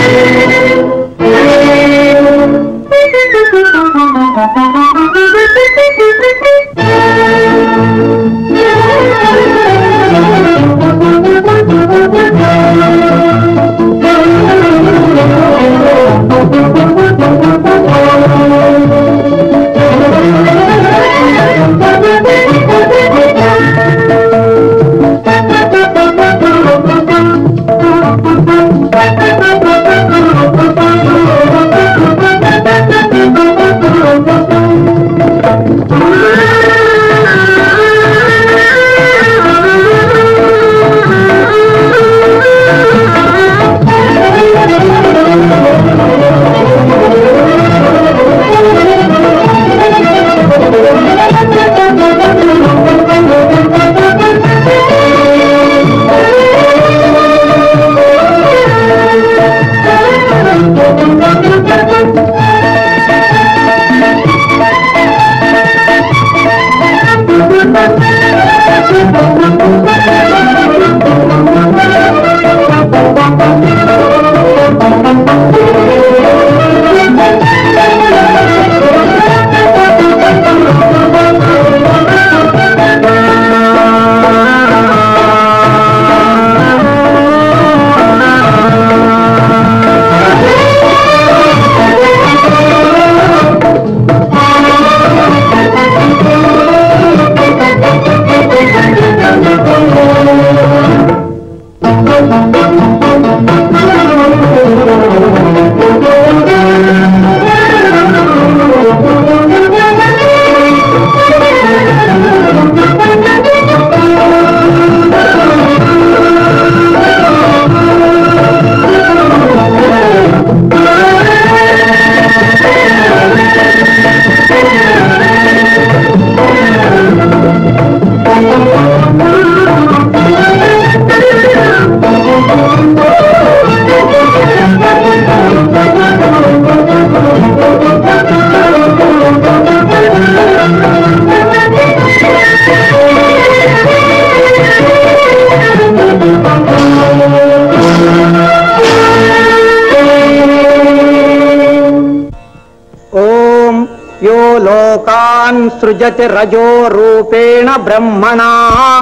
ఓం యో లోకాన్ సృజతి రజో రూపేణ బ్రహ్మణా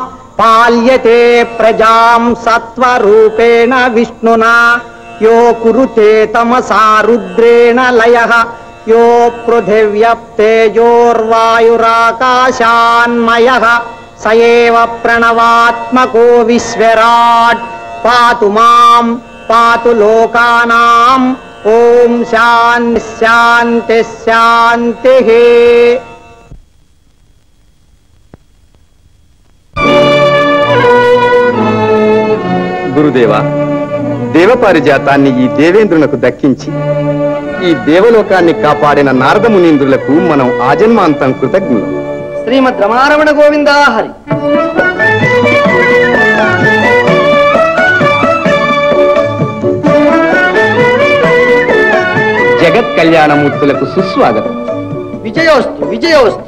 పాల్యతే ప్రజాం సత్వరూపేణ విష్ణునా యో కురుతే తమసా రుద్రేణ లయ యో పృథివ్యప్తేజోర్వాయురాకాశాన్మయ స ఏవ ప్రణవాత్మకో విశ్వరాట్ పాతు మాం పాతు లోకానాం ఓం శాంతి శాంతి శాంతి గురుదేవా దేవపారిజాతాన్ని ఈ దేవేంద్రునకు దక్కించి ఈ దేవలోకాన్ని కాపాడిన నారద మునీంద్రులకు మనం ఆజన్మాంతం కృతజ్ఞులు శ్రీమద్ రమారమణ గోవిందా హరి జగత్ కళ్యాణమూర్తులకు సుస్వాగతం విజయోస్తు విజయోస్తు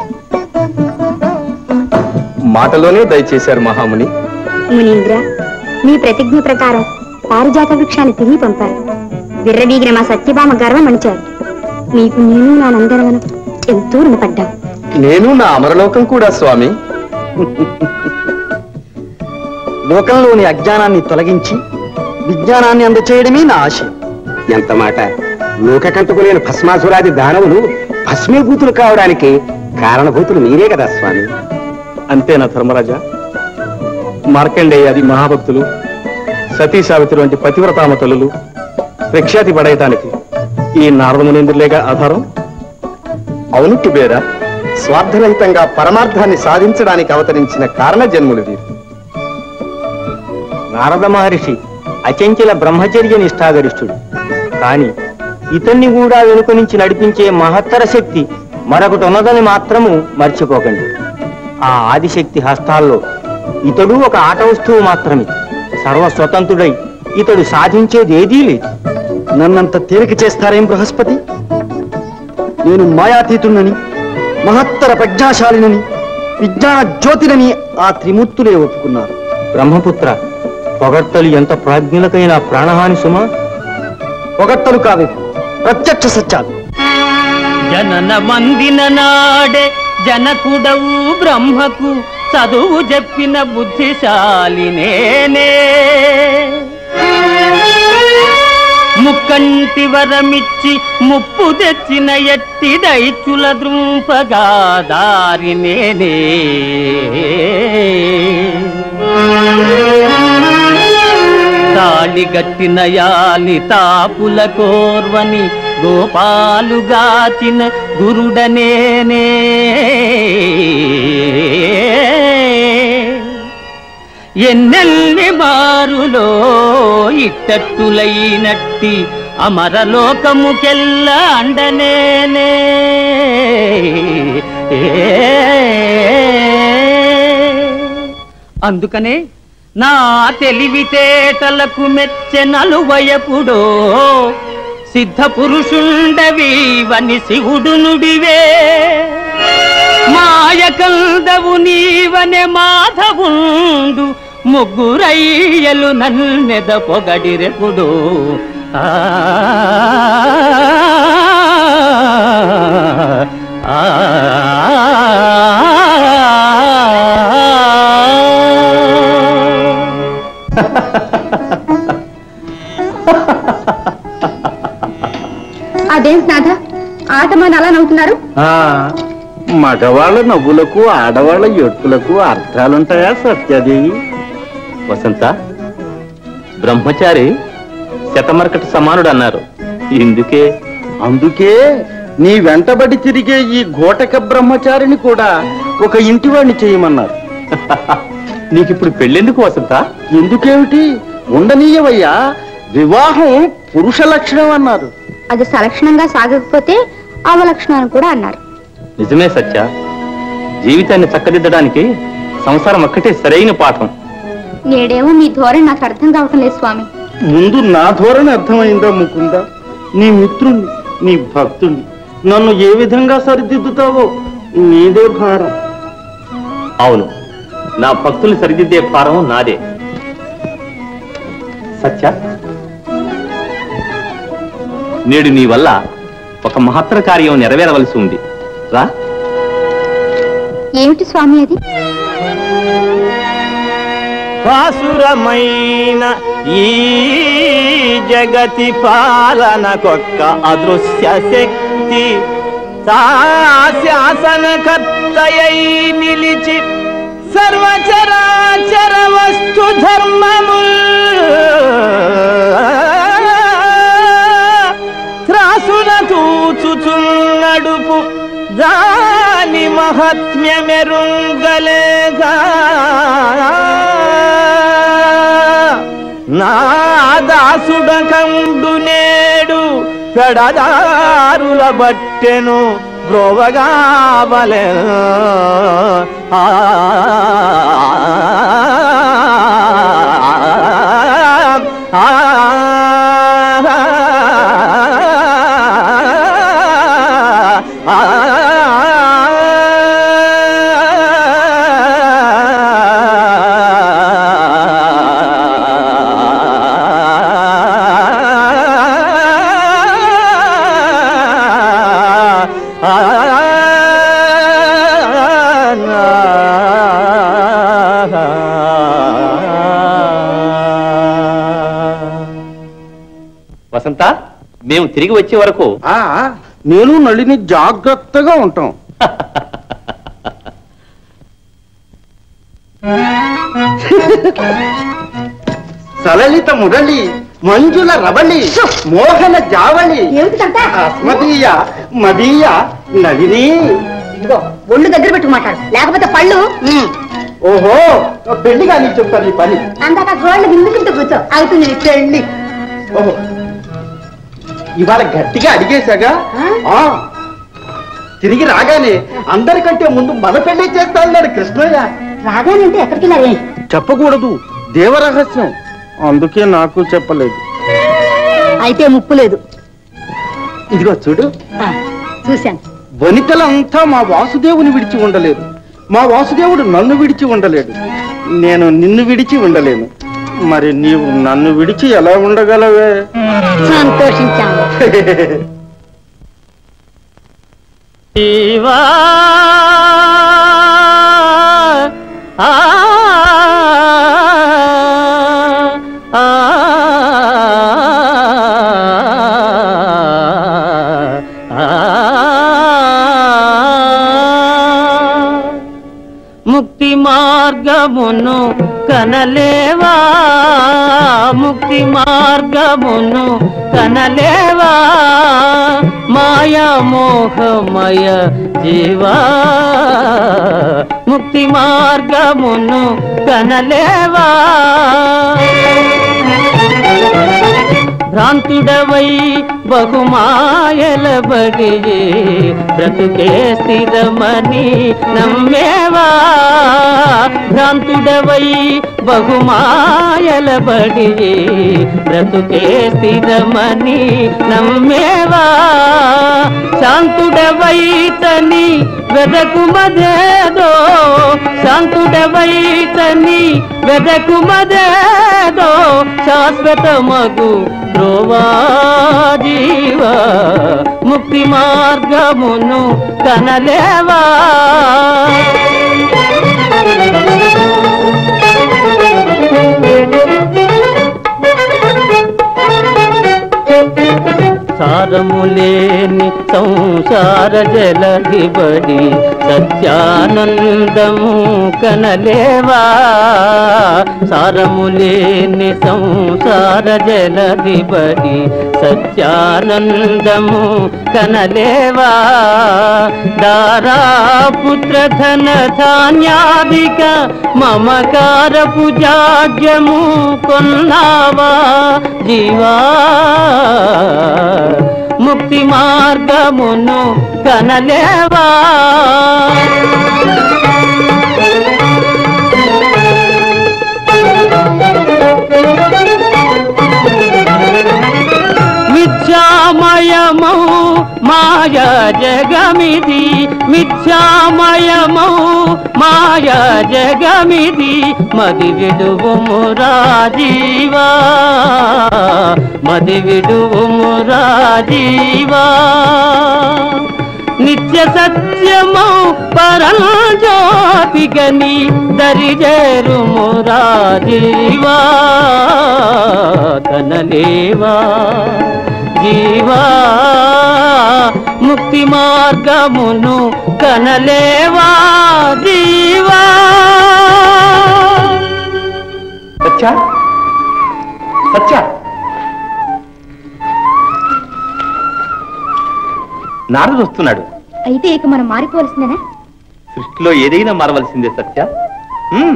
మాటలోనే దయచేశారు మహాముని మునీంద్ర మీ ప్రతిజ్ఞ ప్రకారం పారిజాత వృక్షాన్ని తిరిగి పంపారు విర్రవీగిన మా సత్యభామ గర్వం అణిచారు మీకు నేను నా నందనవనం ఎంతో రుణపడ్డాం నేను నా అమరలోకం కూడా స్వామి లోకంలోని అజ్ఞానాన్ని తొలగించి విజ్ఞానాన్ని అందచేయడమే నా ఆశ ఎంత మాట లోకకంటకులేని భస్మాసురాది దానవులు భస్మీభూతులు కావడానికి కారణభూతులు మీరే కదా స్వామి అంతేనా ధర్మరాజా మార్కండేయాది మహాభక్తులు సతీ సావిత్రి వంటి పతివ్రతామ తల్లులు ప్రఖ్యాతి పడేయటానికి ఈ నారదమునేంద్రులేగా ఆధారం అవును కుబేరా స్వార్థరహితంగా పరమార్థాన్ని సాధించడానికి అవతరించిన కారణ జన్ములు వీరు నారద మహర్షి అచంచల బ్రహ్మచర్య నిష్ఠాగరిష్ఠుడు కాని ఇతన్ని కూడా వెనుక నుంచి నడిపించే మహత్తర శక్తి మరొకటి ఉన్నదని మాత్రము మర్చిపోకండి ఆ ఆదిశక్తి హస్తాల్లో ఇతడు ఒక ఆట వస్తువు మాత్రమే సర్వస్వతంత్రుడై ఇతడు సాధించేది ఏదీ లేదు నన్నంత తేలిక చేస్తారేం బృహస్పతి నేను మాయాతీతున్నని మహత్తర ప్రజ్ఞాశాలినని విజ్ఞాన జ్యోతినని ఆ త్రిమూర్తులే ఒప్పుకున్నారు బ్రహ్మపుత్ర పొగడ్తలు ఎంత ప్రాజ్ఞులకైన ప్రాణహాని సుమ పొగట్టలు కాదు ప్రత్యక్ష సత్యాలు జనన మందిన నాడే జనకుడవు బ్రహ్మకు చదువు చెప్పిన బుద్ధిశాలి నేనే ముక్కంటి వరమిచ్చి ముప్పు తెచ్చిన ఎట్టి దైత్యుల ద్రుంపగా దారి నేనే తాళి గట్టిన యాలి తాపుల కోర్వని గోపాలుగాచిన గురుడనేనే ఎన్నెల్ని మారులో ఇట్టట్టులైనట్టి అమరలోకముకెల్ల అండనేనే అందుకనే నా తెలివితేటలకు మెచ్చెనలువయపుడో సిద్ధ పురుషుండవీవని శివుడు నుడివే మాయకందవు నీవనే మాధవుండు ముగ్గురయ్యలు నన్నెద పొగడిరెపుడు ఆ ఆ, అదేం నాథ ఆటమాని అలా నవ్వుతున్నారు ఆ, మగవాళ్ళ నవ్వులకు ఆడవాళ్ళ ఎట్టులకు అర్థాలుంటాయా సత్యాదేవి వసంత బ్రహ్మచారి శతమరకటి సమానుడు అన్నారు ఇందుకే అందుకే నీ వెంటబడి తిరిగే ఈ ఘోటక బ్రహ్మచారిని కూడా ఒక ఇంటివాడిని చేయమన్నారు నీకిప్పుడు పెళ్ళెందుకు వసంత ఎందుకేమిటి ఉండనీయవయ్యా వివాహం పురుష లక్షణం అన్నారు అది సలక్షణంగా సాగకపోతే అవలక్షణం కూడా అన్నారు నిజమే సత్య జీవితాన్ని చక్కదిద్దడానికి సంసారం ఒక్కటే సరైన పాఠం నేడేమో మీ ధోరణి నాకు అర్థం కావటం లేదు స్వామి ముందు నా ధోరణి అర్థమైందా ముకుందా నీ మిత్రుణ్ణి నీ భక్తుణ్ణి నన్ను ఏ విధంగా సరిదిద్దుతావో నీదే భారం అవును నా భక్తుల్ని సరిదిద్దే భారం నాదే సత్య నేడు నీ వల్ల ఒక మహత్తర కార్యం నెరవేరవలసి ఉంది రా ఏమిటి స్వామి అది పాసురమైన ఈ జగతి పాలనకొక్క అదృశ్య శక్తి శాసనకర్తయై నిలిచి సర్వచరాచర వస్తు ధర్మము త్రాసున తూచుచున్నడుపు దాని మహత్మ్యమెరుంగలేగా నా దాసుడకండు నేడు పెడదారుల బట్టెను బ్రోవగావలే ఆ వసంత మేము తిరిగి వచ్చే వరకు ఆ నేను నళిని జాగ్రత్తగా ఉంటాం సలలిత మురళి మంజుల రవళి మోహన జావళి ఏమిటిదంతా అస్మదీయ మదీయ నళిని ఇదిగో ఒళ్ళు దగ్గర పెట్టు మాట్లాడు లేకపోతే పళ్ళు ఓహో పెళ్లిగా నీకు చెప్తాను ఈ పని అందాక గోళ్ళు విందుకుంటూ కూర్చో అవుతుంది నీ పెళ్ళి ఓహో ఇవాళ గట్టిగా అడిగేశాగా ఆ తిరిగి రాగానే అందరికంటే ముందు మన పెళ్లి చేస్తా అన్నాడు కృష్ణయ్య రాగానంటే ఎక్కడికి వెళ్ళావే చెప్పకూడదు దేవరహస్యం అందుకే నాకు చెప్పలేదు అయితే ముప్పు లేదు ఇదిగో చూడు ఆ, చూశాను వనితలంతా మా వాసుదేవుని విడిచి ఉండలేరు మా వాసుదేవుడు నన్ను విడిచి ఉండలేడు నేను నిన్ను విడిచి ఉండలేను మరి నీవు నన్ను విడిచి ఎలా ఉండగలవే సంతోషించాను జీవా ఆ ఆ ముక్తి మార్గమును కనలేవా ముక్తి మార్గమును కనలేవా మాయా మోహమయ జీవా ముక్తి మార్గమును కనలేవా భ్రాంతుడవై బహుమాయలబడి బ్రతుకే స్థిరమని నమ్మేవా భ్రాంతుడవై బహుమాయలబడి బ్రతుకే స్థిరమని నమ్మేవా శాంతుడవై తని వెదకుమదేదో శాంతుడవై తని వెదకుమదేదో శాశ్వత మగు ధ్రువా జీవ ముక్తి మార్గమును కనలేవా సారములేని సంసార జలధిబడి సత్యానందము కనలేవా సారములేని సంసార జలధిబడి సత్యానందము కనలేవా దారా పుత్ర ధన ధాన్యాదిక మమకార పూజాడ్యము కొన్నావా జీవా ముక్తి మార్గమును కనలేవా మిథ్యామయమౌ మాయ జగమిది మిథ్యామయమౌ మాయ జగమిది మది విడువు రాజీవా మది విడువు రాజీవా నిత్య సత్యమౌ పరంజ్యోతిగని దరిజేరు మురాజీవా కనలేవా జీవా ముక్తి మార్గమును కనలేవా జీవా సత్య సత్య నారదుడు వస్తున్నాడు అయితే ఇక మనం మారిపోవలసిందేనా సృష్టిలో ఏదైనా మారవలసిందే సత్య ఉమ్.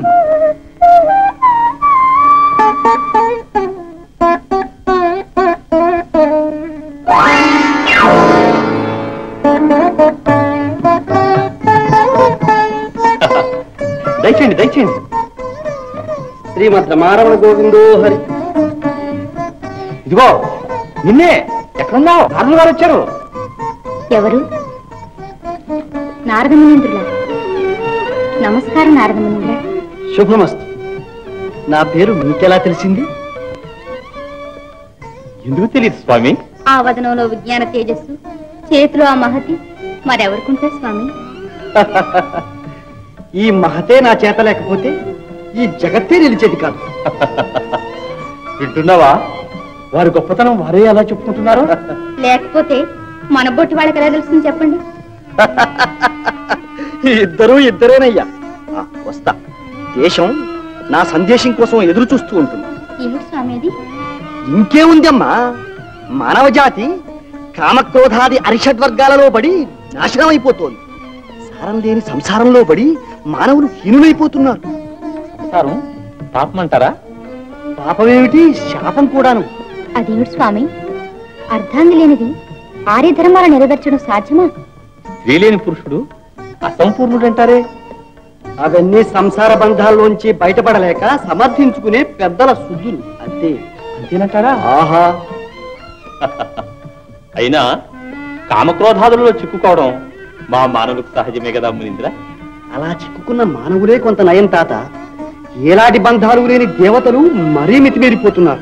దయచేయండి దయచేయండి శ్రీమద్ రమారమణ గోవిందో హరి ఇదిగో నిన్నే ఎక్కడున్నావు నారదులు గారు వచ్చారు ఎవరు నారదమునింద్రుల నమస్కారం నారదమునింద్ర శుభమస్తు నా పేరు మీకెలా తెలిసింది ఎందుకు తెలియదు స్వామి ఆ వదనంలో విజ్ఞాన తేజస్సు చేతిలో ఆ మహతి మరెవరుకుంటే స్వామి ఈ మహతే నా చేత లేకపోతే ఈ జగత్తే నిలిచేది కాదు వింటున్నావా వారి గొప్పతనం వారే అలా చెప్పుకుంటున్నారు లేకపోతే మన బొట్టి వాళ్ళకి ఎలా తెలుస్తుంది చెప్పండి ఇద్దరూ ఇద్దరేనయ్యా ఆ, వస్తా దేశం నా సందేశం కోసం ఎదురు చూస్తూ ఉంటుంది ఏమిటి స్వామి అది ఇంకేముందమ్మా మానవ జాతి కామక్రోధాది అరిషడ్వర్గాలలో పడి నాశనం అయిపోతోంది సారం లేని సంసారంలో పడి మానవులు హీనులైపోతున్నారు సంసారం పాపం అంటారా పాపమేమిటి శాపం కూడాను అదేమిటి స్వామి అర్థాన్ని లేనిది ఆర్యధర్మాలు నెరవేర్చడం సాధ్యమా స్త్రీ లేని పురుషుడు అసంపూర్ణుడు అంటారే అవన్నీ సంసార బంధాల్లోంచి బయటపడలేక సమర్థించుకునే పెద్దల శుద్ధులు అంతే అంతేనంటారా ఆహా అయినా కామక్రోధాదులలో చిక్కుకోవడం మా మానవులకు సహజమే కదా మునింద్ర అలా చిక్కుకున్న మానవులే కొంత నయం తాత ఏలాంటి బంధాలు లేని దేవతలు మరీ మితిమీరిపోతున్నారు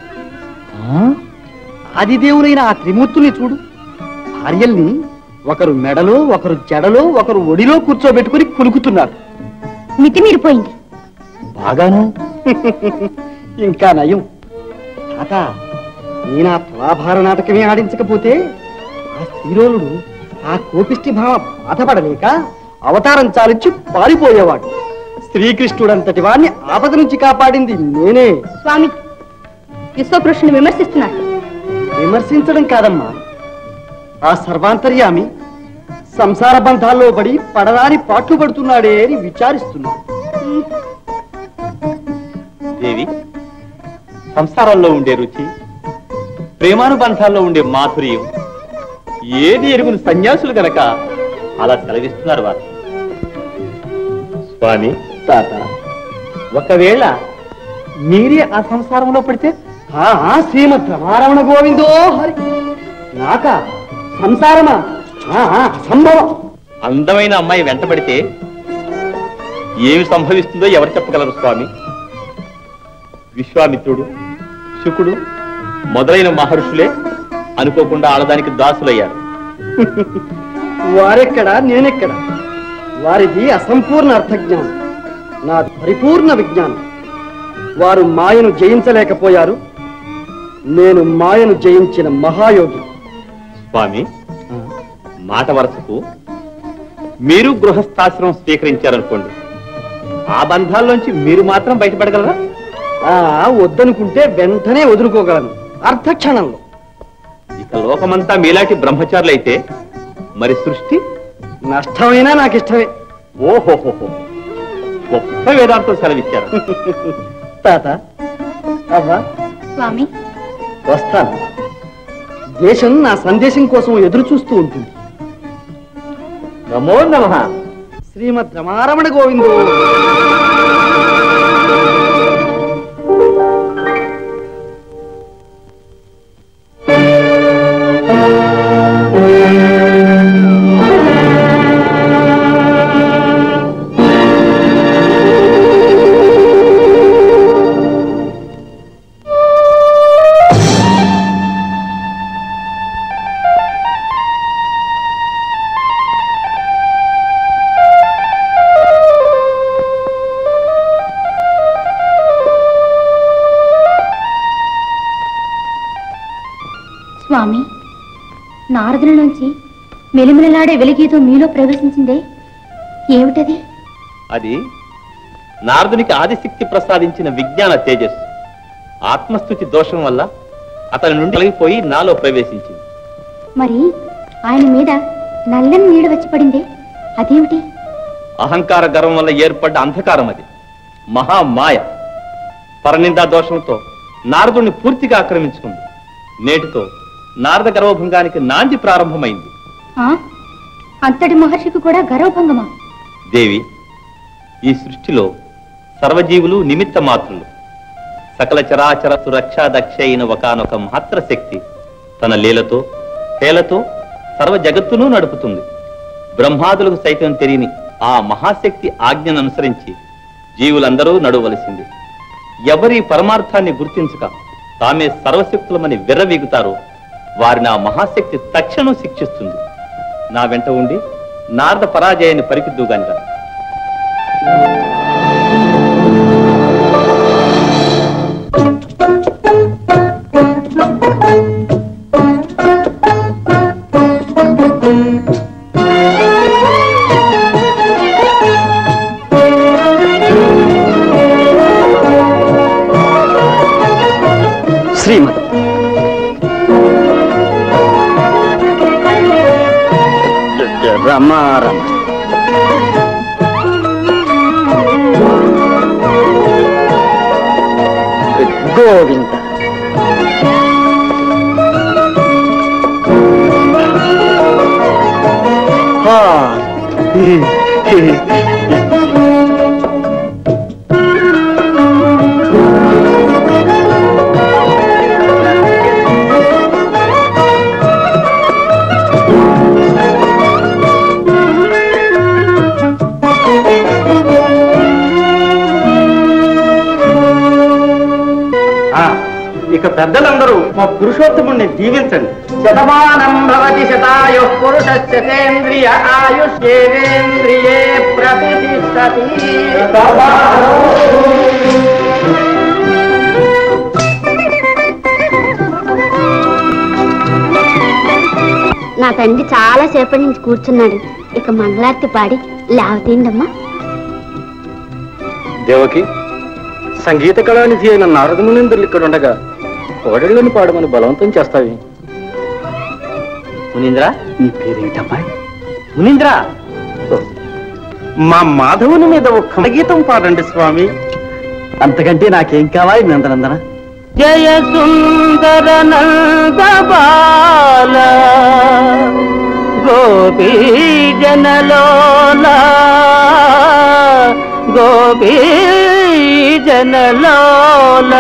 ఆదిదేవులైన ఆ త్రిమూర్తుల్ని చూడు భార్యల్ని ఒకరు మెడలో ఒకరు జడలో ఒకరు ఒడిలో కూర్చోబెట్టుకుని కులుకుతున్నారు మితిమీరిపోయింది బాగాను ఇంకా నయం తాత నేను ఆ తులాభార నాటకమే ఆడించకపోతే ఆ శ్రీరోలుడు ఆ కోపిష్టి భావ బాధపడలేక అవతారం చాలించి పారిపోయేవాడు శ్రీకృష్ణుడంతటి వాడిని ఆపద నుంచి కాపాడింది నేనే స్వామి విశ్వకృష్ణుని విమర్శిస్తున్నారు విమర్శించడం కాదమ్మా ఆ సర్వాంతర్యామి సంసార బంధాల్లో పడి పడరాని పాట్లు పడుతున్నాడే అని విచారిస్తున్నాడు దేవి సంసారంలో ఉండే రుచి ప్రేమానుబంధాల్లో ఉండే మాధుర్యం ఏది ఎరుగుని సన్యాసులు గనక అలా సెలవిస్తున్నారు వారు స్వామి తాత ఒకవేళ మీరే ఆ సంసారంలో పడితే ఆ ఆ శ్రీమద్ రమారమణ గోవిందో హరి నాక సంసారమా ఆ, ఆ, అసంభవం అందమైన అమ్మాయి వెంటబడితే ఏమి సంభవిస్తుందో ఎవరు చెప్పగలరు స్వామి విశ్వామిత్రుడు శుకుడు మొదలైన మహర్షులే అనుకోకుండా ఆడదానికి దాసులయ్యారు వారెక్కడ నేనెక్కడ వారిది అసంపూర్ణ అర్థజ్ఞానం నా పరిపూర్ణ విజ్ఞానం వారు మాయను జయించలేకపోయారు నేను మాయను జయించిన మహాయోగి స్వామి మాట వరసకు మీరు గృహస్థాశ్రమం స్వీకరించారనుకోండి ఆ బంధాల్లోంచి మీరు మాత్రం బయటపడగలరా ఆ వద్దనుకుంటే వెంటనే వదులుకోగలను అర్థక్షణంలో ఇక లోకమంతా మీలాంటి బ్రహ్మచారులైతే మరి సృష్టి నష్టమైనా నాకు ఇష్టమే ఓహోహోహో గొప్ప వేదాంతం సెలవిచ్చారు తాత అవ్వా స్వామి వస్తాను దేశం నా సందేశం కోసం ఎదురు చూస్తూ ఉంటుంది నమో నమ శ్రీమద్ రమారమణ గోవిందో స్వామి నారదుల నుంచి మెలిమెలలాడే వెలిగేదో మీలో ప్రవేశించిందే ఏమిటది అది నారదునికి ఆదిశక్తి ప్రసాదించిన విజ్ఞాన తేజస్సు ఆత్మస్థుతి దోషం వల్ల అతని నుండి తొలగిపోయి నాలో ప్రవేశించింది మరి ఆయన మీద నల్లని నీడ వచ్చి పడిందే అదేమిటి అహంకార గర్వం వల్ల ఏర్పడ్డ అంధకారం అది మహామాయ పరనిందా దోషంతో నారదుణ్ణి పూర్తిగా ఆక్రమించుకుంది నేటితో నారద గర్వభంగానికి నాంది ప్రారంభమైంది ఆ? అంతటి మహర్షికి కూడా గర్వభంగమా దేవి ఈ సృష్టిలో సర్వజీవులు నిమిత్త మాత్రులు సకల చరాచర సురక్షా దక్ష అయిన ఒకనొక మాత్ర శక్తి తన లీలతో హేలతో సర్వ జగత్తును నడుపుతుంది బ్రహ్మాదులకు సైతం తెలియని ఆ మహాశక్తి ఆజ్ఞను అనుసరించి జీవులందరూ నడవలసింది ఎవరి పరమార్థాన్ని గుర్తించక తామే సర్వశక్తులమని విర్రవీగుతారో వారిని ఆ మహాశక్తి తక్షణం శిక్షిస్తుంది నా వెంట ఉండి నారద పరాజయాన్ని పరికిద్దుగానిరా శ్రీమద్ రమారమ గోవింద హా. ఇక పెద్దలందరూ మా పురుషోత్తముణ్ణి దీవించండి శతమానం భవతి శతాయు పురుషేంద్రియ ఆయుష్యేంద్రియే ప్రతిష్టతి నా తండ్రి చాలా సేపటి నుంచి కూర్చున్నాడు ఇక మంగళార్తి పాడి లేవతీండమ్మా దేవకి సంగీత కళానిధి అయిన నారదమునిందులు ఇక్కడ ఉండగా కోడళ్ళని పాడమని బలవంతం చేస్తావి మునీంద్ర నీ పేరేంటమ్మాయి మునీంద్ర మా మాధవుని మీద ఒక్క గీతం పాడండి స్వామి అంతకంటే నాకేం కావాలి నందనందన జయ సుందర నంద బాల గోపీ జనలోల గోపీ జనలోల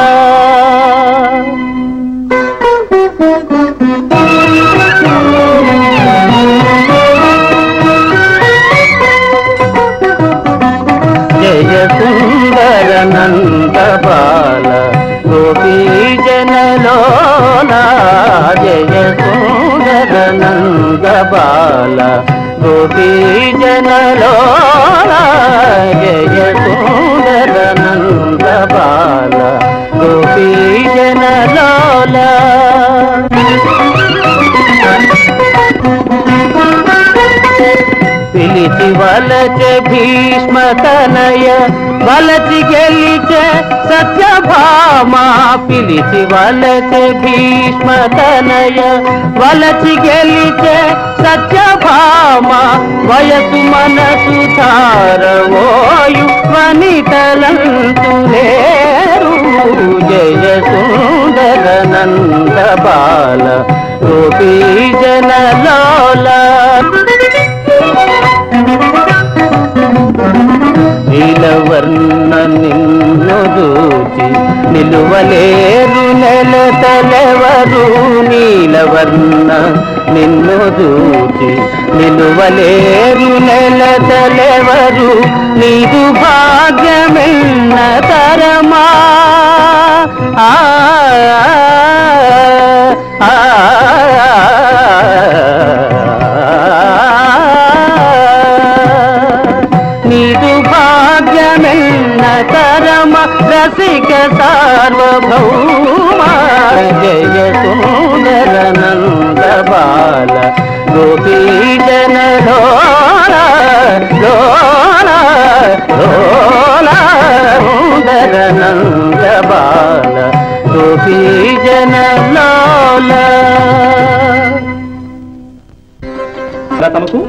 జయ సుందర నంద బాల గోపీ జనలోల జయ సుందర నంద బాల గోపీ జనలోల జయ సుందర నంద బాల గోపీ జనలోల పిలిచి వలచే భీష్మ తనయ వలచి గెలిచే సత్యభామ పిలిచి వలచే భీష్మ తనయ వలచి గెలిచే సత్యభామ వయసు మనసు ధారవోయు వనితలంతు లేరు జయ సుందర నంద బాల గోపీ జనలోల నీలవర్ణ నిన్ను దూచి నిలువలేరు నెల తలెవరు నీలవర్ణ నిన్ను దూచి నిలువలేరు నెల తలెవరు నీదు భాగ్యమెన్న తరమా ఆ ఆ, నీదు భాగ్యమెన్న తరమ రసిక సార్వభౌమ జయ సుందర నంద బాల గోపీ జన లోల లోల లోల సుందర నంద బాల గోపీ జన లోల తమకు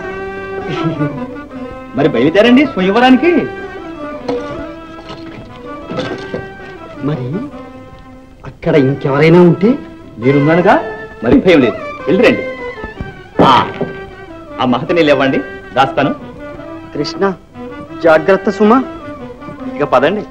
మరి బయలుదేరండి స్వయంవరానికి మరి అక్కడ ఇంకెవరైనా ఉంటే మీరున్నానుగా మరి భయం లేదు వెళ్ళిరండి ఆ, ఆ మహతని లేవండి దాస్తాను కృష్ణ జాగ్రత్త సుమా ఇక పదండి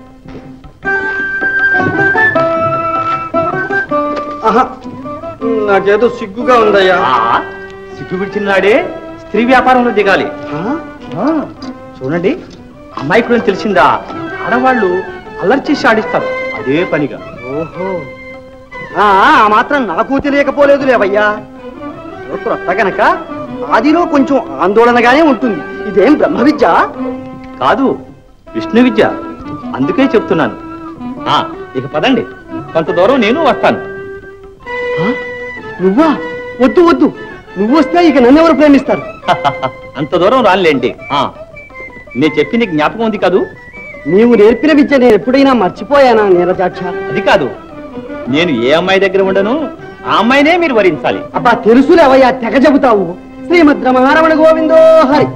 ఆహా నాకేదో సిగ్గుగా ఉందయ్యా ఆ, సిగ్గు విడిచినాడే స్త్రీ వ్యాపారంలో దిగాలి ఆ? ఆ, చూడండి అమాయకుడు తెలిసిందా ఆడవాళ్ళు అల్లరి చేసి ఆడిస్తారు అదే పనిగా ఓహో ఆ ఆ మాత్రం నాకు తెలియకపోలేదు లేవయ్యా ఏదో క్రొత్త గనక ఆదిలో కొంచెం ఆందోళనగానే ఉంటుంది ఇదేం బ్రహ్మ విద్య కాదు విష్ణు విద్య అందుకే చెప్తున్నాను ఆ ఇక పదండి కొంత దూరం నేను వస్తాను ఆ? నువ్వా వద్దు వద్దు నువ్వు వస్తే ఇక నన్నెవరు ప్రేమిస్తారు అంత దూరం రాలేండి ఆ నేను చెప్పింది జ్ఞాపకం ఉంది కాదు నీవు నేర్పిన విద్య నేను ఎప్పుడైనా మర్చిపోయానా నీరజాక్ష అది కాదు నేను ఏ అమ్మాయి దగ్గర ఉండను ఆ అమ్మాయినే మీరు వరించాలి అబ్బా తెలుసులేవయ్యా తెగ చెబుతావు శ్రీమద్ రమణ గోవిందో హరి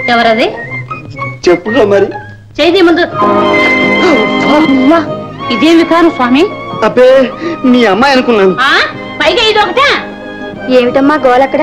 ఎవరది చెప్పుకో మరి చేయి ముందు అమ్మా, ఇదేమి కాను స్వామి అబ్బే మీ అమ్మాయి అనుకున్నాను ఆ పైగా ఇది ఒకటా ఏమిటమ్మా గోలక్కడ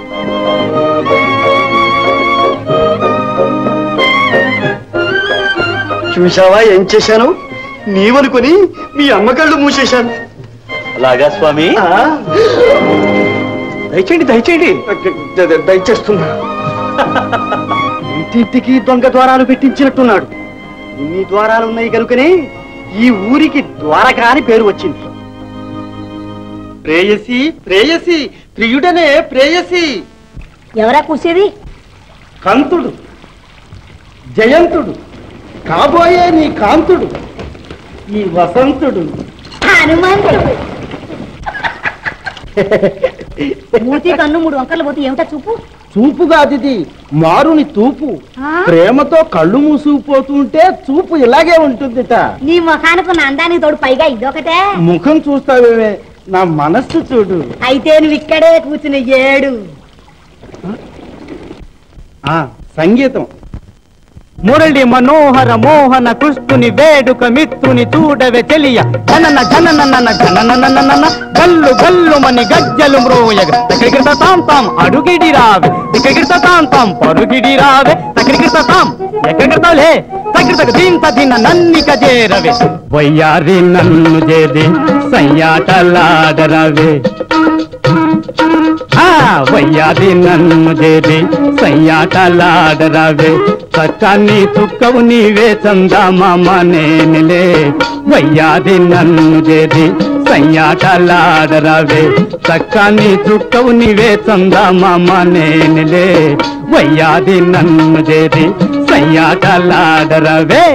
చూసావా ఏం చేశాను నీవనుకొని మీ అమ్మ కళ్ళు మూసేశాను అలాగా స్వామి ఆ, దయచేయండి దయచేయండి ద- ద- దయచేస్తున్నా ఇంటింటికి దొంగ ద్వారాలు పెట్టించినట్టున్నాడు ఇన్ని ద్వారాలు ఉన్నాయి కనుకనే ఈ ఊరికి ద్వారక అని పేరు వచ్చింది ప్రేయసి ప్రేయసి ప్రియుడనే ప్రేయసి ఎవరా కూసేది కంతుడు జయంతుడు కాబోయే నీ కాంతుడు ఈ వసంతుడు హనుమంతుడు మూతి కన్ను మూడు వంకర్లు పోతే ఏమిటా చూపు చూపు కాదిది మారుని తూపు ప్రేమతో కళ్ళు మూసుకుపోతుంటే చూపు ఇలాగే ఉంటుందిట నీ ముఖానికి నా అందానికి తోడు పైగా ఇదొకటే ముఖం చూస్తావేమే నా మనస్సు చూడు అయితే నువ్వు ఇక్కడే కూర్చుని ఏడు ఆ సంగీతం మురళి మనోహర మోహన కృష్ణుని వేడుక మిత్రుని చూడవే చెలియ జనన జనన జనన గల్లు గల్లు మని గజ్జలు మ్రోయగ తకిరికిట తాం తాం అడుగిడి రావే తకిరికిట తాం తాం పరుగిడి రావే తకిరికిట తాం ఎక్కడికలే తకిరితక దీంత దిన నన్నిక చేరవే వయ్యారి నన్ను చేది సయ్యాటలాడరవే ఆ వయ్యాది నన్ను చేది సయ్యాటలాడరవే చక్కని చుక్కవు నీవే చందమామ నేనిలే వయ్యాది నన్ను చేది సయ్యాటలాడరవే చక్కని చుక్కవు నీవే చందమామ నేనిలే వయ్యాది నన్ను చేది సయ్యాటలాడరవే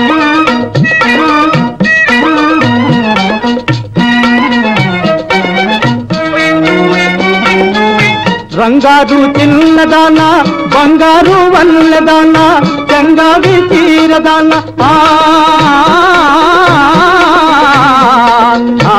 రంగారు చిన్నదానా బంగారు వల్లదానా చంగావి తీరదానా ఆ, ఆ,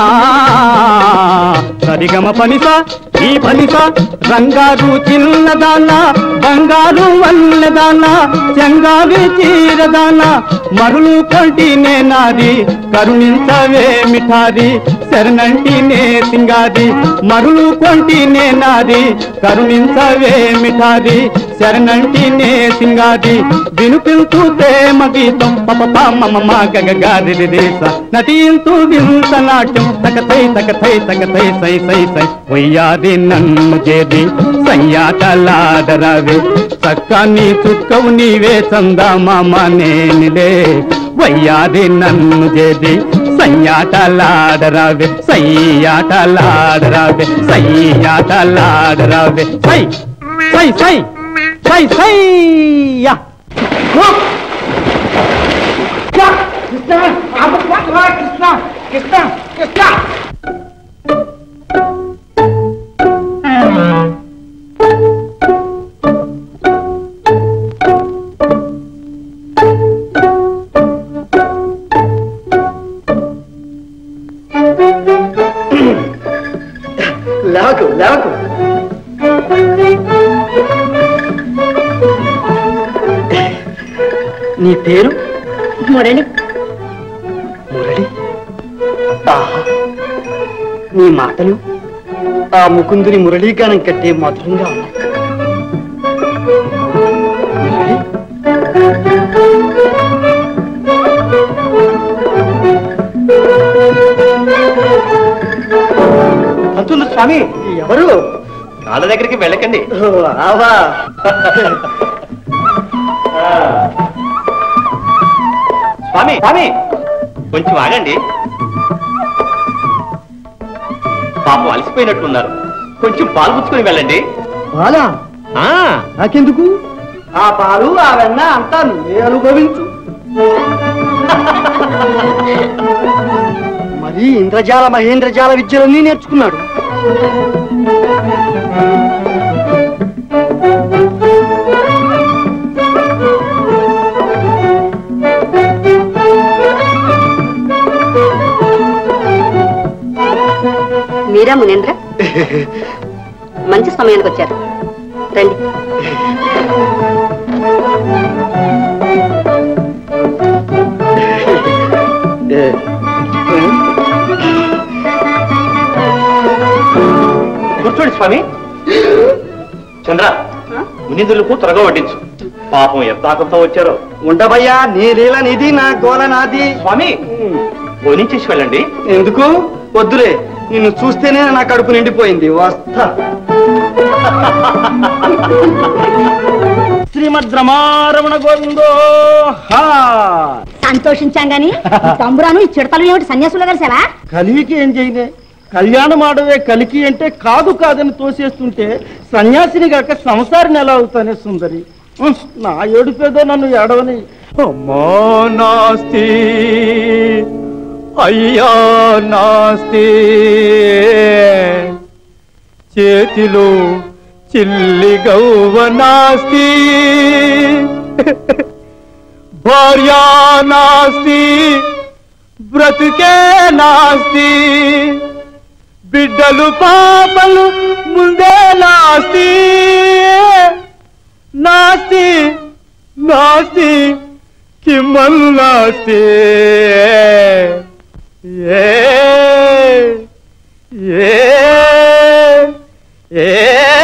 సరిగమ పనిస ఈ పనిస రంగారు చిన్నదానా బంగారు వల్లదానా చంగావి తీరదానా మరులు కొంటినే నాది కరుణించవే మిఠారి శరణంటినే సింగాది మరులు కొంటినే నాది కరుణించవే మిఠారి శరణంటినే సింగాది వినుపింతు ప్రేమ గీతం పప మమ గగ గారి దేశ నటింతు వింత నాట్యం తకతై తకతై తకతై సై సై సై వయ్యాది నన్ను చేది సయ్యాటలాడరవే చక్కని చుక్కవు నీవే చందమామ నేనిలే వయ్యాది నన్ను చేది సయ్యాటలాడరవే సయ్యాటలాడరవే సయ్యాటలాడరవే సై సై సై సై సై యా లేవకు లేవకు నీ పేరు మురళి మురళి ఆహా నీ మాటలు ఆ ముకుందుని మురళీగానం కట్టే మధురంగా ఉన్నాయి మురళి పంతులు స్వామి ఎవరు వాళ్ళ దగ్గరికి వెళ్ళకండి ఓ, ఆవా స్వామి స్వామి కొంచెం ఆగండి పాపం అలసిపోయినట్టున్నారు కొంచెం పాలు పుచ్చుకొని వెళ్ళండి బాలా ఆ నాకెందుకు ఆ పాలు ఆ వెన్న అంతా నువ్వే అనుభవించు మరి ఇంద్రజాల మహేంద్రజాల విద్యలన్నీ నేర్చుకున్నాడు మీరా మునేంద్ర మంచి సమయానికి వచ్చారు రండి కూర్చోండి స్వామి చంద్ర మునిందులకు త్వరగా వడ్డించు పాపం ఎంత ఆకలితో వచ్చారో ఉండబయ్యా నీ లీల నీది నా గోల నాది స్వామి భోనించేసి వెళ్ళండి ఎందుకు వద్దులే నిన్ను చూస్తేనే నా కడుపు నిండిపోయింది వస్తా శ్రీమద్ రమారమణ గోవిందో హా సంతోషించాం గాని ఈ తంబురాను ఈ చిడతలు ఏమిటి సన్యాసులు కలిసావా కలికి ఏం చేయనే కళ్యాణం ఆడవే కలికి అంటే కాదు కాదని తోసేస్తుంటే సన్యాసిని గాక సంసారిని ఎలా అవుతానే సుందరి ఉహ్, నా ఏడుపేదో నన్ను ఏడవని అమ్మా నాస్తి అయ్యా నాస్తి చేతిలో చిల్లి గౌవ నాస్తి భార్యా నాస్తి బ్రతుకే నాస్తి బిడ్డలు పాపలు ముందే నాస్తి నాస్తి నాస్తి కిమ్మల్లాస్తి ఏ ఏ ఏ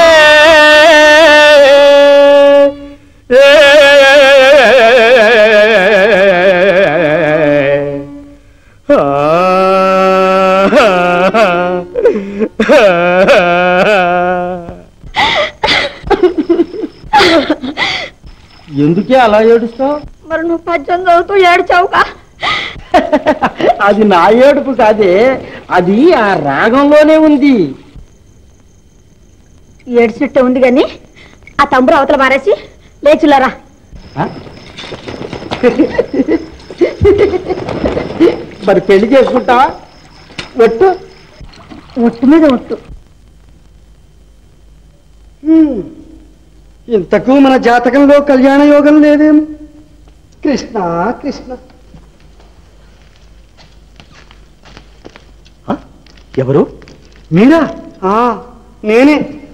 ఎందుకే అలా ఏడుస్తావు మరి నువ్వు పద్యం చదువుతూ ఏడ్చావుగా అది నా ఏడుపు కాదే అది ఆ రాగంలోనే ఉంది ఏడ్చినట్టే ఉంది గాని ఆ తంబురు అవతల మారేసి లేచులారా మరి పెళ్లి చేసుకుంటావా ఒట్టు ఒట్టు మీద ఒట్టు హ్మ్. ఇంతకు మన జాతకంలో కళ్యాణ యోగం లేదేం కృష్ణ కృష్ణ ఎవరు మీరా ఆ, నేనే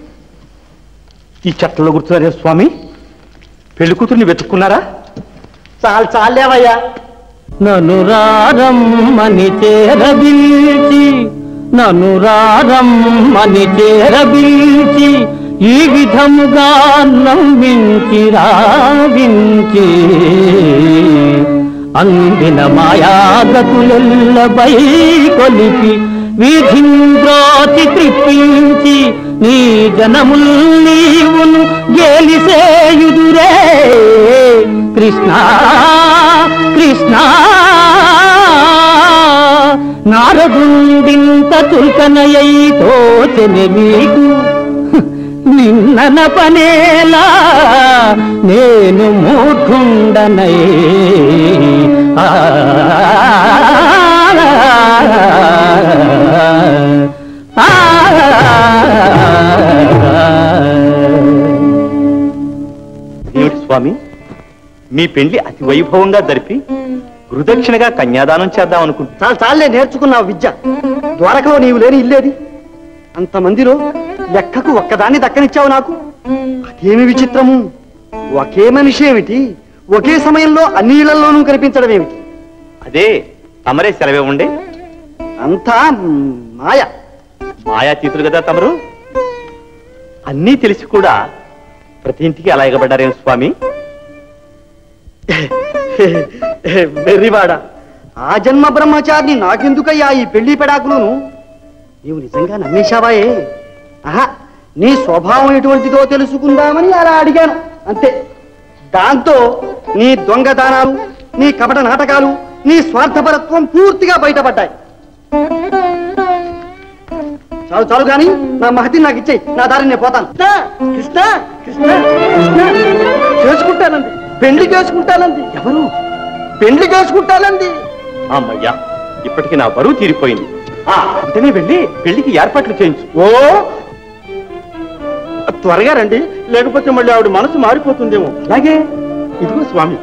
ఈ చెట్లలో కూర్చున్నారే స్వామి పెళ్లి కూతుర్ని వెతుక్కున్నారా చాలు చాలేవయ్యా నను రారమ్మని చేరబిల్చి నను రారమ్మని చేరబిల్చి ఈ విధముగా నవ్వించి రావించి అందిన మాయాగతులెల్లబై కొలిపి వీధింద్రోతి త్రిప్పించి నీ జనముల్ నీవును గేలిసేయుదురే కృష్ణ కృష్ణ నారదుండింత చుల్కనయ్యి తోచెని మీకు నిన్నన పనేలా నేను మూఢుండనై ఆ ఏమిటి స్వామి మీ పెళ్లి అతి వైభవంగా జరిపి గురుదక్షిణగా కన్యాదానం చేద్దాం అనుకుంటున్నా చాలు చాలే నేర్చుకున్నావు విద్య ద్వారకలో నీవు లేని ఇల్లేది అంతమందిలో లెక్కకు ఒక్కదాన్ని దక్కనిచ్చావు నాకు అదేమి విచిత్రము ఒకే మనిషి ఏమిటి ఒకే సమయంలో అన్ని ఇళ్లలోనూ కనిపించడం ఏమిటి అదే తమరే సెలవే ఉండే అంతా మ్, మాయ మాయాతీతులు కదా తమరు అన్నీ తెలిసి కూడా ప్రతి ఇంటికి అలా ఎగబడ్డారేం స్వామి వెర్రివాడ ఆ జన్మ బ్రహ్మచారిని నాకెందుకయ్యా ఈ పెళ్లి పెడాకులను నీవు నిజంగా నమ్మేశావాయే ఆహా నీ స్వభావం ఎటువంటిదో తెలుసుకుందామని అలా అడిగాను అంతే దాంతో నీ దొంగదానాలు నీ కపట నాటకాలు నీ స్వార్థపరత్వం పూర్తిగా బయటపడ్డాయి చాలు చాలు గాని నా మహతి నాకు ఇచ్చేయి నా దారి నేను పోతాను కృష్ణ కృష్ణ కృష్ణ చేసుకుంటానండి పెళ్లి చేసుకుంటానండి ఎవరు పెళ్లి చేసుకుంటానండి అమ్మయ్యా ఇప్పటికి నా బరువు తీరిపోయింది ఆ, వెంటనే వెళ్ళి పెళ్లికి ఏర్పాట్లు చేయించు ఓ త్వరగా రండి లేకపోతే మళ్ళీ ఆవిడ మనసు మారిపోతుందేమో అలాగే ఇదిగో స్వామి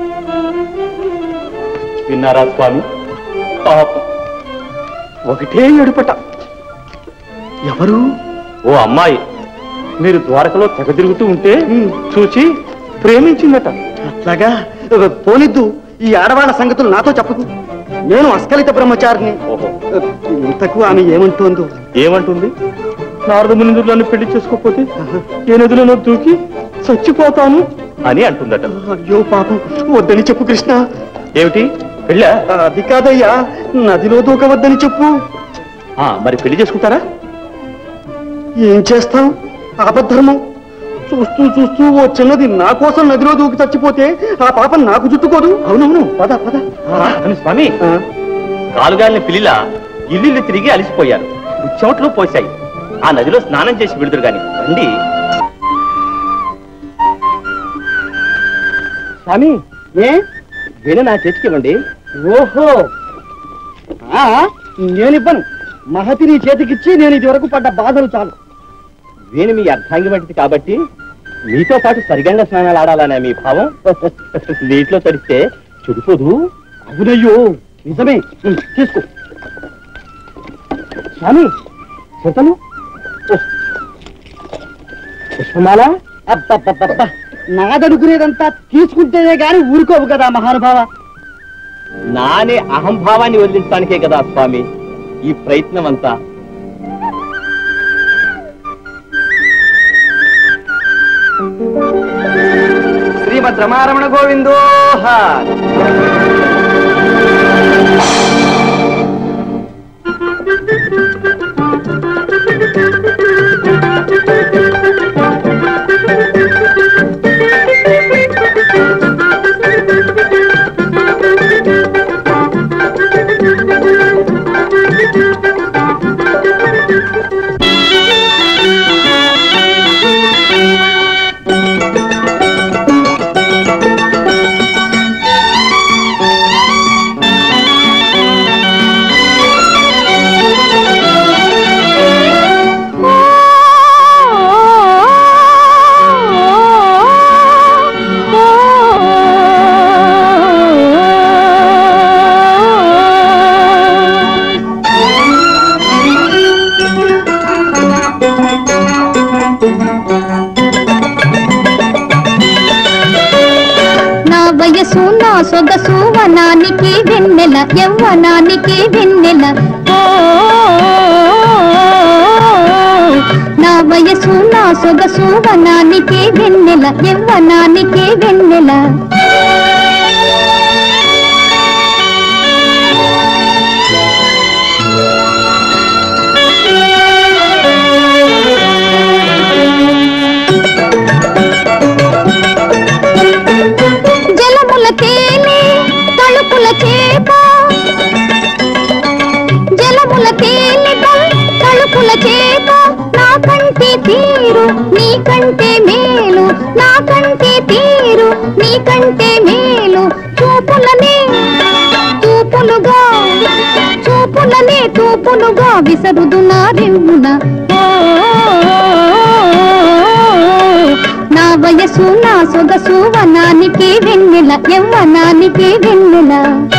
విన్నారా స్వామి పాపం ఒకటే ఎడుపట ఎవరు ఓ అమ్మాయి మీరు ద్వారకలో తెగ తిరుగుతూ ఉంటే చూచి ప్రేమించిందట అట్లాగా పోనిద్దు ఈ ఆడవాళ్ళ సంగతులు నాతో చెప్పకు నేను అస్కలిత బ్రహ్మచారిని ఓహో ఇంతకు ఆమె ఏమంటోందో ఏమంటుంది నారద మునిందులను పెళ్లి చేసుకోకపోతే ఏ నదిలో దూకి చచ్చిపోతాను అని అంటుందట అయ్యో పాపం వద్దని చెప్పు కృష్ణ ఏమిటి పెళ్ళా అది కాదయ్యా నదిలో దూకవద్దని చెప్పు ఆ, మరి పెళ్లి చేసుకుంటారా ఏం చేస్తాం ఆపద్ధర్మం చూస్తూ చూస్తూ ఓ చిన్నది నా కోసం నదిలో దూకి చచ్చిపోతే ఆ పాపం నాకు చుట్టుకోదు అవునవును పద పద అని స్వామి కాలుగాలిన పిల్లిలా ఇల్లు తిరిగి అలిసిపోయారు చెమటలు పోశాయి ఆ నదిలో స్నానం చేసి విడుదరు గాని రండి స్వామి ఏ వీణ నా చేతికి ఇవ్వండి ఓహో ఆ, నేనివ్వను మహతి నీ చేతికిచ్చి నేను ఇది వరకు పడ్డ బాధలు చాలు వీణ మీ అర్థాంగి వంటిది కాబట్టి మీతో పాటు సరిగంగా స్నానాలు ఆడాలనే మీ భావం నీటిలో తడిస్తే చెడిపోదు అవునయ్యో నిజమే ఉమ్, తీసుకో స్వామి చింతలు పుష్పమాల అబ్బబ్బబ్బబ్బా నాదనుకునేదంతా తీసుకుంటేనే గాని ఊరుకోవు కదా మహానుభావ నానే అహంభావాన్ని వదిలించడానికే కదా స్వామి ఈ ప్రయత్నం అంతా శ్రీమద్ రమారమణ గోవిందో నా వయసు నా సొగసు వనానికి వెన్నెల యవ్వనానికి వెన్నెల ఓ, నా వయసు నా సొగసు వనానికి వెన్నెల యవ్వనానికి వెన్నెల జలముల తేనె తలుపుల చేప జలముల తేనె తలుపుల చేప నా కంటే తీరు నీ కంటే మేలు నా కంటే తీరు నీ కంటే మేలు చూపులనే చూపులుగా చూపులనే చూపులుగా విసరుదు నా రివ్వున ఓ, నా వయసు నా సొగసు వనానికి వెన్నెల యవ్వనానికి వెన్నెల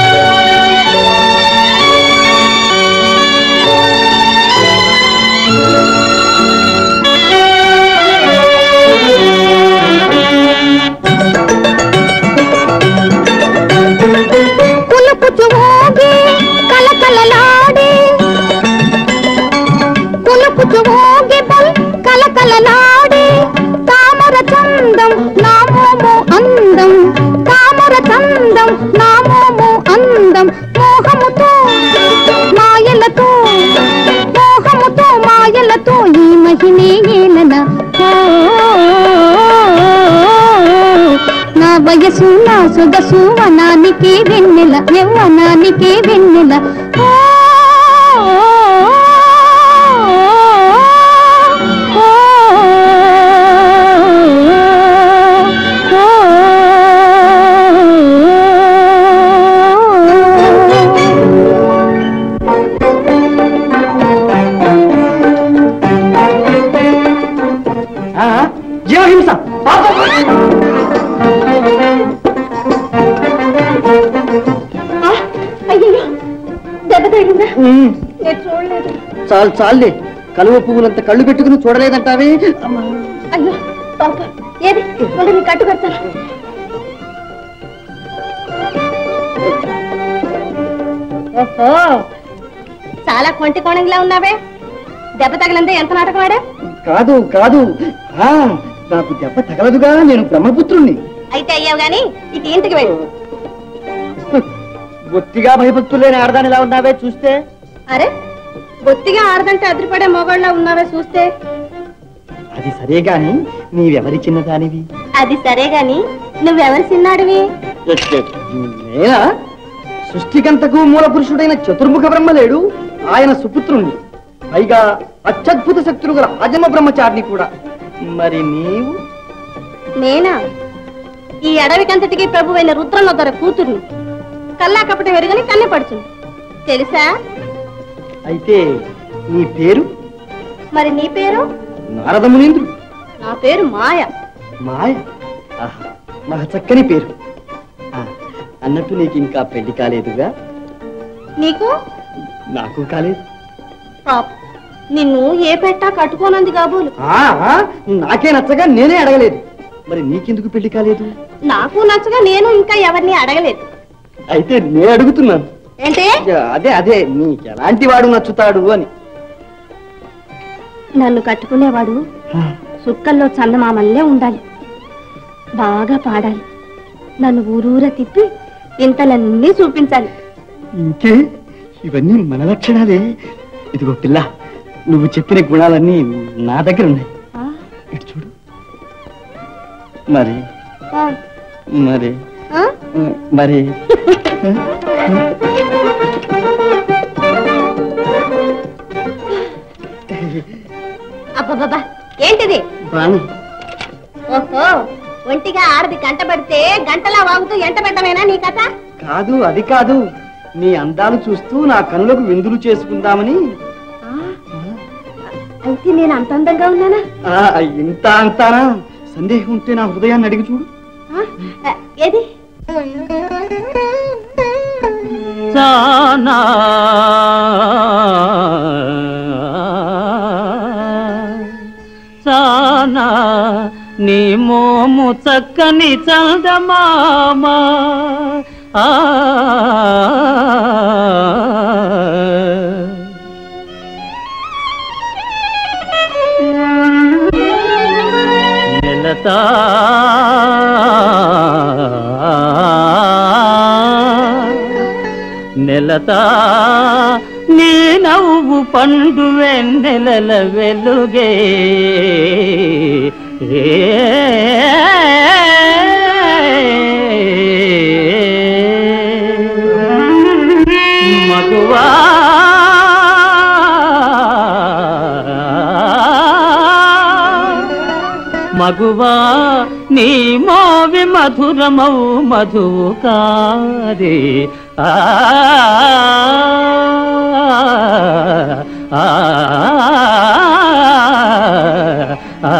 పులుపుచు మోగి కలకలలాడే పులుపుచు మోగి బల్ కలకలలాడే తామర చందం నామోము అందం తామర చందం నామోము అందం మోహముతో మాయలతో మోహముతో మాయలతో ఈ మహినే ఏలన ఓ, నా వయసు నా సొగసు వనానికి వెన్నెల యవ్వనానికి వెన్నెల ఓ, ఓ, జీవహింస అయ్యో దెబ్బ తగిలిందా నేను చూడలేదు చాలు చాలులే కలువ పువ్వులంత కళ్ళు పెట్టుకుని చూడలేదంటావే అమ్మా అయ్యో పాప ఏది ఉండు, నీ కట్టు కడతాను ఓహో చాలా కొంటి కోణంగా ఉన్నావే దెబ్బ తగిలిందే ఎంత నాటకం ఆడా కాదు కాదు ఆ, నాకు దెబ్బ తగలదుగా నేను బ్రహ్మపుత్రుణ్ణి అయితే అయ్యావు గాని ఇక ఇంటికి వెళ్ళు బొత్తిగా భయభక్తులేని ఆడదానిలా ఉన్నావే చూస్తే అరే బొత్తిగా ఆడదంటే అదిరిపడే మొగళ్ళ ఉన్నావే చూస్తే అది సరే గాని నీవెవరి చిన్నదానివి అది సరే గాని నువ్వెవరి చిన్నాడివి నేనా సృష్టికంతకు మూల పురుషుడైన చతుర్ముఖ బ్రహ్మ లేడు ఆయన సుపుత్రుణ్ణి పైగా అత్యద్భుత శక్తులు గల అజమ బ్రహ్మచారిని కూడా మరి నీవు నేనా ఈ అడవికంతటికి ప్రభువైన రుద్రనొద్దర కూతుర్ని కల్లా కపట వెరుగని కన్నెపడుచును తెలుసా అయితే నీ పేరు మరి నీ పేరు నారదమునీంద్రుడు నా పేరు మాయ మాయ ఆహా, మహా చక్కని పేరు ఆ, అన్నట్టు నీకు ఇంకా పెళ్లి కాలేదుగా నీకు నాకు కాలేదు పాప నిన్ను ఏ పెట్టా కట్టుకోనంది కాబోలు ఆ, ఆ, నాకే నచ్చగా నేనే అడగలేదు మరి నీకెందుకు పెళ్లి కాలేదు నాకు నచ్చగా నేను ఇంకా ఎవరిని అడగలేదు అయితే నేను అడుగుతున్నాను ఏంటి అదే అదే నీకు ఎలాంటి వాడు నచ్చుతాడు అని నన్ను కట్టుకునేవాడు సుక్కల్లో చందమామల్లే ఉండాలి బాగా పాడాలి నన్ను ఊరూర తిప్పి ఇంతలన్నీ చూపించాలి ఇంకే ఇవన్నీ మన లక్షణాలే ఇదిగో పిల్ల నువ్వు చెప్పిన గుణాలన్నీ నా దగ్గర ఉన్నాయి ఆ, ఇటు చూడు మరి ఆ, మరి ఆ? మరి అబ్బబ్బబ్బా ఏంటిది రాణి ఓహో ఒంటిగా ఆడది గంట పడితే గంటలా వాగుతూ ఎంట పెట్టమేనా నీ కథ కాదు అది కాదు నీ అందాలు చూస్తూ నా కనులకు విందులు చేసుకుందామని ఆ, అయితే నేను అంత అందంగా ఉన్నానా ఆ, ఇంత అంతానా సందేహం ఉంటే నా హృదయాన్ని అడిగి చూడు ఆ, ఆ, ఏది చానా చానా నీ మోము చక్కని చందమామ ఆ నెలతా నెలతా నీ నవ్వు పండు వెన్నెలల వెలుగే మగువా మగువా నీ మోవి మధురమౌ మధువు కాదే ఆ ఆ, ఆ,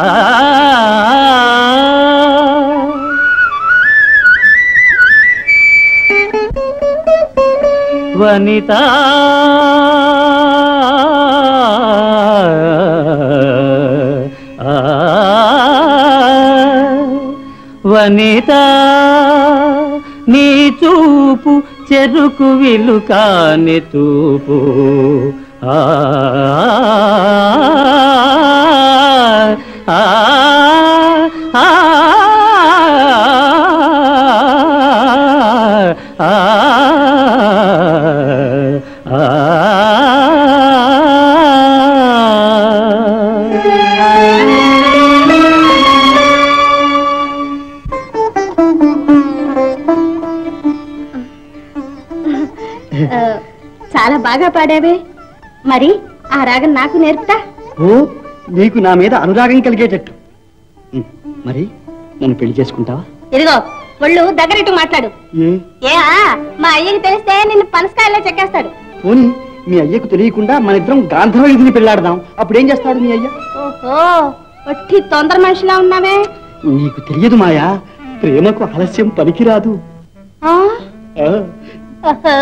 వనిత వనిత నీ చూపు చెరుకు విలు కాని తూపు ఆ ఆ, ఆ, ఆ, ఆ, చాలా బాగా పాడావే మరి ఆ రాగం నాకు నేర్పుతా ఓ నీకు నా మీద అనురాగం కలిగేటట్టు ఉం, మరి నన్ను పెళ్లి చేసుకుంటావా ఇదిగో ఒళ్ళు దగ్గరట్టు మాట్లాడు ఏ ఏ ఆ, మా అయ్యకి తెలిస్తే నిన్ను పనసకాయల్లో చెక్కేస్తాడు పోనీ మీ అయ్యకు తెలియకుండా మన ఇద్దరం గాంధర్వ యుధిని పెళ్ళాడదాం అప్పుడు ఏం చేస్తాడు మీ అయ్య ఓహో ఒట్టి తొందర మనిషిలా ఉన్నావే నీకు తెలియదు మాయా ప్రేమకు ఆలస్యం పనికిరాదు ఆ? ఆ, ఓహో.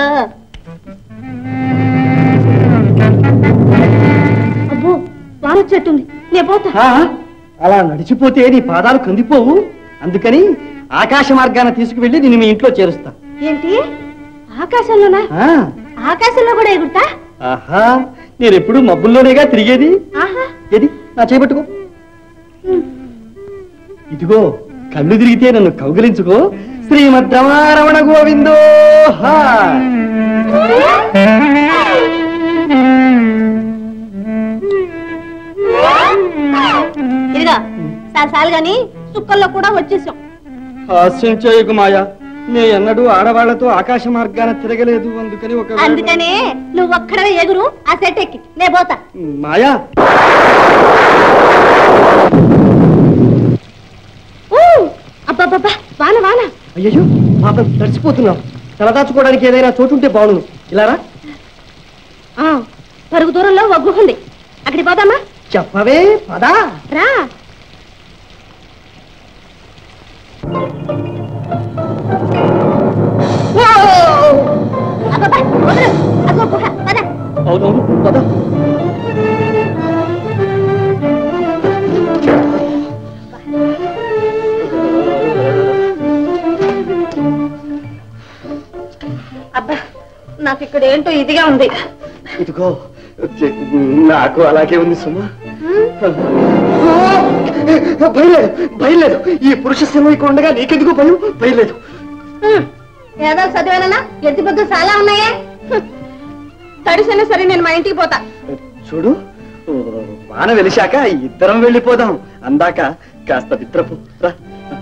అబ్బో వానొచ్చేట్టుంది నే పోతా ఆ, అలా నడిచిపోతే నీ పాదాలు కందిపోవు అందుకని ఆకాశ మార్గాన తీసుకువెళ్ళి నేను మీ ఇంట్లో చేరుస్తా ఏంటి ఆకాశంలోనా ఆ, ఆకాశంలో కూడా ఎగురుతా ఆహా నేను ఎప్పుడు మబ్బుల్లోనేగా తిరిగేది ఆహా ఏది నా చేపట్టుకో ఇదిగో కళ్ళు తిరిగితే నన్ను కౌగిలించుకో శ్రీమద్ రమణ గోవిందో హా. ఇదిగా సాలు గాని చుక్కల్లో కూడా వచ్చేసాం హాస్యం చేయకు మాయా నే ఎన్నడూ ఆడవాళ్లతో ఆకాశ మార్గాన తిరగలేదు అందుకని ఒక అందుకనే నువ్వు ఒక్కడవే ఎగురు ఆ సెట్ ఎక్కి నే పోతా మాయా ఊ! అబ్బబ్బబ్బా వాన వాన అయ్యో పాపం తడిసిపోతున్నావు తలదాచుకోవడానికి ఏదైనా చోటు ఉంటే బాగుండు ఇలారా ఆ, పరుగు దూరంలో ఒక గుహ ఉంది అక్కడికి పోదామా చెప్పవే పదా రా అబ్బబ్బా, వదలు. అదిగో గుహ పద అవునవును పద అబ్బా నాకు ఇక్కడ ఏంటో ఇదిగా ఉంది ఇదిగో చె- నాకు అలాగే ఉంది సుమా భయలేదు భయలేదు ఈ పురుష సింహం ఇక్కడ ఉండగా నీకెందుకు భయం భయలేదు హ్మ్. ఏదో చదివానన్నా ఎత్తి పొద్దు చాలా ఉన్నాయే హ్మ్. తడిసైనా సరే నేను మా ఇంటికి పోతా చూడు వాన వెలిశాక ఇద్దరం వెళ్ళిపోదాం అందాక కాస్త నిద్రపో రా.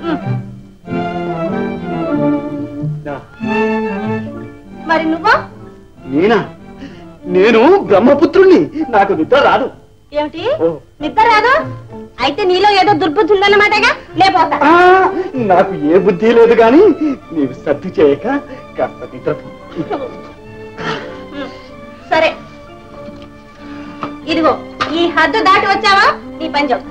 రా. మరి నువ్వు నేనా నేను బ్రహ్మపుత్రుణ్ణి నాకు నిద్ర రాదు ఏమిటి ఓ. నిద్ర రాదు అయితే నీలో ఏదో దుర్బుద్ధి ఉందన్నమాటగా లేపోతా ఆ, నాకు ఏ బుద్ధి లేదు గాని నీవు సర్ది చేయక కాస్త నిద్రపో సరే ఇదిగో ఈ హద్దు దాటి వచ్చావా నీ పని చెప్తా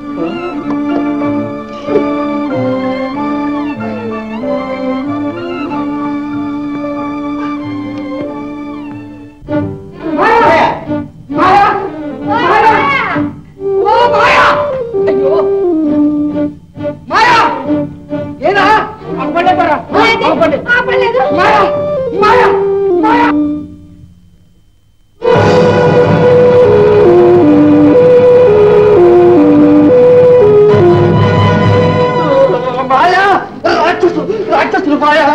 మాయా రాక్షసులు రాక్షసులు మాయా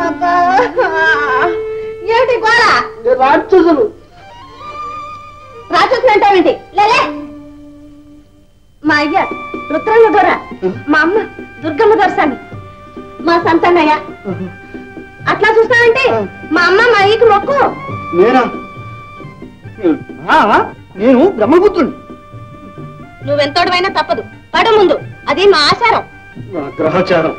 ఏమిటి గోళ రాక్షసులు రాక్షసులు అంటావేంటి లేలే మా అయ్య రుద్రమ్మ దొర మా అమ్మ దుర్గమ్మ దొరసాని మా సంతానయ్య అట్లా చూస్తానంటే మా అమ్మ మా అయ్యకి మొక్కు నేనా ఆ, నేను బ్రహ్మపుత్రుని నువ్వెంతోడమైనా తప్పదు పడు ముందు అది మా ఆచారం నా గ్రహచారం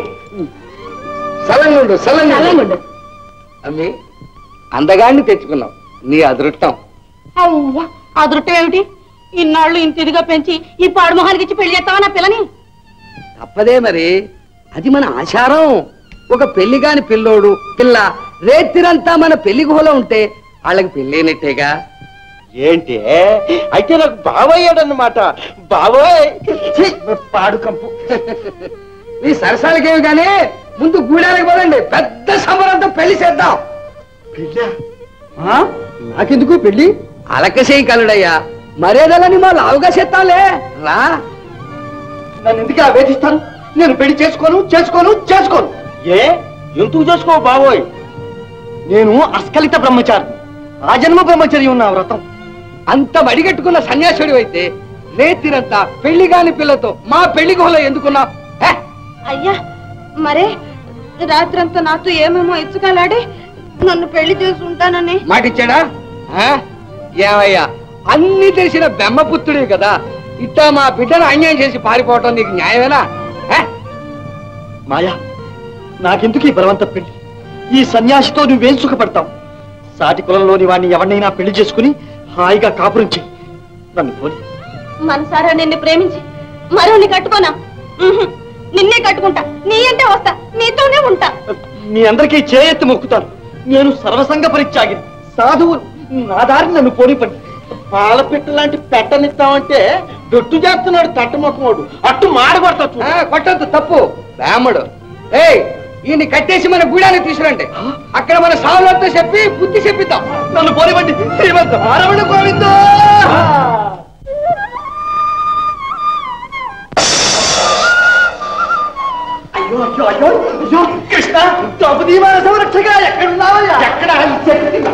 సలంగుండు సలంగుండు చల్లగుండు. అమ్మి అందగాన్ని తెచ్చుకున్నావు నీ అదృష్టం అవ్వా అదృష్టం ఏమిటి ఇన్నాళ్ళు ఇంత ఇదిగా పెంచి ఈ పాడు మొహానికి ఇచ్చి పెళ్లి చేస్తావా నా పిల్లని తప్పదే మరి అది మన ఆచారం ఒక పెళ్లి కాని పిల్లోడు పిల్ల రేతిరంతా మన పెళ్లి గుహలో ఉంటే వాళ్ళకి పెళ్ళైనట్టేగా ఏంటి అయితే నాకు బావయ్యాడన్నమాట బావోయ్ ఛీ, పాడు కంపు మీ సరసాలకేమి కానీ ముందు గూడానికి పోదండి పెద్ద సంబరంతో పెళ్లి చేద్దాం పెళ్ళా? ఆ? నాకెందుకు పెళ్లి అలకసేయి కలుడయ్యా మర్యాదలని మా లావుగా చేస్తాంలే రా నన్ను ఎందుకు ఆవేదిస్తాను నేను పెళ్లి చేసుకోను చేసుకోను చేసుకోను ఏ ఎందుకు చేసుకో బావోయ్ నేను అస్కలిత బ్రహ్మచారి ఆ జన్మ బ్రహ్మచర్యం నా వ్రతం అంత వడిగట్టుకున్న సన్యాసుడు అయితే రేతిరంతా పెళ్లి కాని పిల్లతో మా పెళ్లి గుహలో ఎందుకున్నావు అయ్యా మరే రాత్రంతా నాతో ఏమేమో ఇచ్చుకలాడి నన్ను పెళ్లి చేసుకుంటానని మాటిచ్చాడా ఆ? ఏమయ్యా అన్ని తెలిసిన బెమ్మపుత్రుడే కదా ఇట్టా మా బిడ్డను అన్యాయం చేసి పారిపోవటం నీకు న్యాయమేనా ఆ? మాయా నాకెందుకు ఈ బలవంత పెళ్లి ఈ సన్యాసితో నువ్వేం సుఖపడతావు సాటి కులంలోని వాడిని ఎవరినైనా పెళ్లి చేసుకుని హాయిగా కాపురం చెయ్యి నన్ను పోని మనసారా నిన్ను ప్రేమించి మరోని కట్టుకోనా ఉహుం. నిన్నే కట్టుకుంటా నీ అంటే వస్తా నీతోనే ఉంటా మీ అందరికీ చేయెత్తి మొక్కుతాను నేను సర్వసంగ పరిత్యాగి సాధువు నా దారిని నన్ను పోని పని పాల పెట్ట లాంటి పెట్టనిస్తామంటే దొట్టు చేస్తున్నాడు తట్టమొక్కమోడు అట్టు మాడగొడతా చూడు ఆ, కొట్టొద్దు తప్పు బ్రాహ్మడు ఏయ్ ఈయన్ని కట్టేసి మన గూడానికి తీసుకురండి అక్కడ మన సావులతో చెప్పి బుద్ధి చెప్పిద్దాం నన్ను పోనివ్వండి శ్రీమంత ఆరవణ గోవిందో అయ్యో అయ్యో అయ్యో అయ్యో కృష్ణ ద్రౌపదీ మన సంరక్షక ఎక్కడున్నావయ్యా ఎక్కడ ఈ చెట్టు కింద.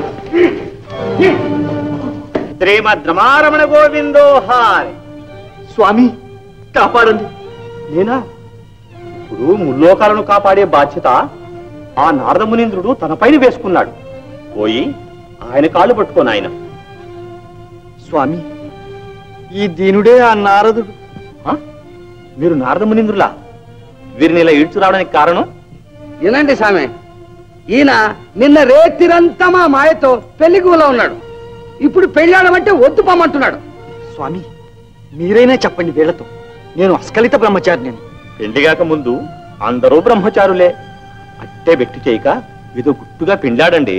శ్రీమద్ రమారమణ గోవిందో హాయ్ స్వామి కాపాడండి నేనా ఇప్పుడు ముల్లోకాలను కాపాడే బాధ్యత ఆ నారద మునీంద్రుడు తన పైన వేసుకున్నాడు పోయి ఆయన కాళ్ళు పట్టుకోను ఆయన స్వామి ఈ దీనుడే ఆ నారదుడు మీరు నారద మునీంద్రులా వీరిని ఇలా ఈడ్చు రావడానికి కారణం వినండి సామె ఈయన నిన్న రేతిరంతా మా మాయతో పెళ్లి గుహలో ఉన్నాడు ఇప్పుడు పెళ్ళాడమంటే వద్దు పొమ్మంటున్నాడు స్వామి మీరైనా చెప్పండి వీళ్లతో నేను అస్కలిత బ్రహ్మచారి నేను పెళ్లిగాక ముందు అందరూ బ్రహ్మచారులే అట్టే వ్యక్తి చేయక ఏదో గుట్టుగా పిండాడండి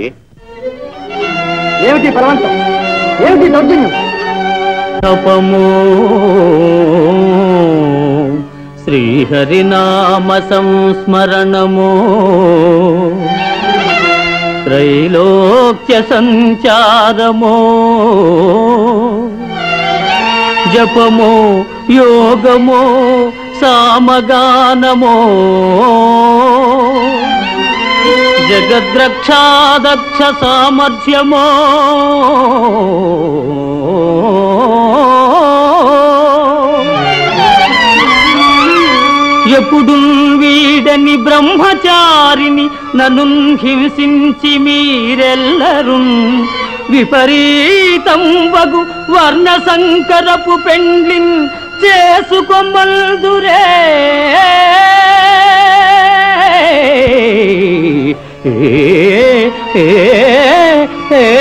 ఏమిటి బలవంతం ఏమిటి దౌర్జన్యం తపము శ్రీహరినామ సంస్మరణము త్రైలోక్య సంచారము జపము యోగము సామగానము జగద్రక్షాదక్ష సామర్థ్యమో ఎప్పుడు వీడని బ్రహ్మచారిని నన్ను హింసించి మీరెల్లరు విపరీతం వగు వర్ణ సంకరపు పెండ్లిన్ చేసుకొమ్మల్దురే ఏ, ఏ, ఏ,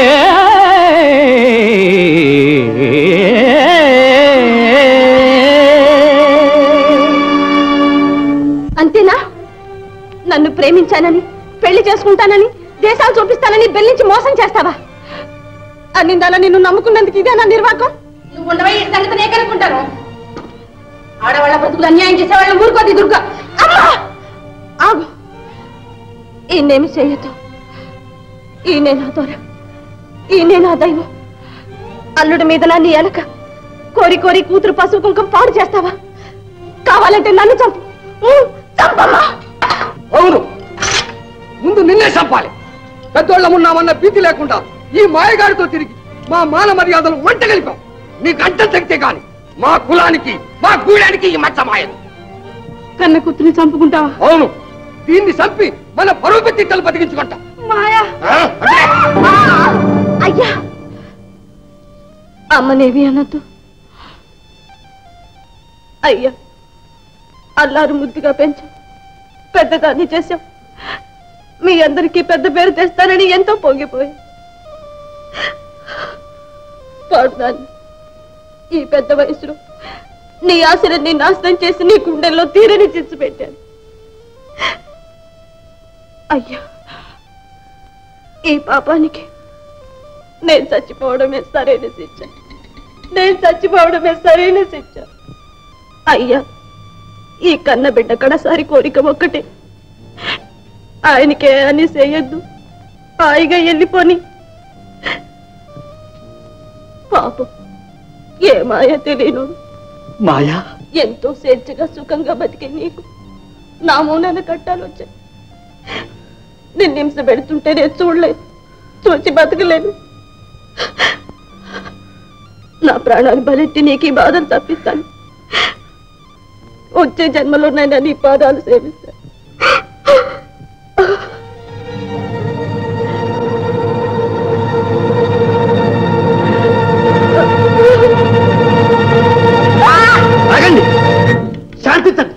అంతేనా నన్ను ప్రేమించానని పెళ్లి చేసుకుంటానని దేశాలు చూపిస్తానని బెల్లించి మోసం చేస్తావా అన్నిందాల నిన్ను నమ్ముకున్నందుకు ఇదే నా నిర్వాకం నువ్వు ఉండవై ఈ సంగతి నేను కనుక్కుంటాను ఆడవాళ్ళ బ్రతుకులు అన్యాయం చేసేవాళ్ళని ఊరుకోది దుర్గా అమ్మా ఆగు ఈయనేమి చేయొద్దు ఈయనే నా దొర ఈయనే నా దైవం అల్లుడి మీద నా నీ ఎలక కోరి కోరి కూతురు పసుపు కుంకం పాడు చేస్తావా కావాలంటే నన్ను చంపు ఊ, చంపమ్మా అవును ముందు నిన్నే చంపాలి పెద్దోళ్ళం ఉన్నామన్న భీతి లేకుండా ఈ మాయగాడితో తిరిగి మా మాన మర్యాదలు వంట కలిపాం నీకు అంట తగ్గితే కాని మా కులానికి మా గూడానికి ఈ మచ్చ మాయదు కన్న కూతురిని చంపుకుంటావా అవును దీన్ని చంపి మన పరువు తిట్టలు బతికించుకుంటాం మాయా ఆ? అంటే ఆ! అయ్యా అమ్మనేవి అనొద్దు అయ్యా అల్లారు ముద్దుగా పెంచాం పెద్దదాన్ని చేశాం మీ అందరికీ పెద్ద పేరు తెస్తానని ఎంతో పొంగిపోయి పాడుదాన్ని ఈ పెద్ద వయసులో నీ ఆశలన్నీ నాశనం చేసి నీ గుండెల్లో తీరని చిచ్చు పెట్టాను అయ్యా ఈ పాపానికి నేను చచ్చిపోవడమే సరైన శిక్ష నేను చచ్చిపోవడమే సరైన శిక్ష అయ్యా ఈ కన్న బిడ్డ కడసారి కోరిక ఒక్కటే ఆయనకే అని చేయొద్దు హాయిగా వెళ్ళిపోని పాపం ఏ మాయ తెలియను మాయా ఎంతో స్వేచ్ఛగా సుఖంగా బతికే నీకు నా మూలన కట్టాలు వచ్చాయి నిన్ను హింస పెడుతుంటే నేను చూడలేదు చూచి బతకలేను నా ప్రాణాలు బలెట్టి నీకు ఈ బాధలు తప్పిస్తాను వచ్చే జన్మలోనైనా నీ పాదాలు సేవిస్తాను ఆగండి శాంతించండి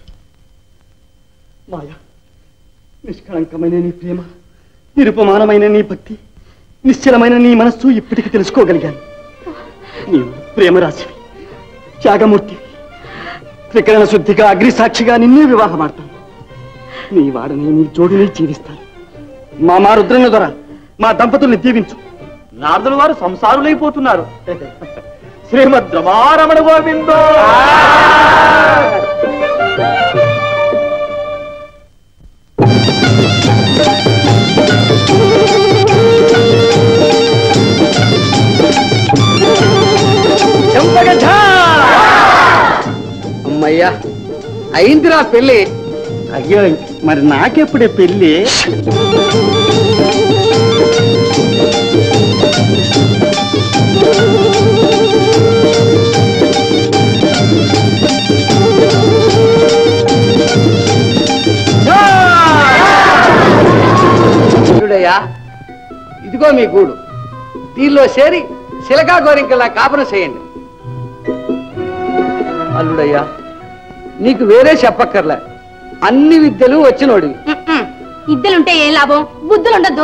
మాయా నిష్కళంకమైన నీ ప్రేమ నిరుపమానమైన నీ భక్తి నిశ్చలమైన నీ మనస్సు ఇప్పటికి తెలుసుకోగలిగాను నీవు ప్రేమరాశివి త్యాగమూర్తి త్రికరణ శుద్ధిగా అగ్ని సాక్షిగా నిన్నే వివాహమాడతాను నీ వాడని నీ జోడిని జీవిస్తాను మా మా రుద్రన్న ద్వారా మా దంపతుల్ని దీవించు నారదుల వారు సంసారులైపోతున్నారు శ్రీమద్ రమారమణ గోవిందో అమ్మయ్యా అయిందిరా పెళ్ళి అయ్యో మరి నాకెప్పుడే పెళ్ళి చూడయ్యా ఇదిగో మీ గూడు దీనిలో చేరి శిలకా గోరింకలా కాపురం చేయండి అల్లుడయ్యా నీకు వేరే చెప్పక్కర్లే అన్ని విద్యలు వచ్చినోడివి ఇద్దరుంటే ఏం లాభం బుద్ధులు ఉండద్దు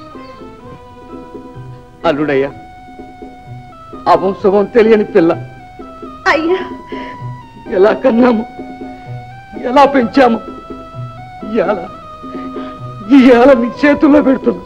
అల్లుడయ్యా అవం శుభం తెలియని పిల్ల అయ్యా ఎలా కన్నాము ఎలా పెంచాము ఇవాళ ఇవాళ నీ చేతుల్లో పెడుతున్నా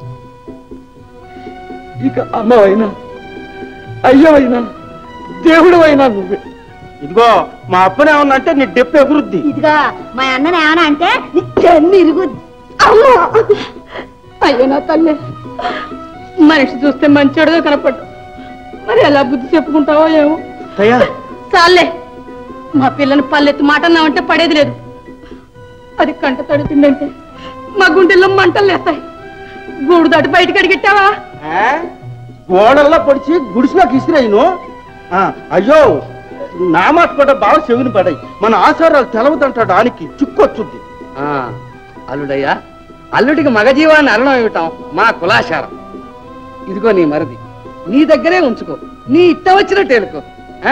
ఇక అమ్మవైనా అయ్యవైనా దేవుడు అయినా నువ్వే ఇదిగో మా అప్పనే ఉన్నంటే నీ డెప్పు ఎగురుద్ది ఇదిగా మా అన్నని ఏమన్నా అంటే చెన్ను ఇరుగుద్ది అమ్మో అయ్యో నా తల్లి మనిషి చూస్తే మంచోడుగా కనపడ్డు మరి ఎలా బుద్ధి చెప్పుకుంటావో ఏమో అయ్యా చాలే మా పిల్లని పల్లెత్తి మాట అన్నామంటే పడేది లేదు అది కంట తడుతుందంటే మా గుండెల్లో మంటలు లేస్తాయి గూడు దాటి బయటకు అడిగెట్టావా గోడల్లో పొడిచి గుడిసిలోకి ఇసిరేయను ఆ, అయ్యో నా మాట కూడా బాగా చెవిని పడాయి మన ఆచారాలు తెలవదంటాడు ఆనికి చిక్కొచ్చుద్ది ఆ, అల్లుడయ్యా అల్లుడికి మగజీవాన్ని అరణం ఇవ్వటం మా కులాచారం ఇదిగో నీ మరిది నీ దగ్గరే ఉంచుకో నీ ఇట్ట వచ్చినట్టు ఏలుకో ఆ?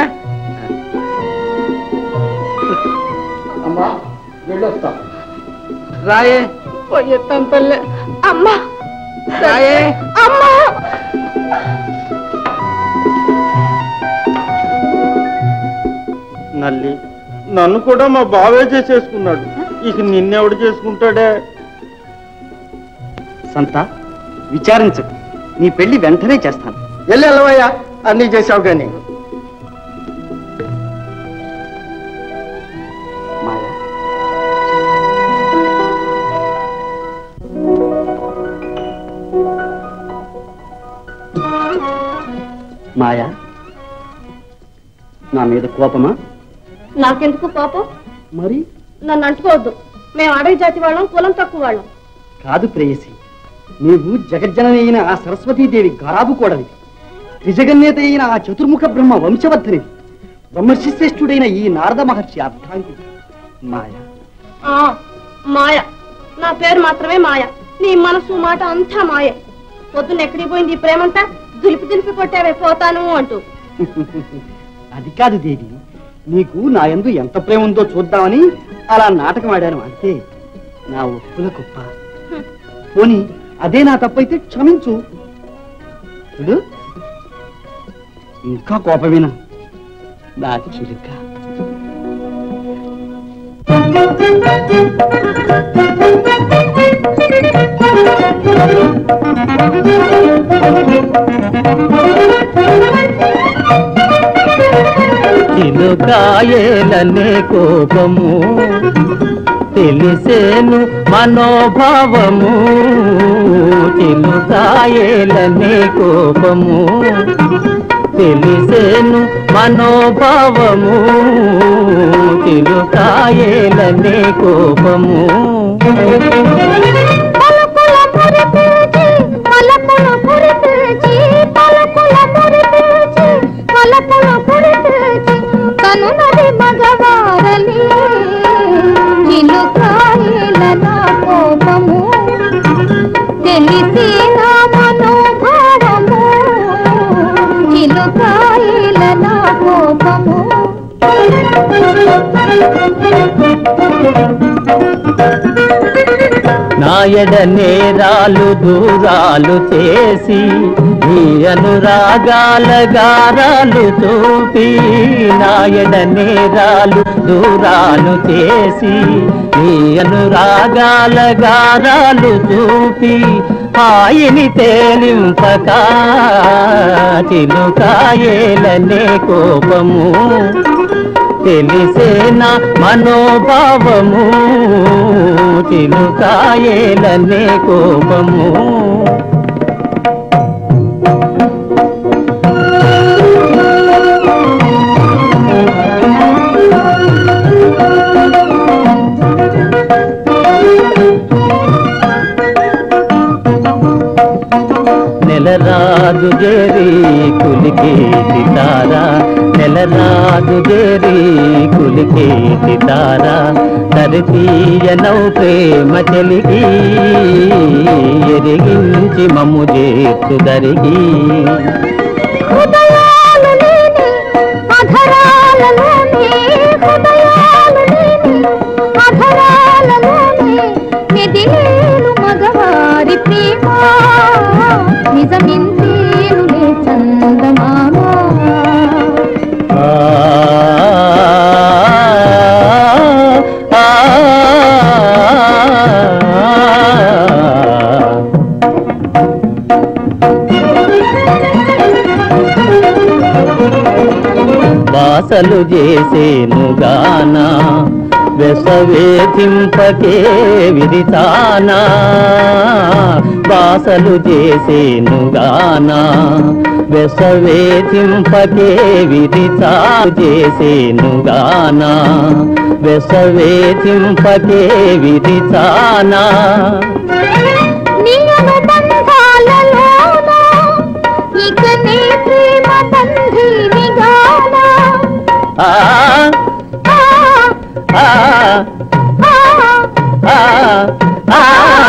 అమ్మా వెళ్ళొస్తా రాయే పోయేత్తాను తల్లి అమ్మా రాయే అమ్మా నల్లి నన్ను కూడా మా బావే చేసేసుకున్నాడు ఇక నిన్నెవడు చేసుకుంటాడే సంత విచారించకు నీ పెళ్లి వెంటనే చేస్తాను వెళ్ళి వెళ్ళవయ్యా అన్నీ చేసావు కానీ మాయా మాయా నా మీద కోపమా నాకెందుకు పాపం మరి నన్ను అంటుకోవద్దు మేము అడవి జాతి వాళ్ళం కులం తక్కువ వాళ్ళం కాదు ప్రేయసి నీవు జగజ్జనని అయిన ఆ సరస్వతీదేవి గరాబు కూడనిది త్రిజగన్నేత అయిన ఆ చతుర్ముఖ బ్రహ్మ వంశవర్ధనిది బ్రహ్మశిశ్రేష్ఠుడైన ఈ నారద మహర్షి అర్థాంగి మాయా ఆ, మాయ నా పేరు మాత్రమే మాయ నీ మనసు మాట అంతా మాయ పొద్దున్న ఎక్కడికి పోయింది ఈ ప్రేమంతా దులిపి దులిపి కొట్టావే పోతాను అంటూ అది కాదు దేవి నీకు నా యందు ఎంత ప్రేమ ఉందో చూద్దామని అలా నాటకం ఆడాను అంతే నా ఒప్పుల కుప్ప పోని అదే నా తప్పైతే క్షమించు చూడు ఇంకా కోపమేనా నా చిలుక చిలుకాయేలనే కోపము తెలిసేను మనోభావము చిలుకాయేలనే కోపము తెలిసేను మనోభావము చిలుకాయేలనే కోపము కనునది మగవారలి చిలుకాయల నా కోపము తెలిసి నా మనోభావము చిలుకాయల నా కోపము నాయడ నేరాలు దూరాలు చేసి నీ అనురాగాల గారాలు చూపి నాయడ నేరాలు దూరాలు చేసి నీ అనురాగాల గారాలు చూపి హాయిని తేలింపక చిలుకాయేలనే కోపము తెలిసేనా మనోభావము చిలుకాయేలనే కోపము నెలరాజు జేరి కులికేటి తారా నెలరాజు జేరి కులికేటి తారా తరితీయనౌ ప్రేమ చెలిగి ఎరిగించి మమ్ము చేర్చు దరిగి హృదయాలు లేని అధరాలలోనే హృదయాలు లేని అధరాలలోనే మెదిలేలు మగవారి ప్రేమ నిజమింతేనులే చందమామ ఆ ఆ, ఆ బాసలు చేసేను గానా వెసవేధింపకే విదితానా బాసలు చేసేను గానా వెసవేధింపకే విదితా చేసేను గానా వెసవేధింపకే విదితానా నీ అనుబంధాలలోన ఇక నీ ప్రేమ బంధినిగానా ఆ ఆ, ఆ ఆ, ఆ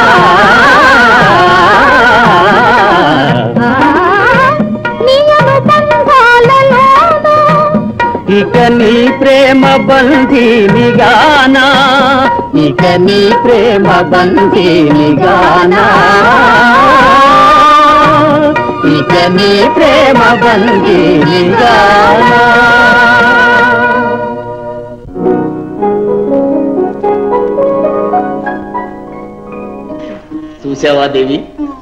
ఆ, నీ అనుబంధాలలోన ఇక నీ ప్రేమ బంధీని గానా ఇక నీ ప్రేమ బంధీని గానా ఇక నీ ప్రేమ బంధీని గానా చూసావా దేవి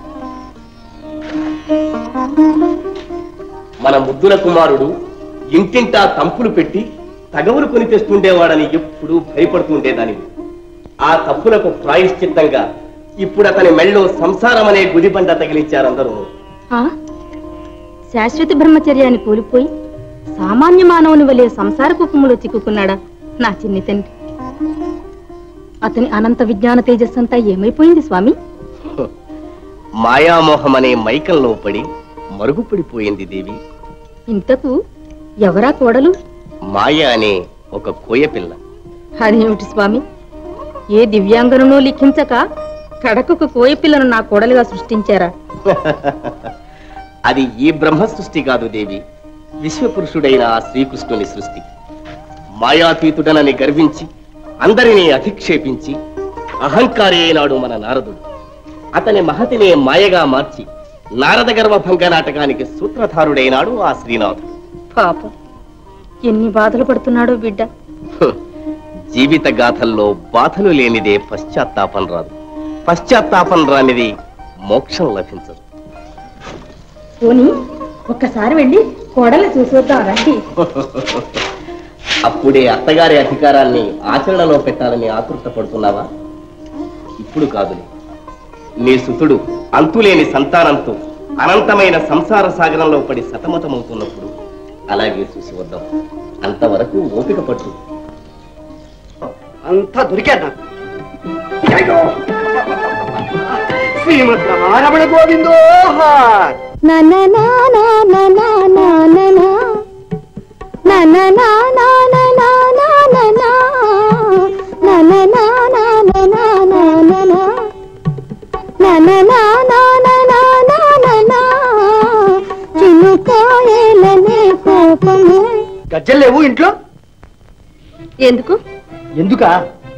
మన ముద్దుల కుమారుడు ఇంటింటా తంపులు పెట్టి తగవులు కొని తెస్తుండేవాడని ఎప్పుడూ భయపడుతుండేదాని ఆ తప్పులకు ప్రాయశ్చిత్తంగా ఇప్పుడు అతని మెళ్ళో సంసారం అనే గుదిబండ తగిలించారందరూ ఆ? శాశ్వత బ్రహ్మచర్యాన్ని కోల్పోయి సామాన్య మానవుని వలె సంసార కుక్కుములో చిక్కుకున్నాడా నా చిన్ని తండ్రి అతని అనంత విజ్ఞాన తేజస్సంతా ఏమైపోయింది స్వామి మాయామోహం అనే మైకంలో పడి మరుగుపడిపోయింది దేవి ఇంతకు ఎవరా కోడలు మాయ అనే ఒక కోయపిల్ల అదేమిటి స్వామి ఏ దివ్యాంగనో లిఖించక కడకొక కోయపిల్లను నా కోడలుగా సృష్టించారా అది ఈ బ్రహ్మ సృష్టి కాదు దేవి విశ్వపురుషుడైన ఆ శ్రీకృష్ణుని సృష్టి మాయాతీతుడనని గర్వించి అందరినీ అధిక్షేపించి అహంకారి అయినాడు మన నారదుడు అతని మహతినే మాయగా మార్చి నారద గర్వభంగ నాటకానికి సూత్రధారుడైనాడు ఆ శ్రీనాథుడు పాపం ఎన్ని బాధలు పడుతున్నాడో బిడ్డ హ్, జీవిత గాథల్లో బాధలు లేనిదే పశ్చాత్తాపం రాదు పశ్చాత్తాపం రానిది మోక్షం లభించదు పోనీ ఒక్కసారి వెళ్ళి కోడలు చూసొద్దాం రండి అప్పుడే అత్తగారి అధికారాన్ని ఆచరణలో పెట్టాలని ఆతృత పడుతున్నావా ఇప్పుడు కాదులే నీ సుతుడు అంతులేని సంతానంతో అనంతమైన సంసార సాగరంలో పడి సతమతమవుతున్నప్పుడు అలాగే చూసి వద్దాం అంతవరకు ఓపిక పట్టు అంతా దొరికారు నాకు అయ్యో! శ్రీమద్ రమారమణ గోవిందో నా నా నా నా నా నా నా నా నా. నా నా నా నా నా నా నా నా నా. నా నా నా నా నా నా నా నా నా. నా నా నా నా నా నా నా నా నా. చినుకాయలనే కోపము గజ్జలు లేవు ఇంట్లో ఎందుకు ఎందుకా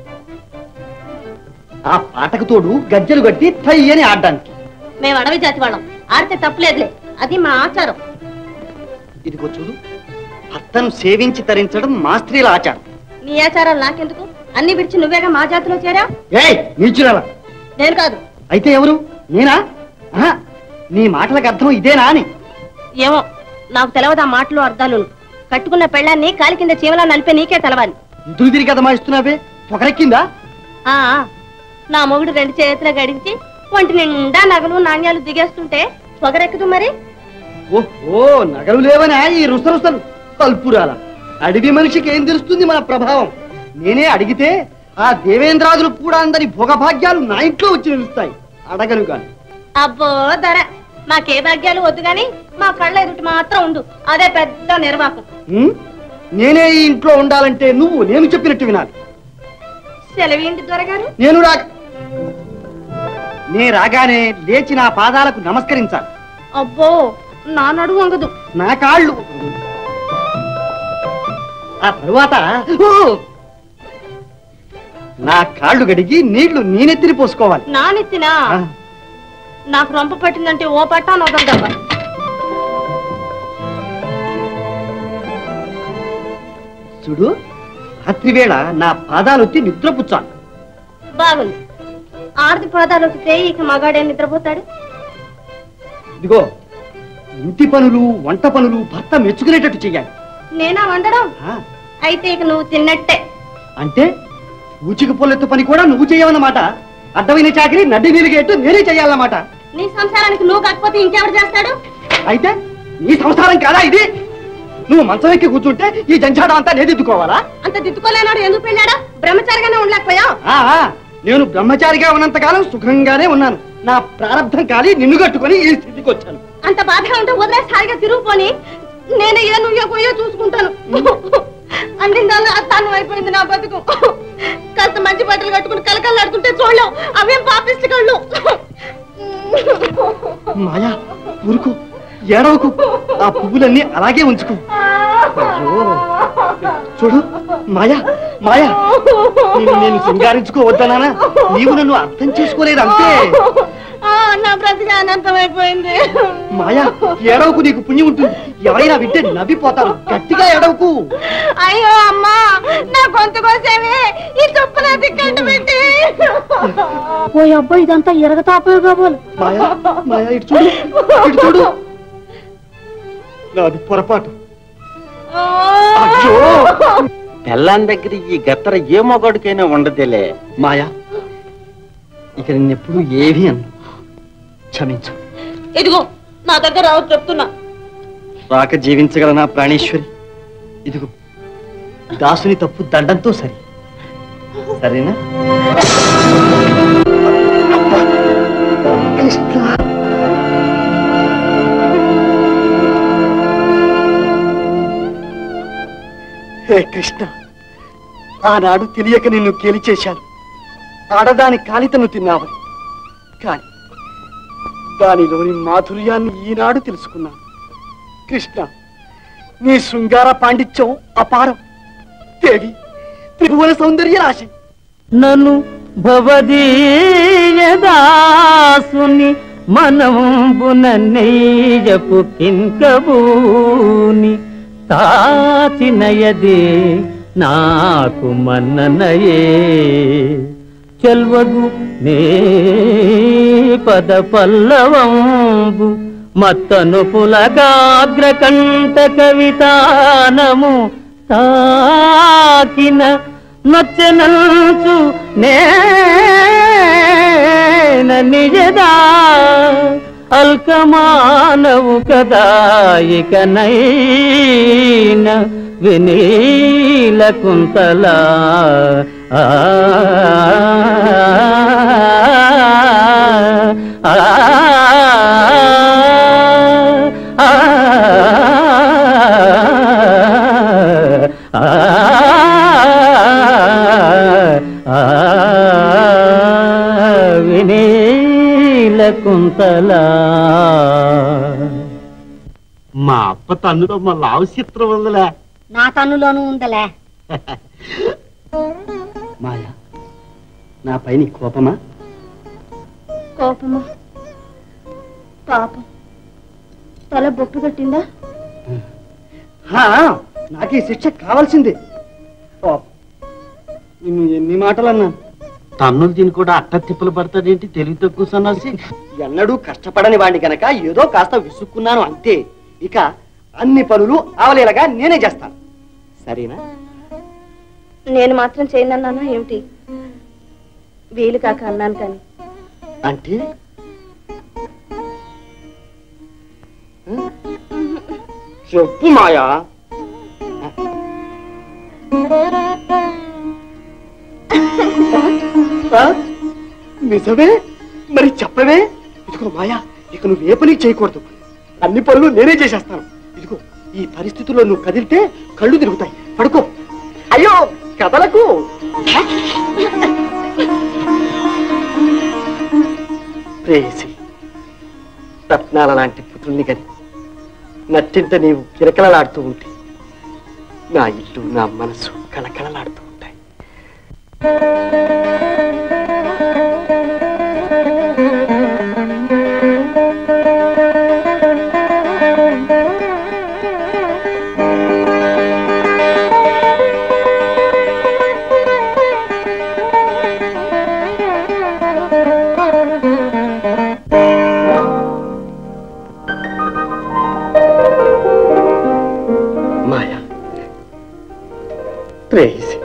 ఆ పాటకు తోడు గజ్జలు కట్టి తై అని ఆడడానికి మేము అడవి జాతి వాళ్ళం ఆడితే తప్పులేదులే అది మా ఆచారం ఇదిగో చూడు భర్తను సేవించి తరించడం మా స్త్రీల ఆచారం నీ ఆచారాలు నాకెందుకు అన్ని విడిచి నువ్వేగా మా జాతిలో చేరా ఏయ్ నీచురాలా నేను కాదు అయితే ఎవరు నేనా ఆహా, నీ మాటలకు అర్థం ఇదేనా అని ఏమో నాకు తెలవదు ఆ మాటలు అర్థాలు కట్టుకున్న పెళ్ళాన్ని కాలి కింద చీమలా నలిపే నీకే తెలవాలి ఎదురు తిరిగి కదా మాయిస్తున్నావే పొగరెక్కిందా ఆ నా మొగుడు రెండు చేతులు గడించి ఒంటి నిండా నగలు నాణ్యాలు దిగేస్తుంటే పొగరెక్కదు మరి ఓ నగలు లేవనా ఈ రుసరుసలు కల్పురాల అడవి మనిషికి ఏం తెలుస్తుంది మన ప్రభావం నేనే అడిగితే ఆ దేవేంద్రాదులు కూడా అందరి భోగభాగ్యాలు నా ఇంట్లో వచ్చి నిలుస్తాయి అడగను కాని అబ్బో ధర మాకే భాగ్యాలు వద్దు గాని మా కళ్ళ ఎదుటి మాత్రం ఉండు అదే పెద్ద నిర్వాకం ఉం? నేనే ఈ ఇంట్లో ఉండాలంటే నువ్వు నేను చెప్పినట్టు వినాలి సెలవేంటి దొరగారు నేను రా నే రాగానే లేచి నా పాదాలకు నమస్కరించాలి అబ్బో నా నడువు వంగదు నా కాళ్ళు ఆ తరువాత ఓ! నా కాళ్ళు గడిగి నీళ్లు నేనెత్తిని పోసుకోవాలి నా నెత్తినా ఆ, నాకు రొంప పట్టిందంటే ఓ పట్టా నొదలదబ్బా చూడు రాత్రి వేళ నా పాదాలు వచ్చి నిద్రపుచ్చాను బాగుంది ఆర్ది పాదాలొక్కితే ఇక మగాడే నిద్రపోతాడు ఇదిగో ఇంటి పనులు వంట పనులు భర్త మెచ్చుకునేటట్టు చెయ్యాలి నేనా వండడం ఆ, అయితే ఇక నువ్వు తిన్నట్టే అంటే ఊచిక పొల్లెత్తు పని కూడా నువ్వు చేయవన్నమాట అడ్డమైన చాకరీ నడ్డి నీలిగేట్టు నేనే చెయ్యాలన్నమాట నీ సంసారానికి నువ్వు కాకపోతే ఇంకెవరు చేస్తాడు అయితే నీ సంసారం కాదా ఇది నువ్వు మంచం ఎక్కి కూర్చుంటే ఈ జంఝాడం అంతా నేదిద్దుకోవాలా అంత దిద్దుకోలేనాడు ఎందుకు పెళ్ళాడా బ్రహ్మచారిగానే ఉండలేకపోయావు ఆ, ఆ, నేను బ్రహ్మచారిగా ఉన్నంత కాలం సుఖంగానే ఉన్నాను నా ప్రారంభం కాలి నిన్ను కట్టుకొని ఈ స్థితికి వచ్చాను అంత బాధగా ఉంటే వదిలేసి హాయిగా తిరుగుపోని నేను ఏ నువ్వో పోయో చూసుకుంటాను అందిందల్లా అత్తాను అయిపోయింది నా బతుకు కాస్త మంచి బట్టలు కట్టుకుని కలకల్లాడుతుంటే చూడలేవు అవేం పాపిస్ట్ కళ్ళు మాయా ఊరుకు ఏడవకు ఆ పువ్వులన్నీ అలాగే ఉంచుకో అయ్యో చూడు మాయా మాయా నేను నేను శృంగారించుకోవద్దనా నీవు నన్ను అర్థం చేసుకోలేదు అంతే ఆ, నా బ్రతికి అనంతమైపోయింది మాయా ఏడవకు నీకు పుణ్యం ఉంటుంది ఎవరైనా వింటే నవ్విపోతారు గట్టిగా ఏడవకు అయ్యో అమ్మా నా గొంతు కోసేవి ఈ తుప్పు నా దిక్కంట పెట్టి ఓ అబ్బాయి ఇదంతా ఎరగతాపోయి కాబోలు మాయా మాయా ఇటు చూడు ఇటు చూడు నాది పొరపాటు అయ్యో పెళ్ళాన్ దగ్గర ఈ గత్తర ఏ మొగాడికైనా ఉండదేలే మాయా ఇక నిన్నెప్పుడు ఏమీ అన్ను క్షమించు ఇదిగో నా దగ్గర రావు చెప్తున్నా రాక జీవించగల నా ప్రాణేశ్వరి ఇదిగో దాసుని తప్పు దండంతో సరి సరేనా కృష్ణ హే కృష్ణ ఆనాడు తెలియక నిన్ను కేలి చేశాను ఆడదాని కాలితను తిన్నావని కాని దానిలోని మాధుర్యాన్ని ఈనాడు తెలుసుకున్నాను కృష్ణ నీ శృంగార పాండిత్యం అపారం దేవి త్రిభువన సౌందర్య రాశి నను భవదీయదాసుని మనముంబున నెయ్యపు కింకబూని తాచినయదే నాకు మన్ననయే చెల్వగు నే పద పల్లవంబు మత్తను పులగాగ్రకంఠ కవితానము తాకిన నచ్చనంచు నేన నిజదా అల్కమానవు కదా ఇక నైన వినీల కుంతలా ఆ ఆ ఆ వినీల కుంతలా మా అప్ప తన్నులో మా లావు చిత్రం ఉందిలే నా తన్నులోనూ ఉందలే మాయా నా పైన కోపమా కోపమా పాపం తల బొట్టు కట్టిందా హా, నాకు ఈ శిక్ష కావాల్సిందే పాపం. నిన్ను ఎన్ని మాటలు అన్నాను తన్నులు తిని కూడా అట్ట తిప్పలు పడతాడేంటి తెలివి తక్కువ సన్నాసి ఎన్నడూ కష్టపడని వాడిని గనక ఏదో కాస్త విసుక్కున్నాను అంతే ఇక అన్ని పనులు అవలేలగా నేనే చేస్తాను సరేనా నేను మాత్రం చేయనన్నానా ఏమిటి వీలు కాక అన్నాను కానీ అంటే చెప్పు మాయా ఆ? నిజమే మరి చెప్పవే ఇదిగో మాయా ఇక నువ్వు ఏ పని చేయకూడదు అన్ని పనులు నేనే చేసేస్తాను ఇదిగో ఈ పరిస్థితుల్లో నువ్వు కదిలితే కళ్ళు తిరుగుతాయి పడుకో అయ్యో కదలకు ప్రేసి రత్నాల లాంటి పుత్రుల్ని గని నట్టింట నీవు కిరకలలాడుతూ ఉంటే నా ఇల్లు నా మనసు కళకళలాడుతూ ఉంటాయి మాయా ప్రేసి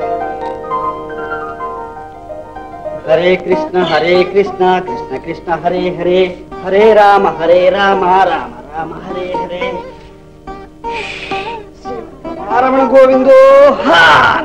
హరే కృష్ణ హరే కృష్ణ కృష్ణ కృష్ణ హరే హరే హరే రామ హరే రామ రామ రామ హరే హరే రమణ గోవిందో హా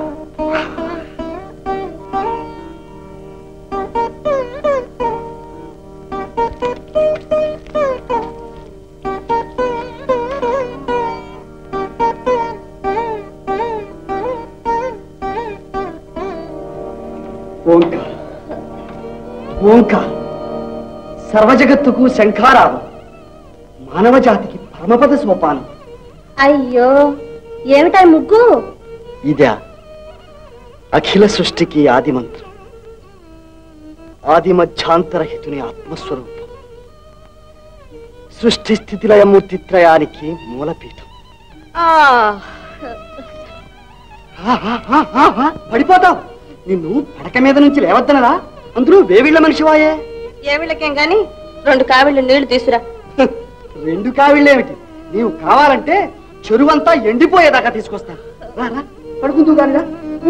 ఓంకార ఓంకార సర్వజగత్తుకు శంఖారావం మానవ జాతికి పరమపద సోపానం అయ్యో ఏమిటా ముగ్గు ఇదా అఖిల సృష్టికి ఆది మంత్రం ఆది మధ్యాంతరహితుని ఆత్మస్వరూపం సృష్టి స్థితిలయమూర్తిత్రయానికి మూలపీఠం ఆ ఆ, ఆ, ఆ, ఆ, ఆ, పడిపోతావు నిన్ను పడక మీద నుంచి లేవద్దనరా అందులో వేవిళ్ళ మనిషివాయే ఏమిళ్ళకేం గాని రెండు కావిళ్ళు నీళ్లు తీసురా హ, రెండు కావిళ్ళేమిటి నీవు కావాలంటే చెరువంతా ఎండిపోయేదాకా తీసుకొస్తాను రా, రా, పడుకుందు గానిరా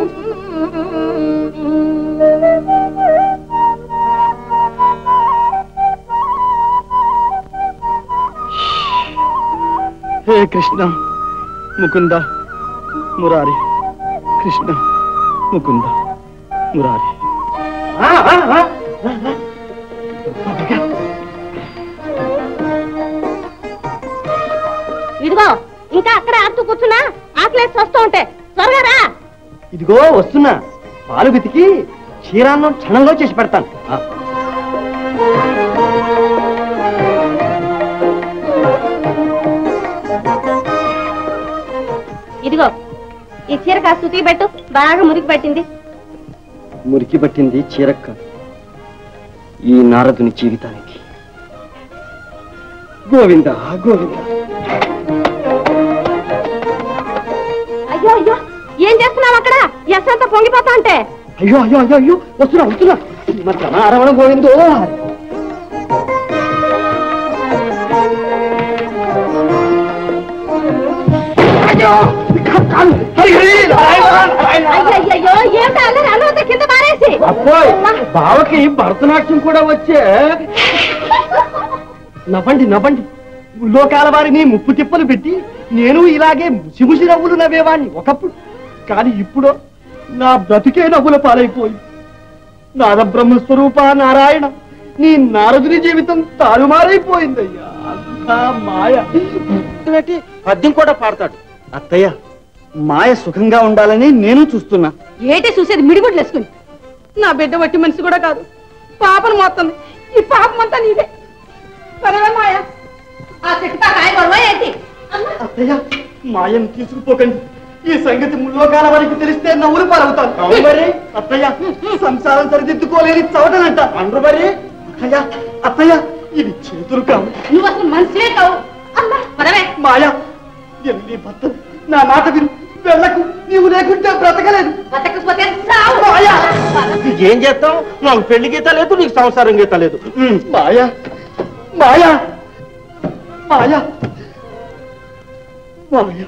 హే కృష్ణ ముకుంద మురారి కృష్ణ ముకుంద మురారి ఇదిగో ఇంకా అక్కడ ఆడుతూ కూర్చున్నా ఆకలేసి వస్తూ ఉంటే త్వరగా రా ఇదిగో వస్తున్నా పాలు బితికి క్షీరాన్నం క్షణంలో చేసి పెడతాను ఆ. ఇదిగో ఈ చీర కాస్త ఉతికి పెట్టు బాగా మురికి పట్టింది మురికి పట్టింది చీరక్క ఈ నారదుని జీవితానికి గోవింద గోవింద అయ్యో అయ్యో ఏం చేస్తున్నావు అక్కడ ఎస్ అంతా పొంగిపోతా అంటే అయ్యో అయ్యో అయ్యో అయ్యో వస్తున్నా వస్తున్నా శ్రీమద్ రమణ గోవిందో అయ్యో కాలు, హరి, హరి, నారాయణ, నారాయణ. అయ్యో ఏమిటా అల్లరి అల్లరి కింద పారేసి అబ్బోయ్ బావకి భరతనాట్యం కూడా వచ్చే నవ్వండి నవ్వండి లోకాల వారిని ముప్పు తిప్పలు పెట్టి నేను ఇలాగే ముసిముసి నవ్వులు నవ్వేవాణ్ణి ఒకప్పుడు కానీ ఇప్పుడు నా బ్రతికే నవ్వుల పాలైపోయి నాద బ్రహ్మస్వరూప నారాయణ నీ నారదుని జీవితం తారుమారైపోయిందయ్యా అంతా మాయ పద్యం కూడా పాడతాడు అత్తయ్య మాయ సుఖంగా ఉండాలని నేను చూస్తున్నా ఏటి చూసేది మిడిగుడ్లు వేసుకుని నా బిడ్డ వట్టి మనిషి కూడా కాదు పాపను మోస్తుంది ఈ పాపం అంతా నీదే సరేనా మాయ ఆ చెట్టు కాయ గొడవ ఏంటి అత్తయ్య మాయను తీసుకుపోకండి ఈ సంగతి ముల్లోకాల వారికి తెలిస్తే నవ్వులు పాలవుతాను మరి అత్తయ్య సంసారం సరిదిద్దుకోలేని చవటనంట అండ్రు మరి అత్తయ్య అత్తయ్య ఇది చేతులు కావు నువ్వు అసలు మనిషివే కావు అమ్మా పదవే మాయ ఎన్ని భర్త నా మాట విను వెళ్ళకు నీవు లేకుంటే బ్రతకలేదు బతకపోతే సావు. మాయా ఏం చేస్తాం నాకు పెళ్లి గీత లేదు నీకు సంసారం గీత లేదు ఉమ్. మాయా మాయా మాయా మాయా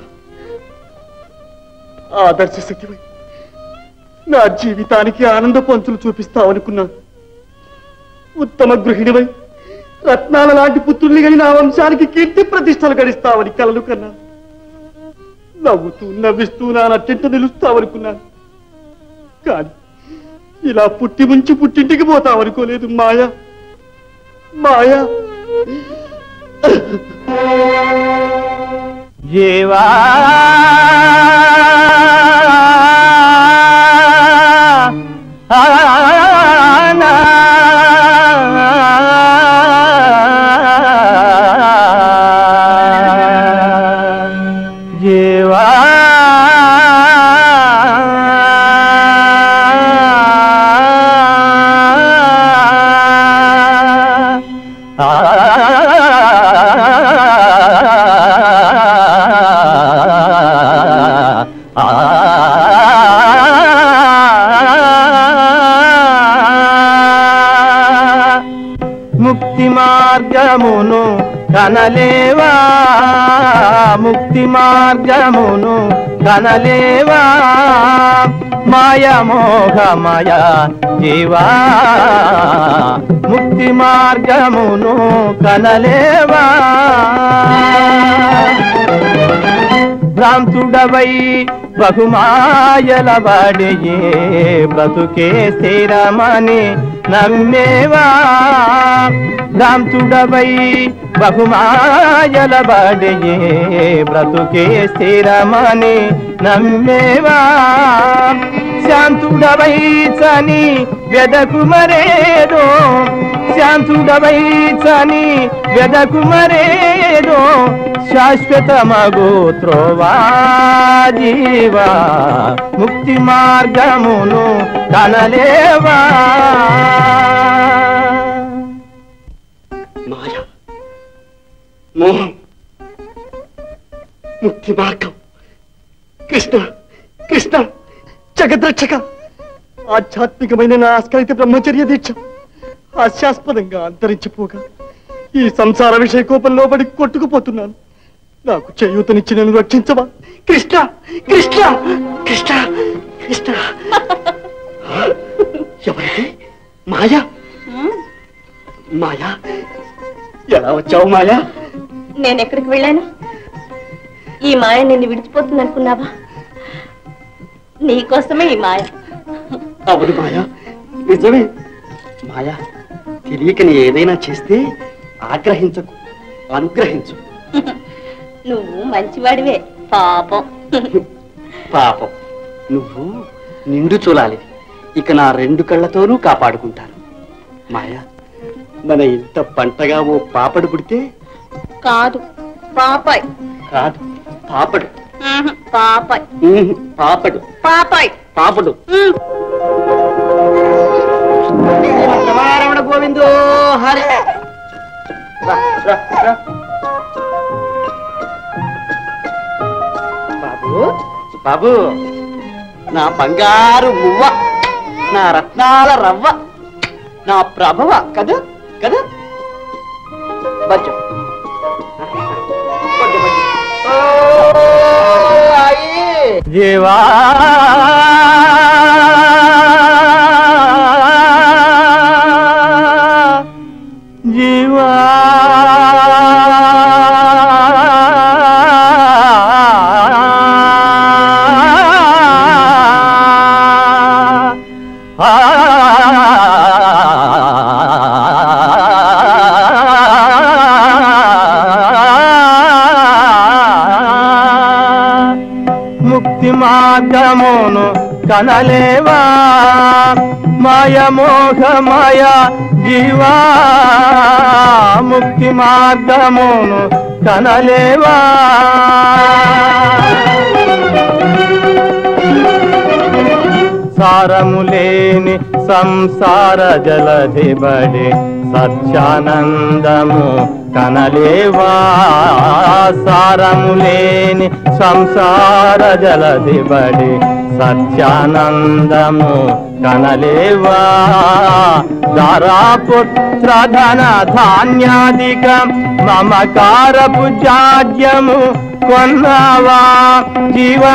ఆదర్శ శక్తివై నా జీవితానికి ఆనంద పంచులు చూపిస్తావనుకున్నాను ఉత్తమ గృహిణివై రత్నాల లాంటి పుత్రుల్ని గని నా వంశానికి కీర్తి ప్రతిష్టలు గడిస్తావని కలలు కన్నాను నవ్వుతూ నవ్విస్తూ నా నట్టెంట నిలుస్తావనుకున్నాను కానీ ఇలా పుట్టి ముంచి పుట్టింటికి పోతావనుకోలేదు మాయా మాయా జీవా జీవా ముక్తి మార్గమును కనలేవా ముక్తి మార్గమును కనలేవా మాయ మోహమయ జీవా ముక్తి మార్గమును కనలేవా భ్రాంతుడవై బహుమాయలబడియే బ్రతుకే స్థిరమని నమ్మేవా భ్రాంతుడవై బహుమాయలబడియే బ్రతుకే స్థిరమని నమ్మేవా శాంతుడవై చని వెదకు మరేదో శాంతుడవై చని వెదకు మరేదో శాశ్వతమగు త్రోవా జీవా ముక్తి మార్గమును కనలేవా మాయ మోహం ముక్తి మార్గం కృష్ణ కృష్ణ జగద్రక్షక ఆధ్యాత్మికమైన నా ఆస్కరిత బ్రహ్మచర్య దీక్ష హాస్యాస్పదంగా అంతరించిపోగా ఈ సంసార విషయ కోపంలో పడి కొట్టుకుపోతున్నాను నాకు చేయూతనిచ్చి నన్ను రక్షించవా కృష్ణ కృష్ణ కృష్ణ కృష్ణ ఎవరిది మాయా మాయా ఎలా వచ్చావు మాయా నేను ఎక్కడికి వెళ్ళాను ఈ మాయ నిన్ను విడిచిపోతుంది అనుకున్నావా నీకోసమే ఈ మాయ అవును మాయా నిజమే మాయా తెలియకని ఏదైనా చేస్తే ఆగ్రహించకు అనుగ్రహించు నువ్వు మంచివాడివే పాపం పాపం నువ్వు నిండు చూడాలి ఇక నా రెండు కళ్ళతోనూ కాపాడుకుంటాను మాయా మన ఇంత పంటగా ఓ పాపడు పుడితే కాదు పాపాయ్ కాదు పాపడు ఉహు, పాపాయ్ ఉహు, పాపడు పాపాయ్ పాపడు ఉమ్. రమణ గోవిందో హరి రా, రా, రా. బాబు బాబు నా బంగారు మువ్వ నా రత్నాల రవ్వ నా ప్రభవ కదా కదా బజ్జం బజ్జం, బజ్జం. ఓ, అయ్యి. జీవా జీవా ముక్తి మార్గమును కనలేవా మాయ మోహమయ జీవా ముక్తి మార్గమును కనలేవా సారము లేని సంసార జలధిబడి సత్యానందము కనలేవా సారము లేని సంసార జలదిబడి సత్యానందము కనలేవా ధారాపుత్ర ధన ధాన్యాధిక మమకారపు జాడ్యము కొన్నావా జీవా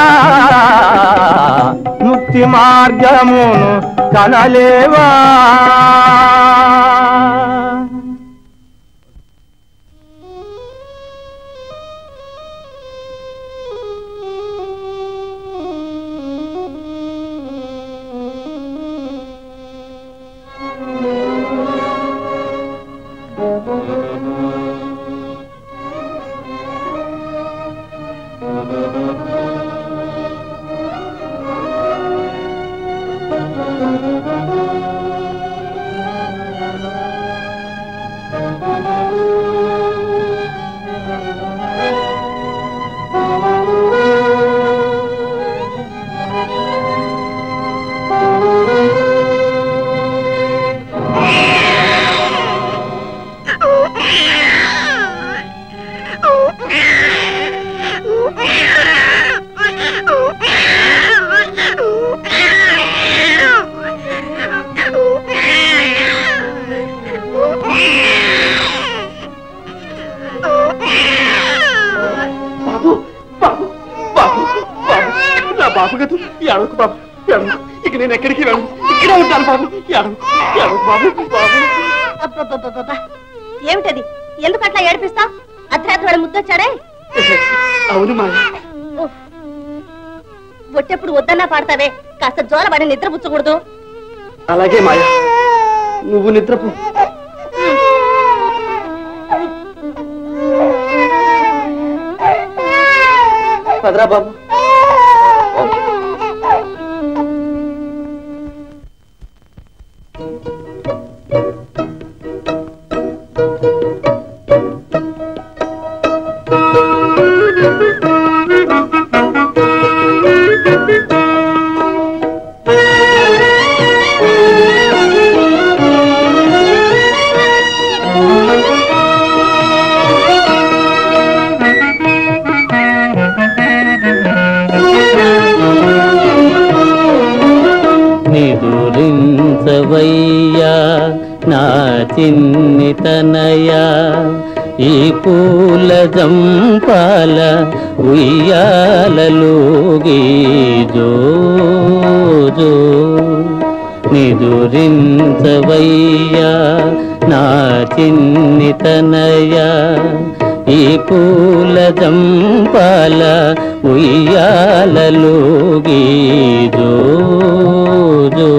ముక్తి మార్గమును కనలేవా బాబు బాబు బాబు బాబు నా బాబు గదు ఏడవకు బాబు ఏడవకు ఇక నేను ఎక్కడికి వెళ్ళను ఇక్కడే ఉంటాను బాబు ఏడవకు ఏడవకు బాబు బాబు అబ్బబ్బబ్బబ్బబ్బా. ఏమిటది ఎందుకు అట్లా ఏడిపిస్తా అర్ధరాత్రి వాడు ముద్దొచ్చాడే అవును మా ఉఫ్. ఒట్టెప్పుడు వద్దన్నా పాడతావే కాస్త జోలబడి నిద్ర పుచ్చకూడదు అలాగే మాయ నువ్వు నిద్రపో పదరా బాబు నిదురించవయ్యా నా చిన్ని తనయా ఈ పూల జంపాల ఉయ్యాలలోగి జో జో నిదురించవయ్యా నా చిన్ని తనయా ఈ పూల జంపాల ఉయ్యాలలోగి జో జో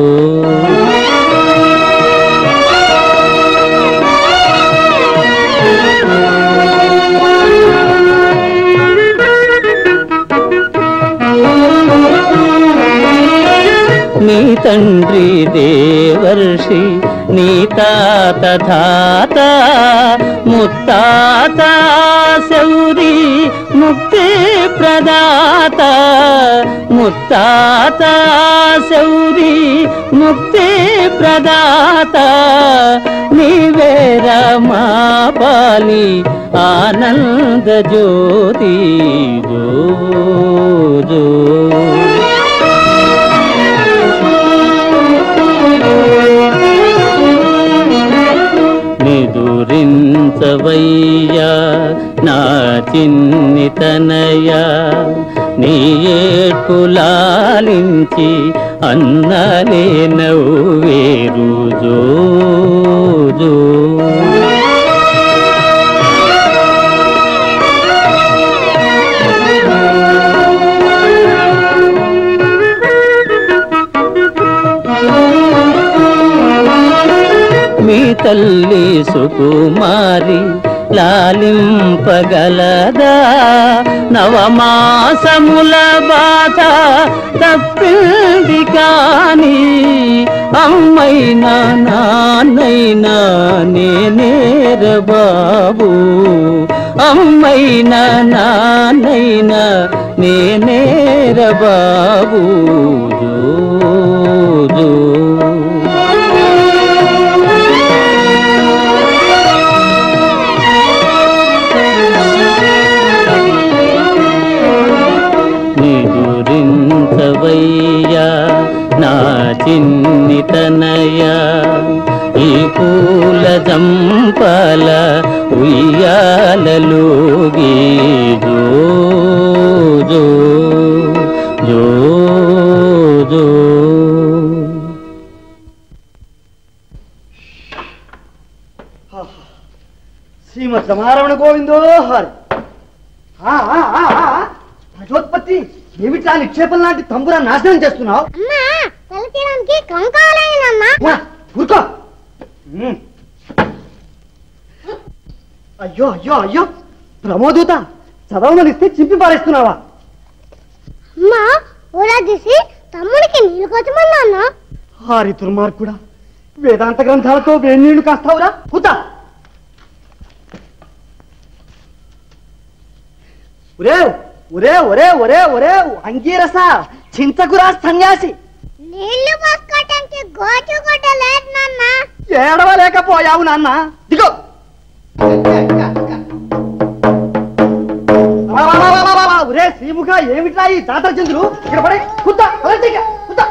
నీ తండ్రి దేవర్షి నీ తాత ధాత ముత్తాత శౌరి ముక్తి ప్రదాత ముత్తాత శౌరి ముక్తి ప్రదాత నీవేర మా పాలి ఆనంద జ్యోతి జో జో నిదురించవయ్యా నా చిన్ని తనయా నీ ఏడ్పులాలించి అన్నలే నవ్వేరు జో జో మీ తల్లి సుకుమారి లాలింపగలదా నవమాసముల బాధ తప్పింది కాని అమ్మైనా నాన్నైనా నేనేర బాబు అమ్మైనా నాన్నైనా నేనేర బాబు జో జో చిన్నితనయ ఈ పూల జంపల ఉయ్యాలలోగి జో జో జో జో శ్రీమద్ సమారమణ గోవిందో హరి ఆ, ఆ, ఆ, ఆ, ప్రజోత్పత్తి ఏమిట్లా నిక్షేపం లాంటి తంబురా నాశనం చేస్తున్నావు అమ్మా తల తీయడానికి కంకాలైనమ్మా వా, ఊరుకో ఉమ్. అయ్యో అయ్యో అయ్యో ప్రమోదూత చదవమనిస్తే చింపి పారేస్తున్నావా అమ్మా ఊరా తీసి తమ్ముడికి నీళ్ళు కొట్టమన్నాను హారి దుర్మార్గుడా వేదాంత గ్రంథాలతో వేణీళ్లు కాస్తావురా కూత ఒరే ఒరే ఒరే ఒరే ఒరే అంగీరస చింతకురా సన్యాసి నీళ్లు పోసుకోవటానికి గోచు గుడ్డ లేదు నాన్న ఏడవలేకపోయావు నాన్న దిగో వా, వా, వా, వా, వా, వా, ఒరే శ్రీముఖ ఏమిట్రా ఈ జాతర చంద్రులు ఇక్కడ పడే కుత్త కుత్త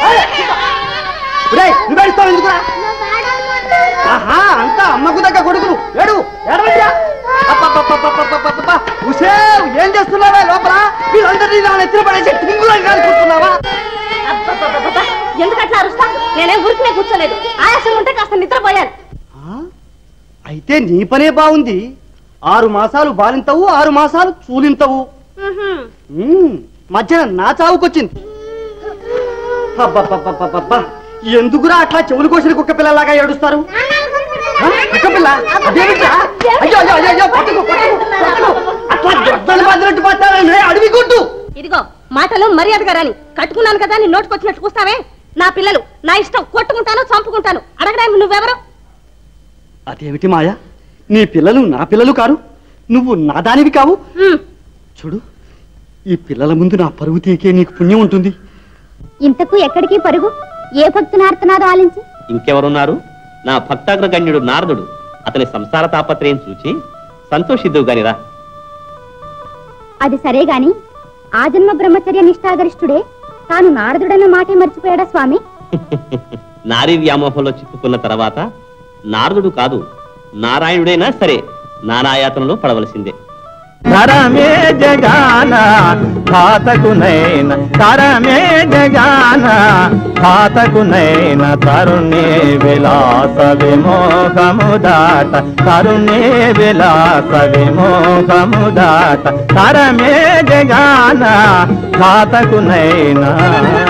ఒరే నువ్వు ఏడుస్తావు ఎందుకురా ఆహా అంతా అమ్మకు దగ్గ కొడుకును ఏడు ఏడవయ్యా అబ్బబ్బబ్బబ్బబ్బబ్బబ్బబ్బ. ఉసేవ్, ఏం చేస్తున్నావే లోపల వీళ్ళందరినీ నా నెత్తిన పడేసి టింగులని కాలుకుంటున్నావా ఎందుకు అట్లా అరుస్తా నేనేం ఊరికనే కూర్చోలేదు ఆయాసం ఉంటే కాస్త నిద్రపోయాను ఆ? అయితే నీ పనే బాగుంది ఆరు మాసాలు బాలింతవు ఆరు మాసాలు చూలింతవు ఉమ్, మధ్యన నా చావుకొచ్చింది అబ్బబ్బబ్బబ్బబ్బబ్బా. ఎందుకురా అట్లా చెవులు కోసిన కుక్క పిల్లలాగా ఏడుస్తారు ఆ? కుక్క పిల్ల అదేమిట్రా అయ్యో అయ్యో అయ్యో, అయ్యో పట్టుకో పట్టుకో పట్టుకో అట్లా గొడ్డలు బదిలిట్టు పట్టాలని అడవి గుడ్డు ఇదిగో మాటలు మర్యాదగా రాని కట్టుకున్నాను కదా నీ నోటుకొచ్చినట్టు కూస్తావే నా పిల్లలు నా ఇష్టం కొట్టుకుంటాను చంపుకుంటాను అడగడానికి నువ్వెవరు అదేమిటి మాయా నీ పిల్లలు నా పిల్లలు కారు నువ్వు నా దానివి కావు హ్మ్. చూడు ఈ పిల్లల ముందు నా పరువు తీకే నీకు పుణ్యం ఉంటుంది ఇంతకు ఎక్కడికి పరుగు ఏ భక్తునార్తనాదో ఆలించి ఇంకెవరున్నారు నా భక్తాగ్రగణ్యుడు నారదుడు అతని సంసార తాపత్రయం చూచి సంతోషిద్దువు గానిరా అది సరే గాని ఆ జన్మ బ్రహ్మచర్య నిష్ఠాగరిష్ఠుడే తాను నారదుడన్న మాటే మర్చిపోయాడా స్వామి నారీ వ్యామోహంలో చిక్కుకున్న తర్వాత నారదుడు కాదు నారాయణుడైనా సరే నానాయాతనలో పడవలసిందే తరమే జగాన ఘాతకునైన తరమే జగాన ఘాతకునైన తరుణే విలాస విమోహము దాట తరుణే విలాస విమోహము దాట తరమే జగాన ఘాతకునైనా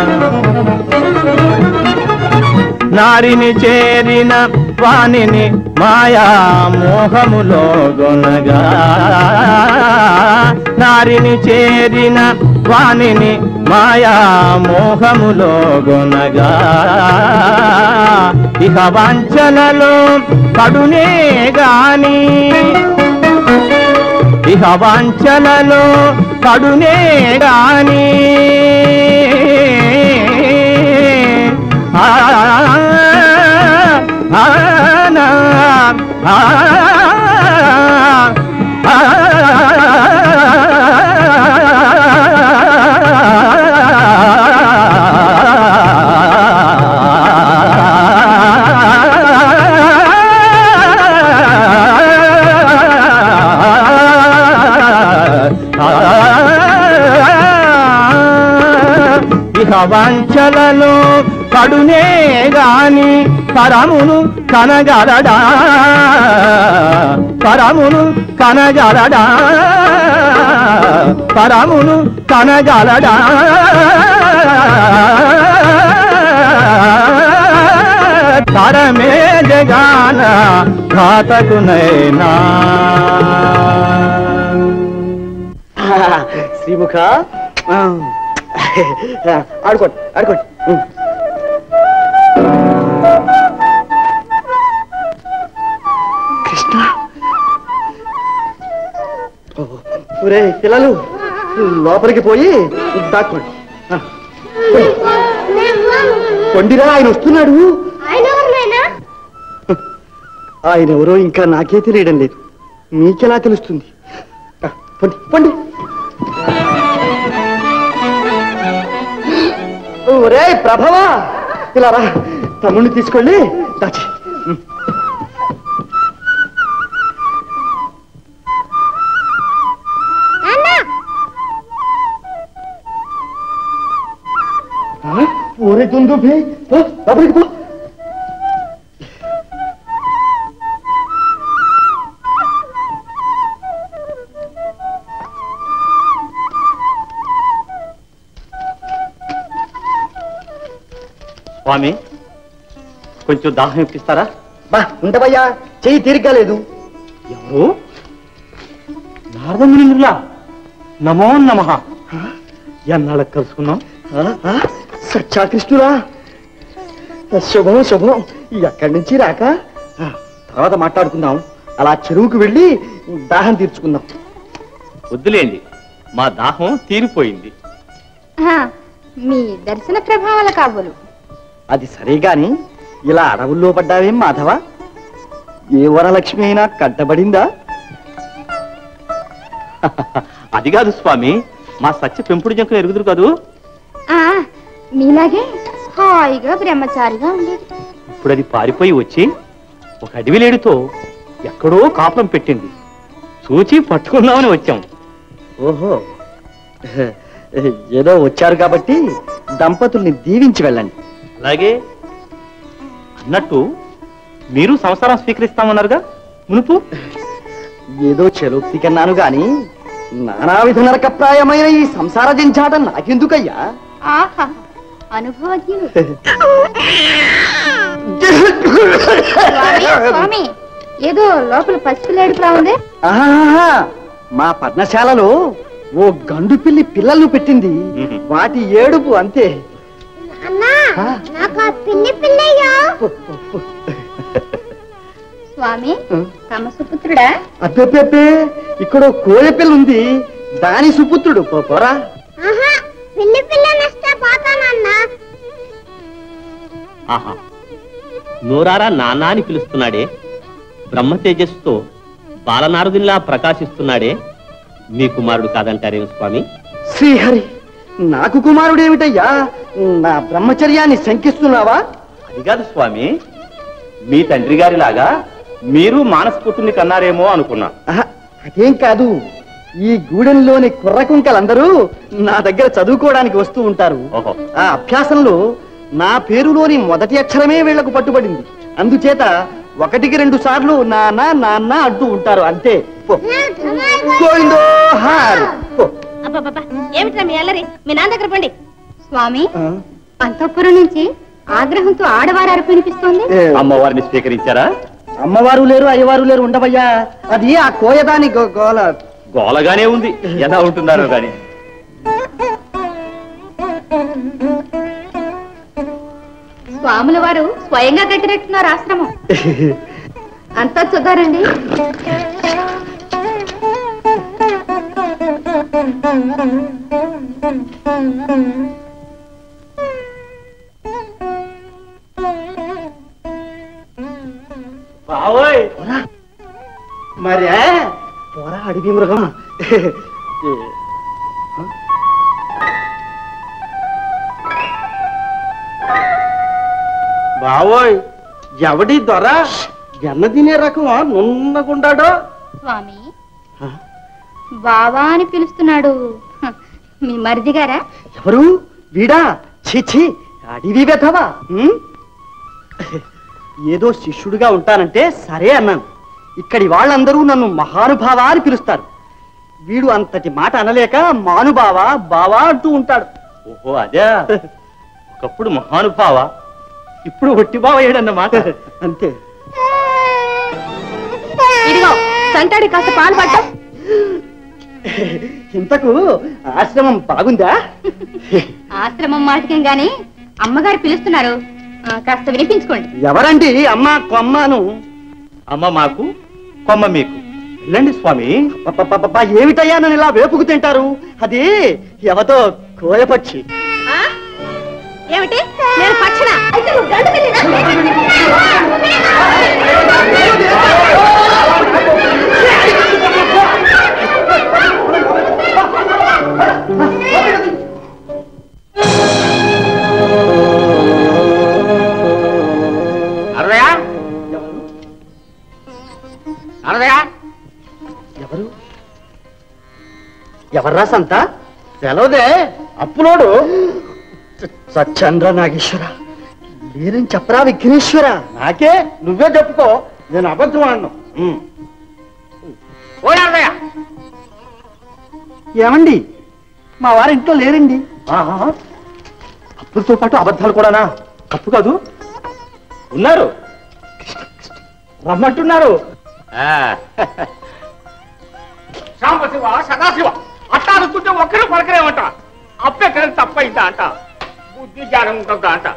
నారిని చేరిన వాణిని మాయా మోహములో గొనగా నారిని చేరిన వాణిని మాయా మోహములో గొనగా ఇక వాంఛనలో పడునే గాని ఇహ వాంఛనలో పడునే గాని ఆ, ఆ, నా, ఆ, ఆ, ఇహ వంచలలో కడునే గాని పరమును కనగలడా పరమును కనగలడా పరమును కనగలడా తరమే జగాన ఘాతకునైనా శ్రీముఖ ఆ, ఆడుకోండి ఆడుకోండి ఉమ్. కృష్ణ ఓ, ఒరే పిల్లలు లోపలికి పోయి దాక్కోండి ఆ, కొండిరా ఆయన వస్తున్నాడు ఆయన ఎవరినైనా ఆయన ఎవరో ఇంకా నాకే తెలియడం లేదు మీకెలా తెలుస్తుంది ఆ, పొండి పొండి ఒరే ప్రభవా ఇలా రా తమ్ముడిని తీసుకెళ్ళి దాచి ఊరే తుందు భీ పో, లోపలికి పో స్వామి కొంచెం దాహం ఇప్పిస్తారా బా ఉండవయ్యా చెయ్యి తీరిగ్గా లేదు ఎవరు నారదమునిలా నమో నమ ఎన్నాళ్ళకి కలుసుకున్నాం ఆ, ఆ, సత్యాకృష్ణురా శుభం శుభం ఎక్కడి నుంచి రాక ఆ, తర్వాత మాట్లాడుకుందాం అలా చెరువుకు వెళ్ళి దాహం తీర్చుకుందాం వద్దులేండి మా దాహం తీరిపోయింది మీ దర్శన ప్రభావాల కాబోలు అది సరే గాని ఇలా అడవుల్లో పడ్డావేం మాధవ ఏ వరలక్ష్మి అయినా కట్టబడిందా అది కాదు స్వామి మా సత్య పెంపుడు జంకులు ఎరుగుదురు కదూ ఆ మీలాగే హాయిగా బ్రహ్మచారిగా ఉండేది ఇప్పుడు అది పారిపోయి వచ్చి ఒక అడవిలేడుతో ఎక్కడో కాపురం పెట్టింది చూచి పట్టుకుందామని వచ్చాం ఓహో ఏదో వచ్చారు కాబట్టి దంపతుల్ని దీవించి వెళ్ళండి అలాగే అన్నట్టు మీరు సంసారం స్వీకరిస్తామన్నారుగా మునుపు ఏదో చెలోక్తి కన్నాను గాని నానా విధ నరకప్రాయమైన ఈ సంసార జంచాటం నాకెందుకయ్యా ఆహా అనుభవజ్ఞులు స్వామి, స్వామి ఏదో లోపల పసిపిల్లేడుపులా ఉంది ఆహాహా, మా పర్ణశాలలో ఓ గండు పిల్లి పిల్లలను పెట్టింది వాటి ఏడుపు అంతే అన్నా నాకు ఆ పిల్లి పిల్లయ్యా స్వామి తమ సుపుత్రుడా అబ్బెబ్బెబ్బే ఇక్కడ ఓ కోయ పిల్ల ఉంది దాని సుపుత్రుడు పో- పోరా పిల్లి పిల్ల నష్ట పోతానన్నా ఆహా నోరారా నాన్న అని పిలుస్తున్నాడే బ్రహ్మ తేజస్సుతో బాలనారదునిలా ప్రకాశిస్తున్నాడే మీ కుమారుడు కాదంటారేం స్వామి శ్రీహరి నాకు కుమారుడేమిటయ్యా నా బ్రహ్మచర్యాన్ని శంకిస్తున్నావా అది కాదు స్వామి మీ తండ్రి గారిలాగా మీరు మానసపుత్రుని కన్నారేమో అనుకున్నా ఆహా, అదేం కాదు ఈ గూడెంలోని కుర్రకుంకలందరూ నా దగ్గర చదువుకోవడానికి వస్తూ ఉంటారు ఓహో ఆ అభ్యాసంలో నా పేరులోని మొదటి అక్షరమే వీళ్లకు పట్టుబడింది అందుచేత ఒకటికి రెండు సార్లు నాన్న నాన్న అంటూ ఉంటారు అంతే పో. గోవిందో హార్. పో. అబ్బాబ్బా ఏమిట్రా మీ అల్లరి మీ నాన్న దగ్గర పండి స్వామి ఆ, అంతఃపురం నుంచి ఆగ్రహంతో ఆడవారు అరుపు వినిపిస్తోంది ఏ, అమ్మవారిని స్వీకరించారా అమ్మవారు లేరు అయ్యవారు లేరు ఉండవయ్యా అది ఆ కోయదాని గో- గోల గోలగానే ఉంది ఎలా ఉంటున్నారో గాని స్వాముల వారు స్వయంగా కట్టినట్టున్నారు ఆశ్రమం అంతా చూద్దారండి బావోయ్ మరే పోరా అడవి మృగం బావోయ్ ఎవడి దొర ఎన్న తినే రకమా నున్నగుండాడో స్వామి బావా అని పిలుస్తున్నాడు హ, మీ మరిది గారా ఎవరు వీడా చిచి అడివి వెధవా ఉం? ఏదో శిష్యుడిగా ఉంటానంటే సరే అన్నాను ఇక్కడి వాళ్ళందరూ నన్ను మహానుభావ అని పిలుస్తారు వీడు అంతటి మాట అనలేక మానుభావ బావా అంటూ ఉంటాడు ఓహో అదే ఒకప్పుడు మహానుభావ ఇప్పుడు ఒట్టిబావ ఏడన్నమాట అంతే ఇదిగో సంటాడి కాస్త పాలు పట్టం ఇంతకు ఆశ్రమం బాగుందా ఆశ్రమం మాటకేం గాని అమ్మగారు పిలుస్తున్నారు ఆ, కాస్త వినిపించుకోండి ఎవరండి అమ్మ కొమ్మను అమ్మ మాకు కొమ్మ మీకు వెళ్ళండి స్వామి పప్పపప్ప, ఏమిటయ్యా నన్ను ఇలా వేపుకు తింటారు అది ఎవతో కోయపక్షి ఏమిటి నేను పక్షణ అయితే నువ్వు గండు పిల్లినా? ఎవర్రా సంత సెలవుదే అప్పులోడు సత్యంద్ర నాగేశ్వర మీరేం చెప్పరా విఘ్నేశ్వర నాకే నువ్వే చెప్పుకో నేను అబద్ధం ఆడను ఏమండి మా వారి ఇంట్లో లేరండి అప్పులతో పాటు అబద్ధాలు కూడానా తప్పు కాదు ఉన్నారు రమ్మంటున్నారు సాంబశివ సదాశివ అట్టా అనుకుంటే ఒక్కరు పలకరేమంట అప్పెక్కడ తప్పైందా అంట బుద్ధి జ్ఞానం ఉంటుందా అంట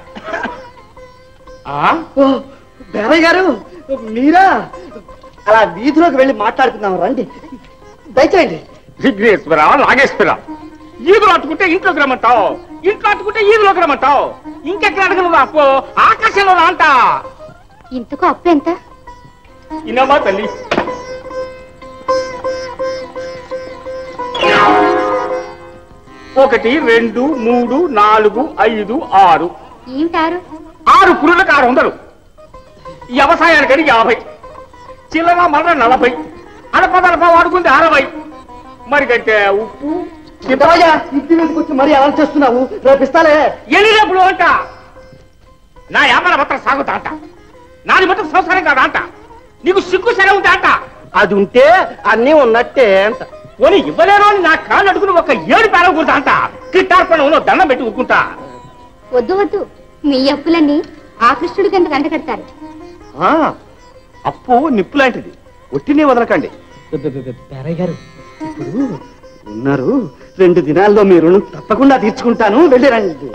ఓ బేరయ్య గారు మీరా అలా వీధిలోకి వెళ్ళి మాట్లాడుకుందాం రండి దయచేయండి విఘ్నేశ్వర నాగేశ్వర ఈదులు అట్టుకుంటే ఇంట్లోకి రమ్మంటావు ఇంట్లో అట్టుకుంటే ఈదులోకి రమ్మంటావు ఇంకెక్కడ అడగను అప్పు ఆకాశంలో రా అంట ఇంతకు అప్పు ఎంత ఇన్నమ్మా తల్లి ఒకటి రెండు మూడు నాలుగు ఐదు ఆరు ఏమిటారు ఆరు పురులకు ఆరు వందలు వ్యవసాయానికని యాభై చిల్లర మల్ల నలభై అడపదడప వాడుకుంది అరవై మరి కంటే ఉప్పు రాజా ఇంటి మీదకి వచ్చి మరీ అలా చేస్తున్నావు రేపు ఇస్తాలే ఎన్ని రేపులు అంట నా వ్యాపార మాత్రం సాగుతా అంట నాది మాత్రం సంవత్సరం కాదా అంట నీకు సిగ్గు సరే ఉందా అంట అది ఉంటే అన్నీ ఉన్నట్టే అంట పోనీ ఇవ్వలేరు అని నా కాళ్ళు అడుగుని ఒక ఏడు పేర కూర్తా అంట కిట్టార్పణంలో దండం పెట్టి ఊరుకుంటా వద్దు వద్దు మీ అప్పులన్నీ ఆ కృష్ణుడి కింద కంటకడతారు ఆ, అప్పు నిప్పు లాంటిది ఒట్టినే వదలకండి పేరయ్య గారు ఇప్పుడు ఉన్నారు రెండు దినాల్లో మీ రుణం తప్పకుండా తీర్చుకుంటాను వెళ్ళి రండి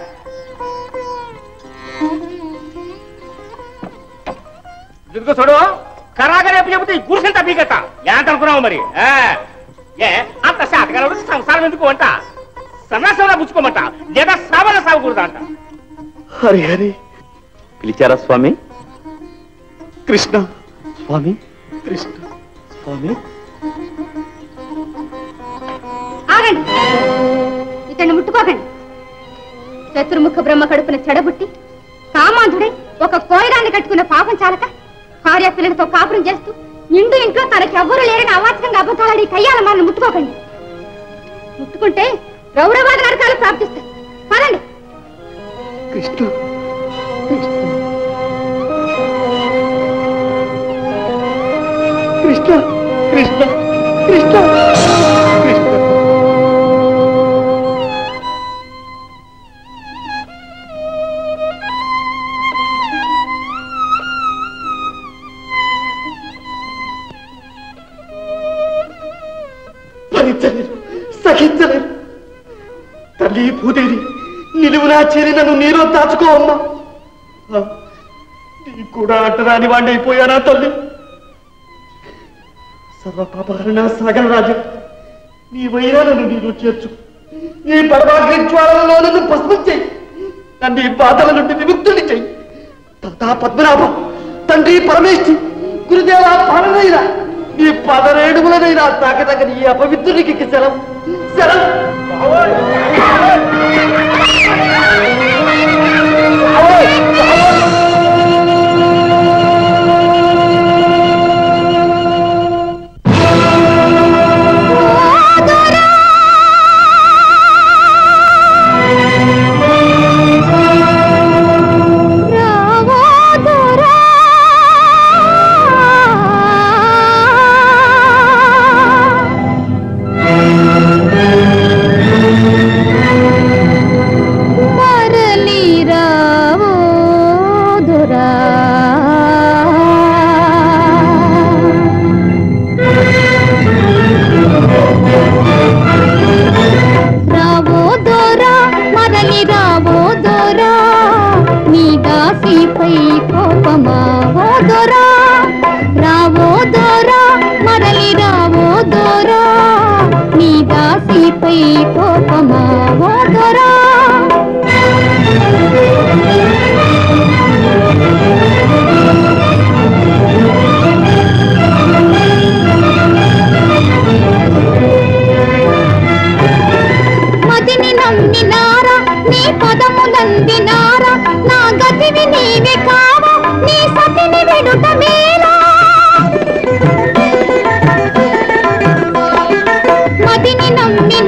ఇదిగో చూడు కరాగా రేపు చెబితే ఈ గుడిసెంత పీకట ఏంట అనుకున్నావు మరి ఆ, ఏ అంత శాతకాలం సంసారం ఎందుకు అంట సన్నాసంలా పుచ్చుకోమంట లేదా సావన సాగకూడదు అంట హరి హరి పిలిచారా స్వామి కృష్ణ స్వామి కృష్ణ స్వామి ఆగండి ఇతన్ని ముట్టుకోకండి శత్రుముఖ బ్రహ్మ కడుపున చెడబుట్టి కామాంధుడై ఒక కోయడాన్ని కట్టుకున్న పాపం చాలక భార్య పిల్లలతో కాపురం చేస్తూ నిండు ఇంట్లో తనకి ఎవ్వరూ లేరని అవాచకంగా అబద్ధాలాడి కయ్యాల మనల్ని ముట్టుకోకండి ముట్టుకుంటే రౌరవాద నరకాలు ప్రాప్తిస్తాయి పదండి కృష్ణ కృష్ణ కృష్ణ కృష్ణ కృష్ణ భరించలేరు సహించలేరు తల్లి భూదేవి నిలువునా చేరి నన్ను నీలో దాచుకో అమ్మా ఆ, నీ కూడా అంటరాని వాడిని అయిపోయానా తల్లి సర్వపాపహరణ సాగర రాజు నీ వైరాలను నీలో చేర్చు నీ పరమాగ్ని జ్వాలలో నన్ను భస్మం చెయ్యి నన్ను ఈ బాధల నుండి విముక్తుని చెయ్యి తాతా పద్మనాభం తండ్రి పరమేష్ఠి గురుదేవ పాలనైనా నీ పదరేడుములనైనా తాకదగని ఈ అపవిత్రునికి సెలవు సెలవు మరలి రావో దొరా రావో దొరా మరలి రావో దొరా నీ దాసిపై కోపమా ఓ దొరా రావో దొరా మరలి రావో దొరా నీ దాసిపై కోపమా ఓ దొరా మదిని నమ్మినారా నీ పదములందినారా నా గతివి నీవే కావా నీ సతిని విడుట మేలా మదిని నమ్మి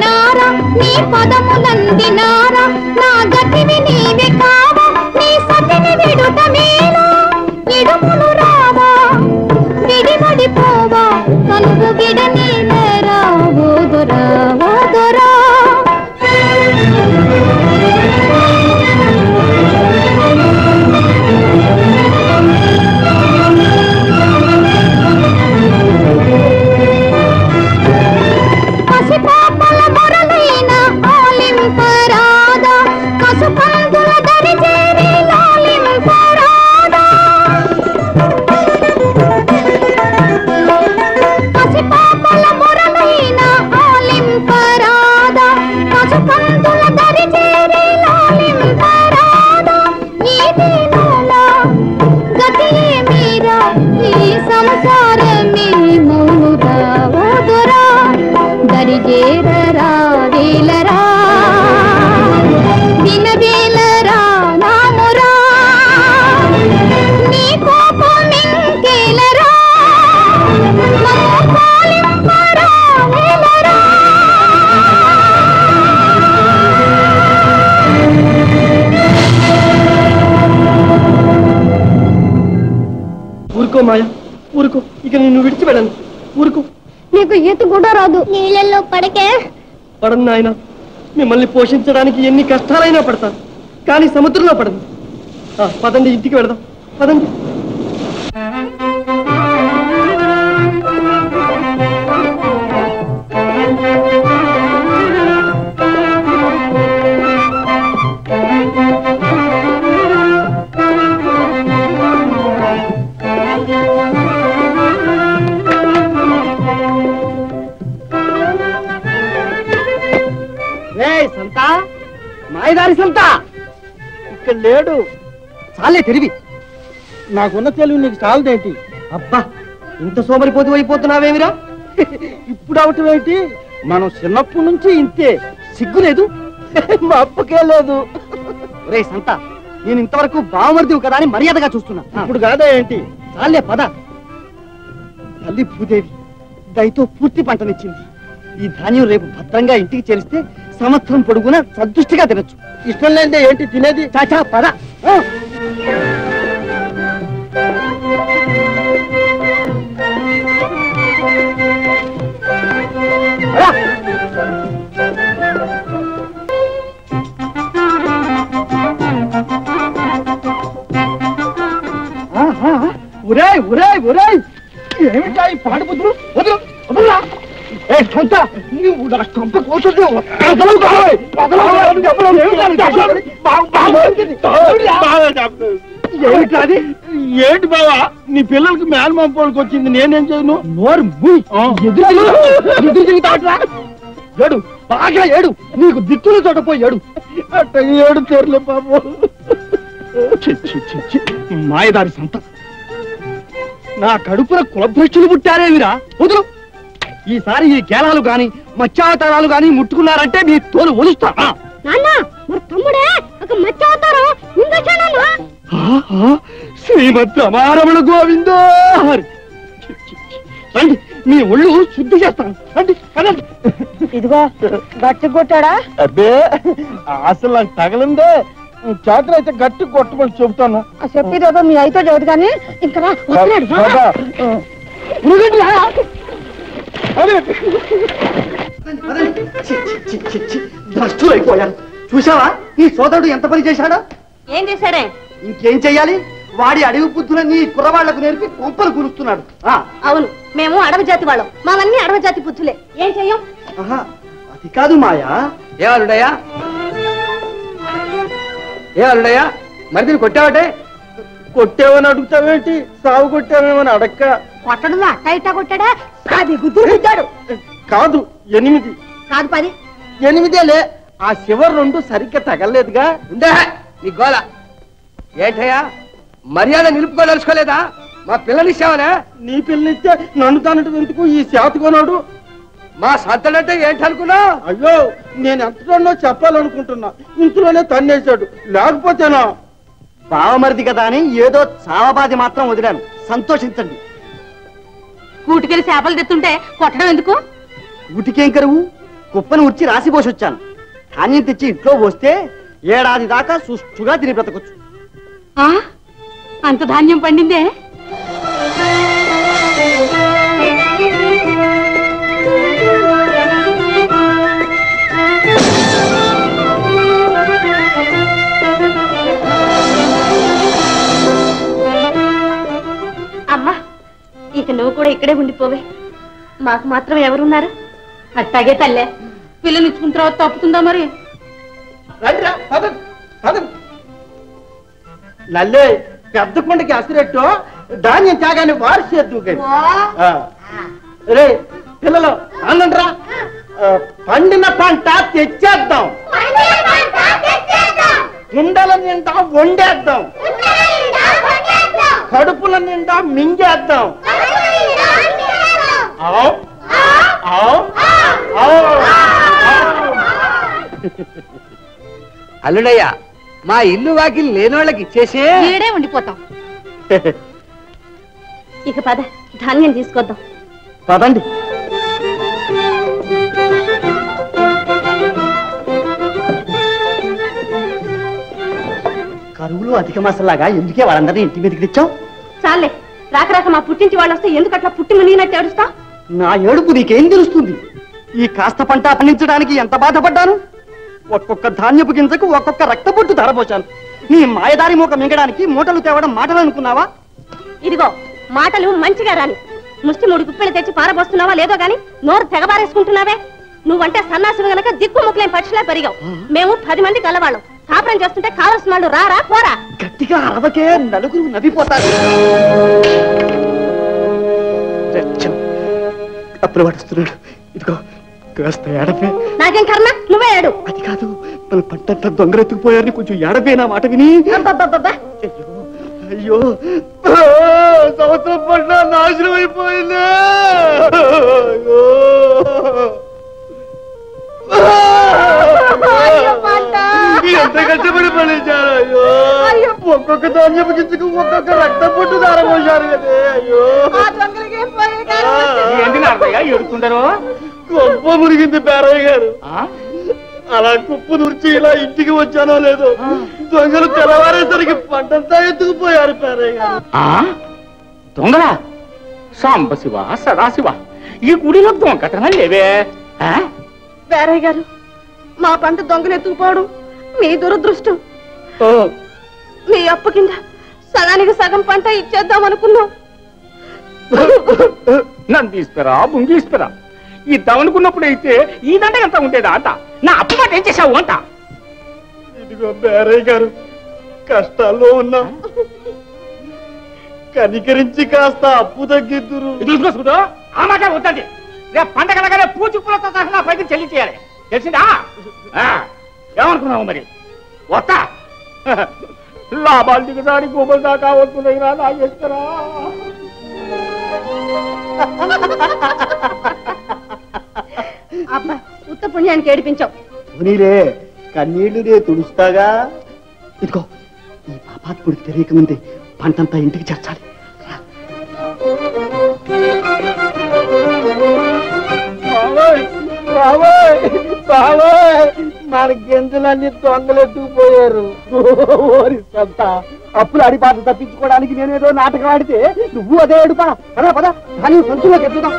ఊరుకో మాయా ఊరుకో ఇక నిన్ను విడిచిపెడను ఊరుకో నీకు ఈత కూడా రాదు నీళ్ళల్లో పడకే పడను నాయన మిమ్మల్ని పోషించడానికి ఎన్ని కష్టాలైనా పడతాను కానీ సముద్రంలో పడను ఆ, పదండి ఇంటికి వెళదాం పదండి రే సంత మాయదారి సంత ఇక్కడ లేడు చాలే తిరిగి నాకున్న తెలివి నీకు చాలదేంటి అబ్బా ఇంత సోమరిపోతు అయిపోతున్నావేమిరా ఇప్పుడు అవటం ఏంటి మనం చిన్నప్పటి నుంచి ఇంతే సిగ్గు లేదు మా అప్పకే లేదు రే సంత నేను ఇంతవరకు బావమర్దివు కదా అని మర్యాదగా చూస్తున్నా ఇప్పుడు కాదా ఏంటి చాలే పద తల్లి భూదేవి దయతో పూర్తి పంటనిచ్చింది ఈ ధాన్యం రేపు భద్రంగా ఇంటికి చేరిస్తే సంవత్సరం పొడుగునా సంతుష్టిగా తినొచ్చు ఇష్టం లేదే ఏంటి తినేది చాచా పద ఆ. రా. ఆహా, ఒరేయ్ ఒరేయ్ ఒరేయ్ ఏమిటా ఈ పాడు బుద్ధులు వదులు వదులురా ఏ సొంత నువ్వు నా కొంప కోసొద్దు వదలవు కావాలి వదలవు కావాలి చెప్పలేదు ఏమిటా నీ చేసేది? బాగు- బాగుంటుంది. ఏమిటా అది ఏంటి బావా నీ పిల్లలకి మేనమామ పోలికి వచ్చింది నేనేం చేయను నోరు మూయి. ఎదురు తిరుగు. ఎదురు తిరుగుతావట్రా? ఏడు బాగా ఏడు నీకు దిక్కులు చోట పోయి ఏడు అట్ట ఏడు తెరలే బాబు చి, చి, చి, చి. మాయదారి సంత నా కడుపున కులభ్రష్టులు పుట్టారేమిరా వదులు ఈసారి ఈ కేలాలు గాని మత్స్యావతారాలు గాని ముట్టుకున్నారంటే మీ తోలు ఒలుస్తా ఆ. నాన్న మరి తమ్ముడే ఒక మచ్చ అవుతారు ముందొచ్చానన్నా ఆహా, శ్రీమద్ రమారమణ గోవిందో హరి. చి, చి, చి. రండి మీ ఒళ్ళు శుద్ధి చేస్తాను రండి పదండి. ఇదిగో గట్టి కొట్టాడా అబ్బే అసలు నాకు తగలిందే చేతులు అయితే గట్టి కొట్టమని చెబుతాను చెప్పేది ఏదో మీ అయితే చదువు కానీ ఇంకా రా, వస్తున్నాడు రా. బాబా, ఉరగండి, రా. భ్రష్టులైపోయారు చూసావా నీ సోదరుడు ఎంత పని చేశాడో ఏం చేశాడే ఇంకేం చెయ్యాలి వాడి అడవి బుద్ధులని ఈ కుర్రవాళ్లకు నేర్పి కొంపలు గురుస్తున్నాడు ఆ, అవును మేము అడవి జాతి వాళ్ళం మావన్నీ అడవి జాతి బుద్ధులే ఏం చెయ్యం ఆహా, అది కాదు మాయా ఏ అల్లుడయ్యా ఏ అల్లుడయ్యా మరి దీన్ని కొట్టావటే కొట్టేవని అడుగుతావేంటి సాగు కొట్టావేమని అడక్క కొట్టడం అట్టా ఇట్టా కొట్టాడా అది గుద్దులు గుద్దాడు కాదు ఎనిమిది కాదు పది ఎనిమిదేలే ఆ చివరి రెండు సరిగ్గా తగలలేదుగా ఉండే నీ గోల ఏంటయ్యా మర్యాద నిలుపుకోదలుచుకోలేదా మా పిల్లనిచ్చావనే నీ పిల్లనిస్తే నన్ను తానటు ఎందుకు ఈ శాతకొనాడు మా సంతడంటే ఏంటనుకున్నా అయ్యో నేను ఎంతలో చెప్పాలనుకుంటున్నా ఇంట్లోనే తన్నేశాడు లేకపోతేనా బావమరిది కదా అని ఏదో చావబాది మాత్రం వదిలాను సంతోషించండి కూటికెళ్ళి చేపలు తెత్తుంటే కొట్టడం ఎందుకు ఉటికేం కరువు కుప్పను ఉచ్చి రాసిపోసి వచ్చాను ధాన్యం తెచ్చి ఇంట్లో పోస్తే ఏడాది దాకా సుష్టుగా తిని బ్రతకొచ్చు ఆ అంత ధాన్యం పండిందే అమ్మా ఇక నువ్వు కూడా ఇక్కడే ఉండిపోవే మాకు మాత్రం ఎవరున్నారు అట్టాగే తల్లే పిల్లనిచ్చుకున్న తర్వాత తప్పుతుందా మరి రండిరా పదండి పదండి నల్లే పెద్ద కొండకి అసిరెట్టు ధాన్యం త్యాగాన్ని వారు చేద్దు రే పిల్లలు ఆనందరా పండిన పంట తెచ్చేద్దాం కుండల నిండా వండేద్దాం కడుపుల నిండా మింగేద్దాం ఆవ్, ఆవ్, ఆవ్, ఆవ్. అల్లుడయ్యా మా ఇల్లు వాకిలు లేనోళ్ళకి ఇచ్చేసే ఈడే ఉండిపోతాం ఇక పద ధాన్యం తీసుకొద్దాం పదండి కరువులు అధిక మసలాగా ఎందుకే వాళ్ళందరినీ ఇంటి మీదకి తెచ్చావు చాలే రాక రాక మా పుట్టింటి వాళ్ళు వస్తే ఎందుకు అట్లా పుట్టి మునిగినట్టు ఏడుస్తా నా ఏడుపు నీకేం తెలుస్తుంది ఈ కాస్త పంట పండించడానికి ఎంత బాధపడ్డాను ఒక్కొక్క ధాన్యపు గింజకు ఒక్కొక్క రక్తపొట్టు ధరపోశాను నీ మాయదారి మూక మింగడానికి మూటలు తేవడం మాటలు అనుకున్నావా ఇదిగో మాటలు మంచిగా రాని ముష్టి మూడు గుప్పెలు తెచ్చి పారబోస్తున్నావా లేదో గాని నోరు తెగబారేసుకుంటున్నావే నువ్వంటే సన్నాసులు గనక దిక్కు ముక్కులేని పక్షులే పెరిగావు మేము పది మంది గలవాళ్ళం కాపురం చేస్తుంటే కావలసిన వాళ్ళు రారా పోరా గట్టిగా అరవకే నలుగురు నవ్విపోతారు రచ్చం. అప్పుడు పడుస్తున్నాడు ఇదిగో కాస్త ఏడపే నాకేం కర్మ నువ్వే ఏడు అది కాదు మన పంటంతా దొంగరెత్తుకుపోయారని కొంచెం ఏడపే నా మాట విని అబ్బబ్బబ్బబ్బా. అయ్యో ఆ, సంవత్సరం పంట నాశనం అయిపోయింది అయ్యో. అయ్యో పంట. ఎంత కష్టపడి పండించారు అయ్యో ఒక్కొక్క ధాన్యపు గింజకు ఒక్కొక్క రక్తం పొట్టు దారపోశారు కదే అయ్యో ఆ దొంగలకి ఏం పోయే కాలం ఏంటి నాన్నయ్య ఎడుతుండరు గొప్ప మురిగింది పేరయ్య గారు అలా కుప్పు నూర్చి ఇలా ఇంటికి వచ్చానో లేదో దొంగలు తెల్లవారేసరికి పంటంతా ఎత్తుకుపోయారు పేరయ్య గారు దొంగలా సాంబశివ సదాశివ ఈ గుడిలో దొంగతనాలు లేవే ఆ? వేరయ్య గారు మా పంట దొంగలు ఎత్తుకుపోవడం మీ దురదృష్టం మీ అప్పు కింద సగానికి సగం పంట ఇచ్చేద్దాం అనుకున్నాం నన్ను తీసుకురా బుంగీసుకురా ఇద్దామనుకున్నప్పుడు అయితే ఈ దండ ఎంత ఉండేదా అంత నా అప్పు మాట ఏం చేశావు అంత ఇదిగో పేరయ్య గారు కష్టాల్లో ఉన్నాం కనికరించి కాస్త అప్పు తగ్గిద్దురు చూసుకో ఆ మాట వద్దండి రేపు పండగలగానే పూచి పూలతో సహా నా పైకి చెల్లించేయాలి తెలిసిందా ఆ, ఏమనుకున్నావు మరి వస్తా లాభాలు దిగదాని గోబల్ దాకా వస్తున్నాయి రా నాగేశ్వరా అబ్బా ఉత్త పుణ్యానికి ఏడిపించావు పోనీలే కన్నీళ్లు నే తుడుస్తాగా ఇదిగో ఈ పాపాత్ముడికి తెలియకముందే పంటంతా ఇంటికి చేర్చాలి మన గింజలన్నీ దొంగలెత్తుకుపోయారు ఓరి సంత అప్పులు అడిపాటు తప్పించుకోవడానికి నేనేదో నాటకం ఆడితే నువ్వు అదే అడుపా పదా పదా ధాన్యం సంచులోకి ఎత్తుదాం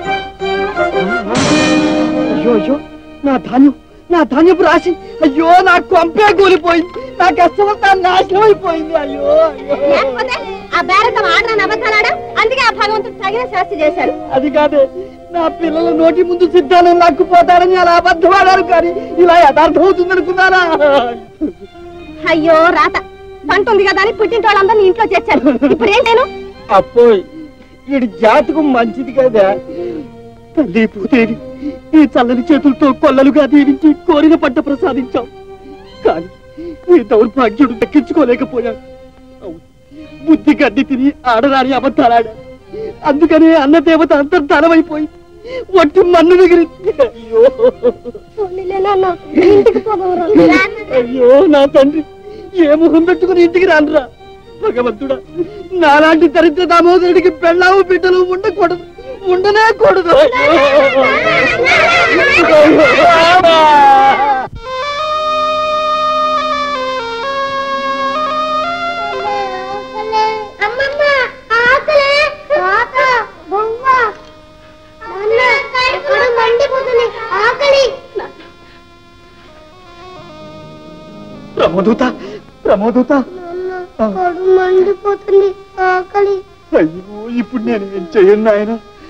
అయ్యో అయ్యో నా ధాన్యం నా ధాన్యపు రాశి అయ్యో నా కొంపే కూలిపోయింది నా కష్టమంతా నాశనం అయిపోయింది అయ్యో అయ్యో లేకపోతే ఆ బేరకం ఆడరాని అబద్ధాలాడా అందుకే ఆ భగవంతుడు తగిన శాస్తి చేశాడు అది కాదే నా పిల్లల నోటి ముందు సిద్ధాలను నక్కుపోతారని అలా అబద్ధమాడారు కానీ ఇలా యథార్థం అవుతుంది అనుకున్నారా అయ్యో రాత పంట ఉంది కదా అని పుట్టింటి వాళ్ళందరినీ ఇంట్లో చేర్చారు ఇప్పుడు ఏం నేను అప్పోయ్ వీడి జాతకం మంచిది కదా తల్లి భూదేవి ఈ చల్లని చేతులతో కొల్లలుగా దీవించి కోరిన పంట ప్రసాదించాం కానీ ఈ దౌర్భాగ్యుడు దక్కించుకోలేకపోయాడు అవును, బుద్ధి గడ్డి తిని ఆడరాని అబద్ధాలాడా అందుకనే అన్న దేవత అంతర్ధానమైపోయింది ఒట్టి మన్ను మిగిలింది అయ్యో ఇంటికి పోదాం అయ్యో నా తండ్రి ఏ ముఖం పెట్టుకుని ఇంటికి రానురా భగవంతుడా నాలాంటి దరిద్ర దామోదరుడికి పెళ్ళాము బిడ్డలు ఉండకూడదు ఉండనే కూడదు అమ్మమ్మ ఆకలే తాత బొమ్మ నాన్న కడుపు మండిపోతుంది ఆకలి ప్రమోదూత ప్రమోదూత కడుపు మండిపోతుంది ఆకలి అయ్యో ఇప్పుడు నేను ఏం చేయను నాయన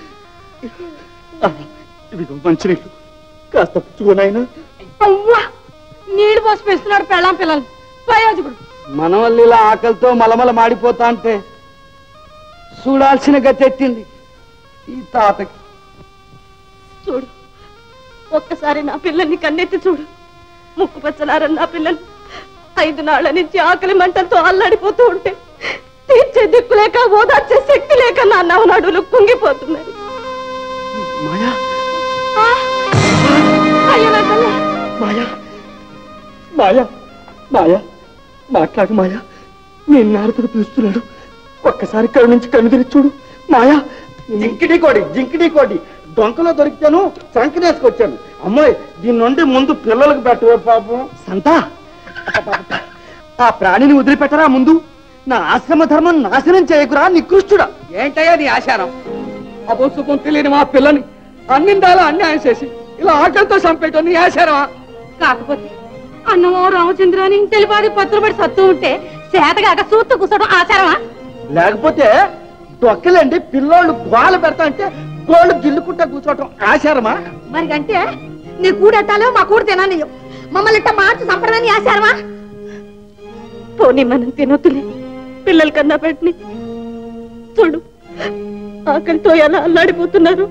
ఇదిగో మంచినీళ్ళు కాస్త పుచ్చుకో నాయనా అవ్వా నీళ్లు పోసి పెస్తున్నాడు పెళ్ళాం పిల్లలు ప్రయోజకుడు మన వల్ల ఇలా ఆకలితో మలమల మాడిపోతా అంటే చూడాల్సిన గతెట్టింది ఈ తాతకి చూడు ఒక్కసారి నా పిల్లల్ని కన్నెత్తి చూడు ముక్కు పచ్చలారని నా పిల్లలు ఐదు నాళ్ల నుంచి ఆకలి మంటలతో అల్లాడిపోతూ ఉంటే తీర్చే దిక్కు లేక ఓదార్చే శక్తి లేక నా నవనాడులు కుంగిపోతున్నాయి మాయా ఆ! అయ్యో నా తల్లి! మాయా మాయా మాయా మాట్లాడు మాయా నేను నారదుడు పిలుస్తున్నాడు ఒక్కసారి కళ్ళు నుంచి కన్ను తెరిచి చూడు మాయా జింకిడి కోడి జింకిడి కోడి డొంకలో దొరికితాను సంకనేసుకొచ్చాను అమ్మాయి దీని నుండి ముందు పిల్లలకు పెట్టవే పాపం సంత ఆ ప్రాణిని వదిలిపెట్టరా ముందు నా ఆశ్రమ ధర్మం నాశనం చేయకురా నికృష్టుడా ఏంటయ్యా నీ ఆచారం అబ్బో శుభం తెలియని మా పిల్లని అన్నిందాలా అన్యాయం చేసి ఇలా ఆకలితో చంపేయటం నీ ఆచారమా కాకపోతే అన్నమో రామచంద్ర అని తెలిపాది పత్రపడి సత్తు ఉంటే చేతగాక సూత్తు కూర్చోడం ఆచారమా లేకపోతే డొక్కలండి పిల్లోళ్ళు గోల పెడతా అంటే గోళ్ళు గిల్లుకుంటా కూర్చోవటం ఆచారమా మరి అంటే నీ కూడెట్టాలో మా కూడ తిననియో మమ్మల్ని ఇట్ట మార్చి చంపడని ఆశారమా పోనీ మనం తినొద్దులే పిల్లల కన్నా పెట్టిని చూడు ఆకలితో ఎలా అల్లాడిపోతున్నారు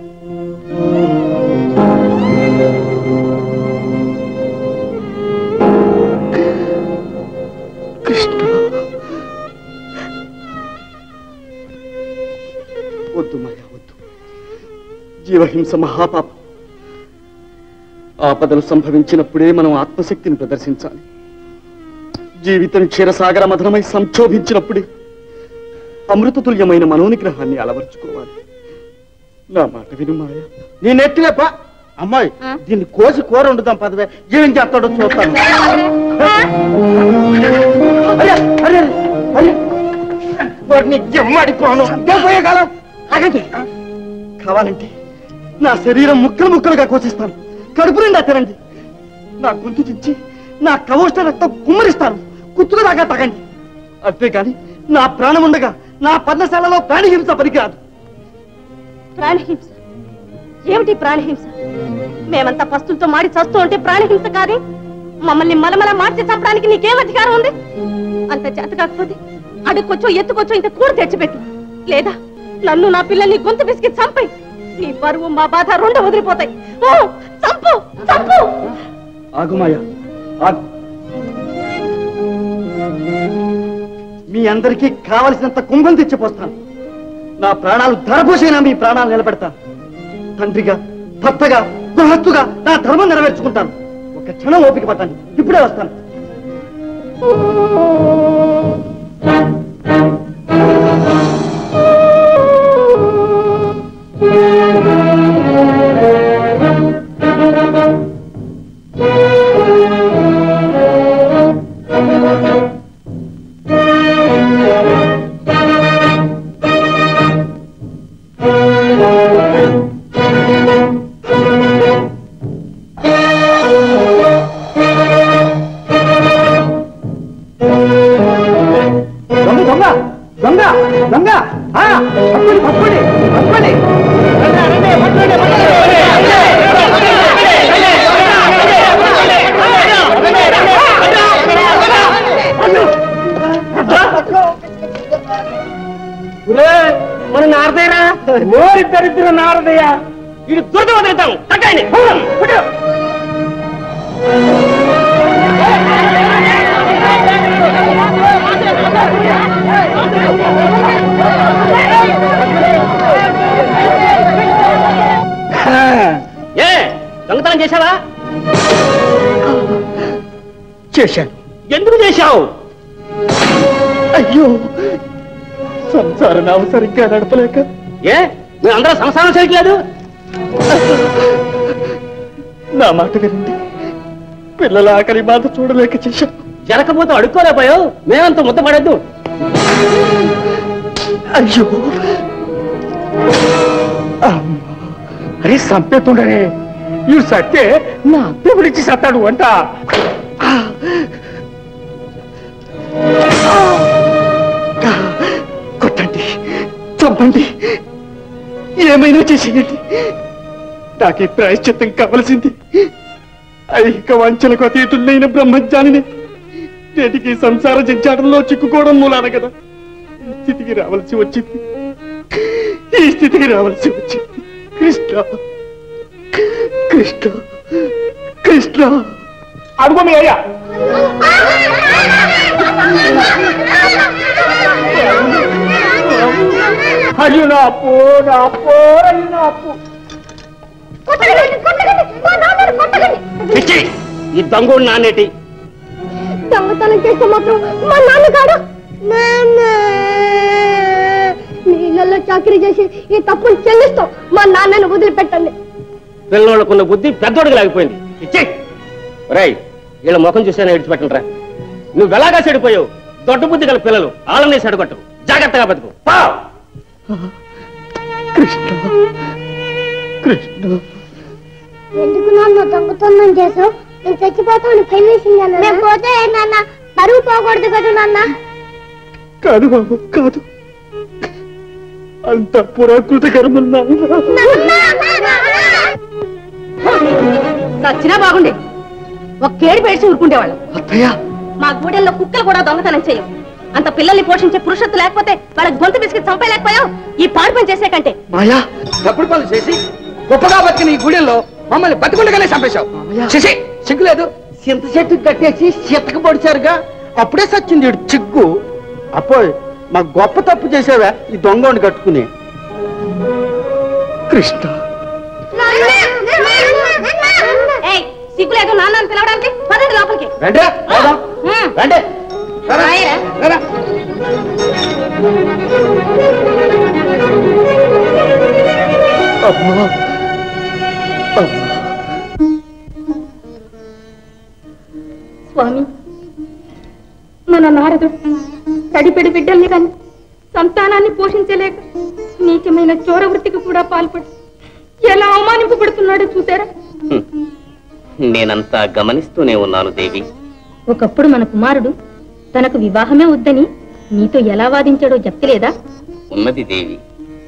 కృష్ణ వద్దు మాయా వద్దు జీవహింస మహాపాపం ఆపదలు సంభవించినప్పుడే మనం ఆత్మశక్తిని ప్రదర్శించాలి జీవితం క్షీరసాగర మధురమై సంక్షోభించినప్పుడే అమృతతుల్యమైన మనోనిగ్రహాన్ని అలవర్చుకోవాలి నా మాట విను మాయా నీ నెట్టిలేప అమ్మాయి దీన్ని కోసి కూర వండుదాం పదవే ఏం చేస్తాడో చూస్తాను అరే, అరే, అరే. వాడిని జమ్మడిపోను పోయే కాలం ఆగండి కావాలంటే నా శరీరం ముక్కలు ముక్కలుగా కోసిస్తాను కడుపు నిండా తినండి నా గొంతు చించి నా కవోష్ట రక్తం కుమ్మరిస్తాను కుత్తులు దాకా తగండి అంతేకాని నా ప్రాణం ఉండగా నా పర్ణశాలలో ప్రాణిహింస పనికిరాదు ప్రాణహింస ఏమిటి ప్రాణహింస మేమంతా పస్తులతో మాడి చస్తూ ఉంటే ప్రాణహింస కాదే మమ్మల్ని మలమల మార్చి చంపడానికి నీకేం అధికారం ఉంది అంత చేత కాకపోతే అడుక్కొచ్చో ఎత్తుకొచ్చో ఇంత కూడ తెచ్చిపెట్టు లేదా నన్ను నా పిల్లల్ని గొంతు పిసికి చంపై నీ బరువు మా బాధ రెండు వదిలిపోతాయి ఓ చంపు చంపు ఆగుమాయ ఆగు మీ అందరికీ కావలసినంత కుంభం తెచ్చిపోస్తాను నా ప్రాణాలు ధరపోసైనా మీ ప్రాణాలు నిలబెడతాను తండ్రిగా భర్తగా గృహస్థుగా నా ధర్మం నెరవేర్చుకుంటాను ఒక క్షణం ఓపిక పట్టండి ఇప్పుడే వస్తాను దొంగ దొంగ దొంగ దొంగ ఆ, పట్టుకోండి పట్టుకోండి పట్టుకోండి రండి, రండి, పట్టుకోండి, పట్టుకోండి. ఒరేయ్, మన నారదయ్యరా ఓరి దరిద్ర నారదయ్య ఇది దురద వదిలితాం కట్టండి ఏ దొంగతనం చేశావా చేశాను ఎందుకు చేశావు అయ్యో సంసార నామ సరిగ్గా నడపలేక ఏ మేమందరూ సంసారం చేయట్లేదు నా మాట వినండి పిల్లల ఆకలి బాధ చూడలేక చేశాను జరగకపోతే అడుక్కోలేకపోయావు మేమంత ముద్దపడద్దు అయ్యో అమ్మా. అరే సంపేతుండరే ఈ సత్తే నా అత్తే గురించి సత్తాడు అంట కొట్టండి చంపండి ఏమైనా చేసేయండి నాకు ఈ ప్రాయశ్చిత్తం కావలసింది ఐహిక వంచలకు అతీతున్నైన బ్రహ్మజ్ఞానిని నేటికి ఈ సంసార జంచాటంలో చిక్కుకోవడం మూలాన కదా ఈ స్థితికి రావాల్సి వచ్చింది ఈ స్థితికి రావాల్సి వచ్చింది కృష్ణ కృష్ణ కృష్ణ అడుగు మీ అయ్యా అయ్యో నా అప్పు నా అప్పు అయ్యో నా అప్పు కొట్టకండి, కొట్టకండి, మా నాన్నని కొట్టకండి. పిచ్చి ఈ దొంగడు నానేటి దొంగతనం చేస్తే మాత్రం మా నాన్న కాడు నాన్న నీళ్ళల్లో చాకరీ చేసి ఈ తప్పును చెల్లిస్తాం మా నాన్నని వదిలిపెట్టండి పిల్లవాళ్ళకున్న బుద్ధి పెద్దోడికి లేకపోయింది ఇచ్చే రై వీళ్ళ ముఖం చూసేనా విడిచిపెట్టండి రా నువ్వు ఎలాగా చెడిపోయావు దొడ్డ బుద్ధి గల పిల్లలు ఆళ్ళని సెడగొట్టు జాగ్రత్తగా బతుకు పో. ఎందుకు నాన్న దొంగతనం చేసావు నేను చచ్చిపోతాను భయమేసింది మేము పోతే నాన్న పరువు పోకూడదు కదా నాన్న కాదు బాబు కాదు అంత పురాకృత కర్మన్నా చచ్చినా బాగుండే ఒక్కేడు పేడ్చి ఊరుకుండేవాళ్ళం అత్తయ్య మా గూడెల్లో కుక్కలు కూడా దొంగతనం చేయవు అంత పిల్లల్ని పోషించే పురుషత్వం లేకపోతే వాళ్ళకి గొంతు బిస్కెట్ చంపలేకపోయావు ఈ పాడు పని చేసే కంటే మాయా తప్పుడు పనులు చేసి గొప్పగా బతికిన ఈ గుడిలో మమ్మల్ని బతికుండగానే చంపేశావు శశి సిగ్గులేదు చింత చెట్టు కట్టేసి చిత్తక పొడిచారుగా అప్పుడే సచ్చింది ఈడు చిక్కు అప్పో మా గొప్ప తప్పు చేసావా ఈ దొంగని కట్టుకుని కృష్ణ ఏయ్ సిగ్గులేదు నాన్న అని పిలవడానికి పదండి లోపలికి రండి పోదాం. హ్మ్. రండి రా, రా. రాయరా? రా, రా. అమ్మా స్వామి మన నారదుడు కడిపెడి బిడ్డల్ని కానీ సంతానాన్ని పోషించలేక నీచమైన చోర వృత్తికి కూడా పాల్పడి ఎలా అవమానింపబడుతున్నాడో చూసారా నేనంతా గమనిస్తూనే ఉన్నాను దేవి ఒకప్పుడు మన కుమారుడు తనకు వివాహమే వద్దని నీతో ఎలా వాదించాడో చెప్తలేదా ఉన్నది దేవి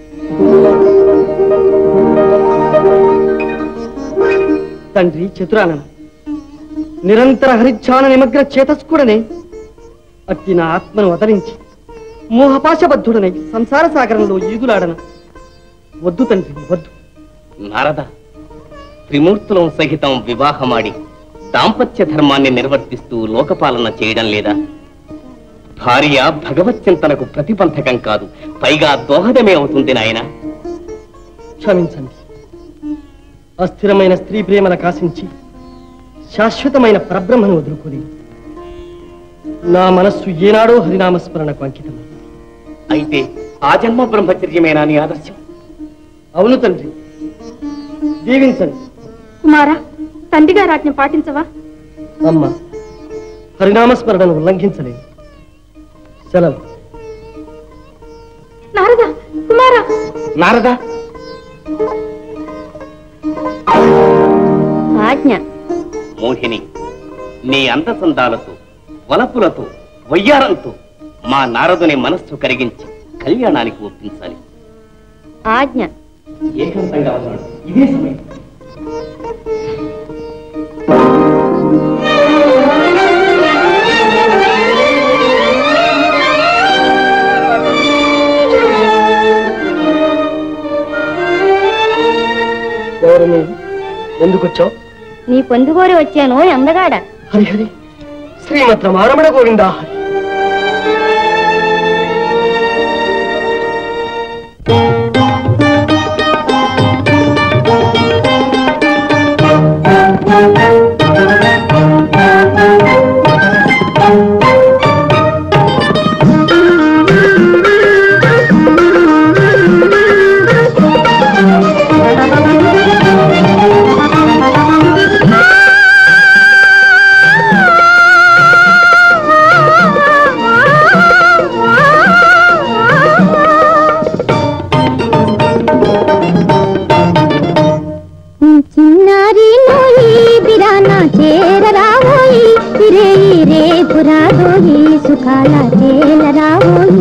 తండ్రి చతురానన నిరంతర హరిధ్యాన నిమగ్న చేతస్కుడనే అట్టి నా ఆత్మను వదలించి మోహపాశబద్ధుడనై సంసార సాగరంలో ఈదులాడన వద్దు తండ్రి వద్దు నారద త్రిమూర్తులం సహితం వివాహమాడి దాంపత్య ధర్మాన్ని నిర్వర్తిస్తూ లోకపాలన చేయడం లేదా భార్య భగవత్ చింతనకు ప్రతిబంధకం కాదు పైగా దోహదమే అవుతుంది నాయన క్షమించండి అస్థిరమైన స్త్రీ ప్రేమల కాశించి శాశ్వతమైన పరబ్రహ్మను వదులుకొని నా మనస్సు ఏనాడో హరినామస్మరణకు అంకితమైంది అయితే ఆ జన్మ బ్రహ్మచర్యమేనా నీ ఆదర్శం అవును తండ్రి దీవించండి కుమారా తండ్రి గారి ఆజ్ఞ పాటించవా అమ్మ హరినామస్మరణను ఉల్లంఘించలేదు సెలవు నారదా కుమారా నారద ఆజ్ఞ మోహిని నీ అందసందాలతో వలపులతో వయ్యారంతో మా నారదుని మనస్సు కరిగించి కళ్యాణానికి ఒప్పించాలి ఆజ్ఞ ఏకాంతంగా ఉన్నాడు ఇదే సమయం ఎవరు నీవు ఎందుకు వచ్చావు నీ పొందుకోరి వచ్చాను అందగాడ హరి హరి శ్రీమత్ రమారమణ గోవిందా హరి చిన్నారి నోయి బిరానా చేరరావోయి రే రే పురాదోయి సుఖాల చేలరావోయి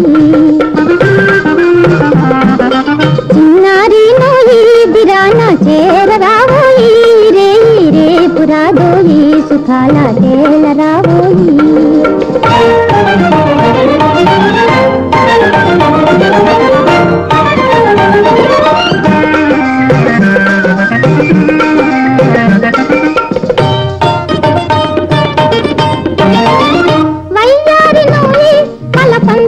చిన్నారి నోయి బిరానా చేరరావోయి రే రే పురాదోయి సుఖాల చేలరావోయి వయ్యారి నోయి కలపం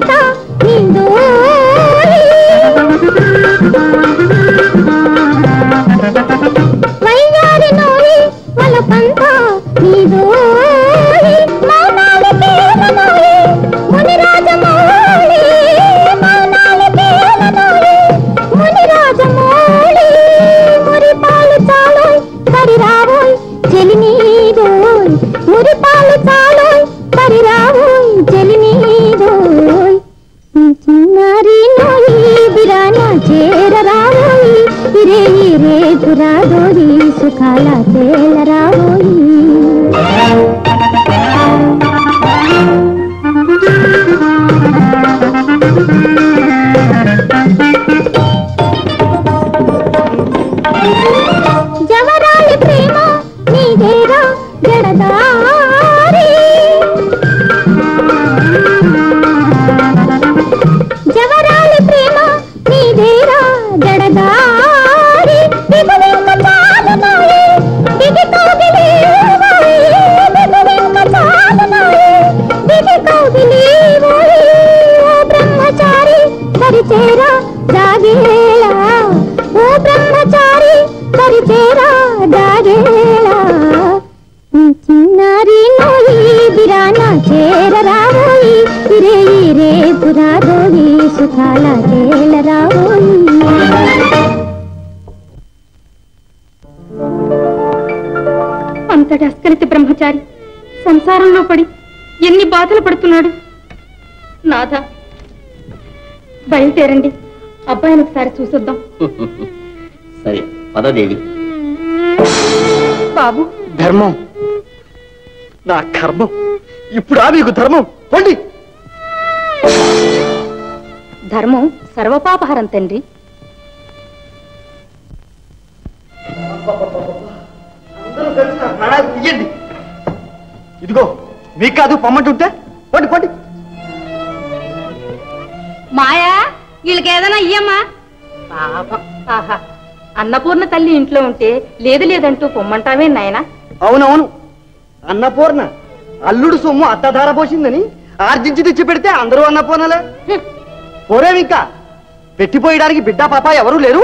పురాదోరి సుఖాల తేలరాబోయి జవరాలి ప్రేమ నీదేరా జడదారి జవరాలి ప్రేమ నీదేరా జడదారి బిగువింక చాలనాయే బిగి కౌగిలీవోయే బిగువింక చాలనాయే బిగి కౌగిలీవోయే ఓ బ్రహ్మచారి పరిచేరా జాగేలా ఓ బ్రహ్మచారి పరిచేరా జాగేలా చిన్నారి నోయి బిరాన చేరరావోయి ఇరే ఇరే పురాదోయి సుఖాల తేలరావోయి అంతటి అస్కలిత బ్రహ్మచారి సంసారంలో పడి ఎన్ని బాధలు పడుతున్నాడు నాథ బయలుదేరండి అబ్బాయిని ఒకసారి చూసొద్దాం సరే పదదేవి బాబు ధర్మం నా కర్మం ఇప్పుడు ఆ మీకు ధర్మం పొండి ధర్మం సర్వపాపహరం తండ్రి అందరూ కలిసి నా ప్రాణాలు తీయండి ఇదిగో మీకు కాదు పొమ్మంటుంటే పొండి పొండి మాయా వీళ్ళకి ఏదైనా ఇయ్యమ్మా పాపం ఆహా అన్నపూర్ణ తల్లి ఇంట్లో ఉంటే లేదు లేదంటూ పొమ్మంటావే నాయనా అవునవును అన్నపూర్ణ అల్లుడు సొమ్ము అత్తధార పోసిందని ఆర్జించి తెచ్చి పెడితే అందరూ అన్నపూర్ణలే పోరేమి ఇంకా పెట్టిపోయడానికి బిడ్డ పాప ఎవరూ లేరు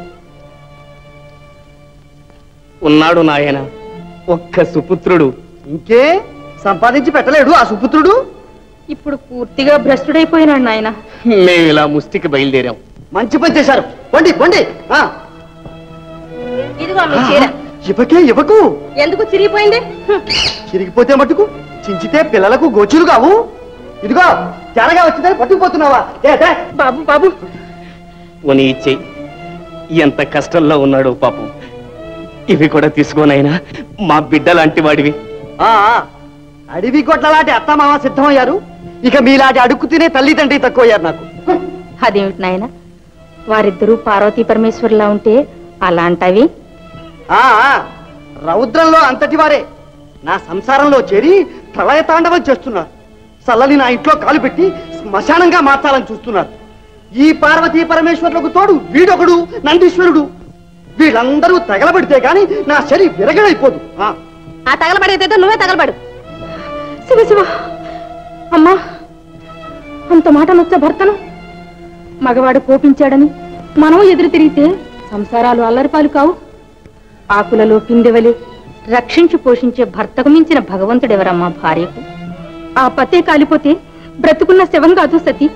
ఉన్నాడు నాయన ఒక్క సుపుత్రుడు ఇంకే సంపాదించి పెట్టలేడు ఆ సుపుత్రుడు ఇప్పుడు పూర్తిగా భ్రష్టుడైపోయినాడు నాయన మేము ఇలా ముష్టికి బయలుదేరాం మంచి పని చేశారు పండి పండి ఆ, ఇదిగో మీ చీర ఇవ్వకే ఇవ్వకు ఎందుకు చిరిగిపోయింది హ్మ్. చిరిగిపోతే మట్టుకు చించితే పిల్లలకు గోచులు కావు ఇదిగో తెరగా వచ్చిందని పట్టుకుపోతున్నావా ఏ, తే. బాబు బాబు పోనీ ఇచ్చేయి ఎంత కష్టంలో ఉన్నాడు పాపం ఇవి కూడా తీసుకోనైనా మా బిడ్డ లాంటి వాడివి ఆ ఆ, అడవి కొట్లలాంటి అత్తమామ సిద్ధమయ్యారు ఇక మీలాంటి అడుక్కు తినే తల్లిదండ్రి తక్కువయ్యారు నాకు అదేమిటి నాయన వారిద్దరూ పార్వతీ పరమేశ్వరులా ఉంటే అలాంటవి ఆ ఆ, రౌద్రంలో అంతటి వారే నా సంసారంలో చేరి ప్రళయ తాండవం చేస్తున్నారు చల్లని నా ఇంట్లో కాలు పెట్టి శ్మశానంగా మార్చాలని చూస్తున్నారు ఈ పార్వతీ పరమేశ్వరులకు తోడు వీడొకడు నందీశ్వరుడు వీళ్ళందరూ తగలబడితే గాని నా శరీరం విరగడైపోదు ఆ, ఆ తగలబడేదైతే నువ్వే తగలబడు శివ శివ అమ్మా అంత మాట నొచ్చ భర్తను మగవాడు కోపించాడని మనం ఎదురు తిరిగితే సంసారాలు అల్లరిపాలు కావు ఆకులలో పిందెవలి రక్షించి పోషించే భర్తకు మించిన భగవంతుడెవరమ్మా భార్యకు ఆ పతే కాలిపోతే బ్రతుకున్న శవం కాదు సతీ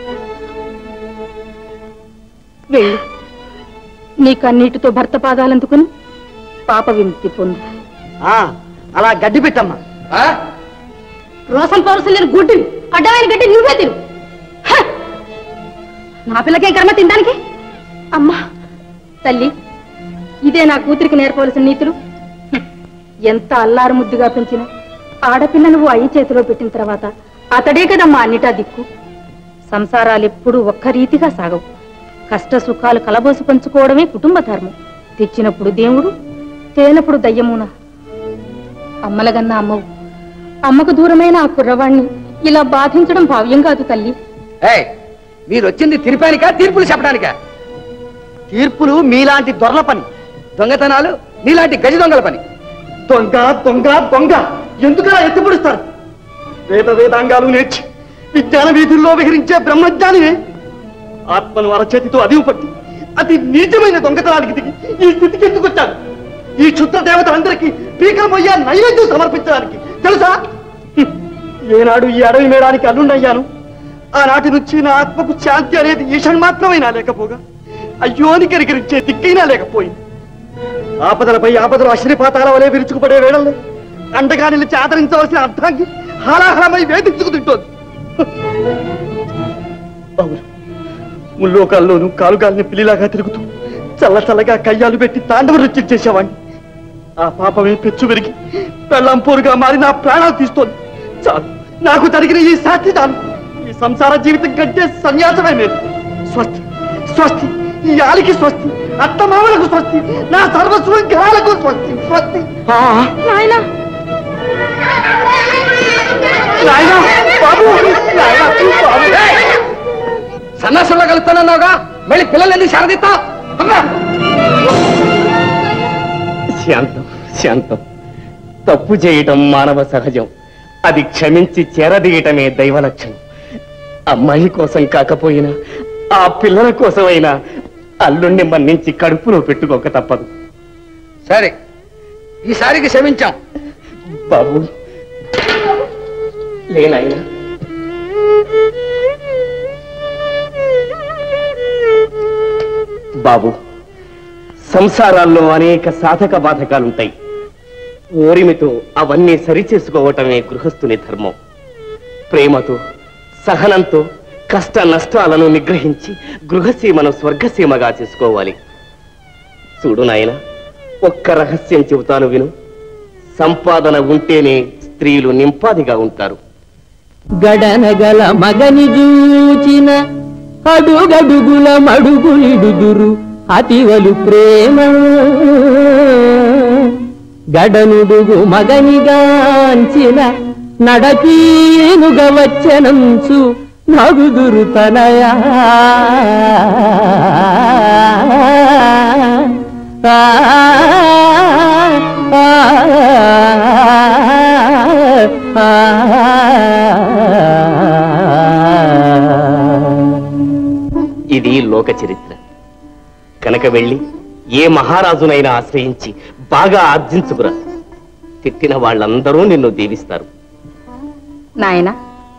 వెళ్ళు నీ కన్నీటితో భర్త పాదాలందుకుని పాప విముక్తి పొందు ఆ, అలా గడ్డి పెట్టమ్మా రోసం పౌరుసం లేని గుడ్డి అడ్డమైన గడ్డి నువ్వే తిను హ! నా పిల్లకేం కర్మ తినడానికి అమ్మా తల్లి ఇదే నా కూతురికి నేర్పవలసిన నీతులు హ్మ్. ఎంత అల్లారు ముద్దుగా పెంచిన ఆడపిల్ల నువ్వు అయ్యి చేతిలో పెట్టిన తర్వాత అతడే కదమ్మా అన్నిటా దిక్కు సంసారాలు ఎప్పుడూ ఒక్క రీతిగా సాగవు కష్ట సుఖాలు కలబోసి పంచుకోవడమే కుటుంబ ధర్మం తెచ్చినప్పుడు దేవుడు తేనప్పుడు దయ్యమున అమ్మలగన్న అమ్మవు అమ్మకు దూరమైన ఆ కుర్రవాణ్ణి ఇలా బాధించడం భావ్యం కాదు తల్లి ఏయ్ మీరు వచ్చింది తిరిపానికా తీర్పులు చెప్పడానికా తీర్పులు మీలాంటి దొరల పని దొంగతనాలు నీలాంటి గజ దొంగల పని దొంగ దొంగ దొంగ ఎందుకలా ఎత్తిపడుస్తారు వేద వేదాంగాలు నేర్చి విజ్ఞాన వీధుల్లో విహరించే బ్రహ్మజ్ఞానివే ఆత్మను అరచేతితో అదివు పట్టి అతి నీచమైన దొంగతనానికి దిగి ఈ స్థితికి ఎందుకు వచ్చాను ఈ క్షుద్ర దేవతలందరికీ పీకల మొయ్య నైవేద్యం సమర్పించడానికి తెలుసా హ్మ్. ఏనాడు ఈ అడవి మేడానికి అల్లుండయ్యాను ఆనాటి నుంచి నా ఆత్మకు శాంతి అనేది ఈషన్ మాత్రమైనా లేకపోగా అయ్యోని కరికరించే దిక్కైనా లేకపోయింది ఆపదలపై ఆపదలు అశ్రిపాతాల వలె విరుచుకుపడే వేళల్లో అండగా నిలిచి ఆదరించవలసిన అర్థాంగి హాలాహలమై వేధించుకు తింటోంది అవును ముల్లోకాల్లోనూ కాలుగాలిని పిల్లిలాగా తిరుగుతూ చల్ల చల్లగా కయ్యాలు పెట్టి తాండవ నృత్యం చేసేవాడిని ఆ పాపమే పెచ్చు విరిగి పెళ్ళం పోరుగా మారి నా ప్రాణాలు తీస్తోంది చాలు నాకు జరిగిన ఈ శాస్తి చాలు ఈ సంసార జీవితం కంటే సన్యాసమే లేదు స్వస్తి స్వస్తి ఈ ఆలికి స్వస్తి అత్తమామలకు స్వస్తి నా సర్వస్వం గ్రహాలకు స్వస్తి స్వస్తి నాయనా నాయనా, బాబు, నాయనా, బాబు. సన్నాసంలో కలుస్తానన్నావుగా మళ్ళీ పిల్లలు ఎందుకు శారదిస్తా శాంతం శాంతం తప్పు చేయటం మానవ సహజం అది క్షమించి చేరదీయటమే దైవ లక్షణం అమ్మాయి కోసం కాకపోయినా ఆ పిల్లల కోసమైనా అల్లుణ్ణి మన్నించి కడుపులో పెట్టుకోక తప్పదు సరే ఈసారికి క్షమించాం బాబు లేనాయనా బాబు సంసారాల్లో అనేక సాధక బాధకాలుంటాయి ఓరిమితో అవన్నీ సరిచేసుకోవటమే గృహస్థుని ధర్మం ప్రేమతో సహనంతో కష్ట నష్టాలను నిగ్రహించి గృహసీమను స్వర్గసీమగా చేసుకోవాలి చూడు నాయన ఒక్క రహస్యం చెబుతాను విను సంపాదన ఉంటేనే స్త్రీలు నింపాదిగా ఉంటారు గడనగల మగని జూచిన అడుగడుగుల మడుగులిడుదురు అతివలు ప్రేమ గడనుడుగు మగనిగాంచిన నడకీనుగ వచ్చనంచు నగుదురు తనయా ఆ, ఆ, ఆ, ఇది లోక చరిత్ర కనుక వెళ్ళి ఏ మహారాజునైనా ఆశ్రయించి బాగా ఆర్జించుకురా తిట్టిన వాళ్ళందరూ నిన్ను దీవిస్తారు నాయనా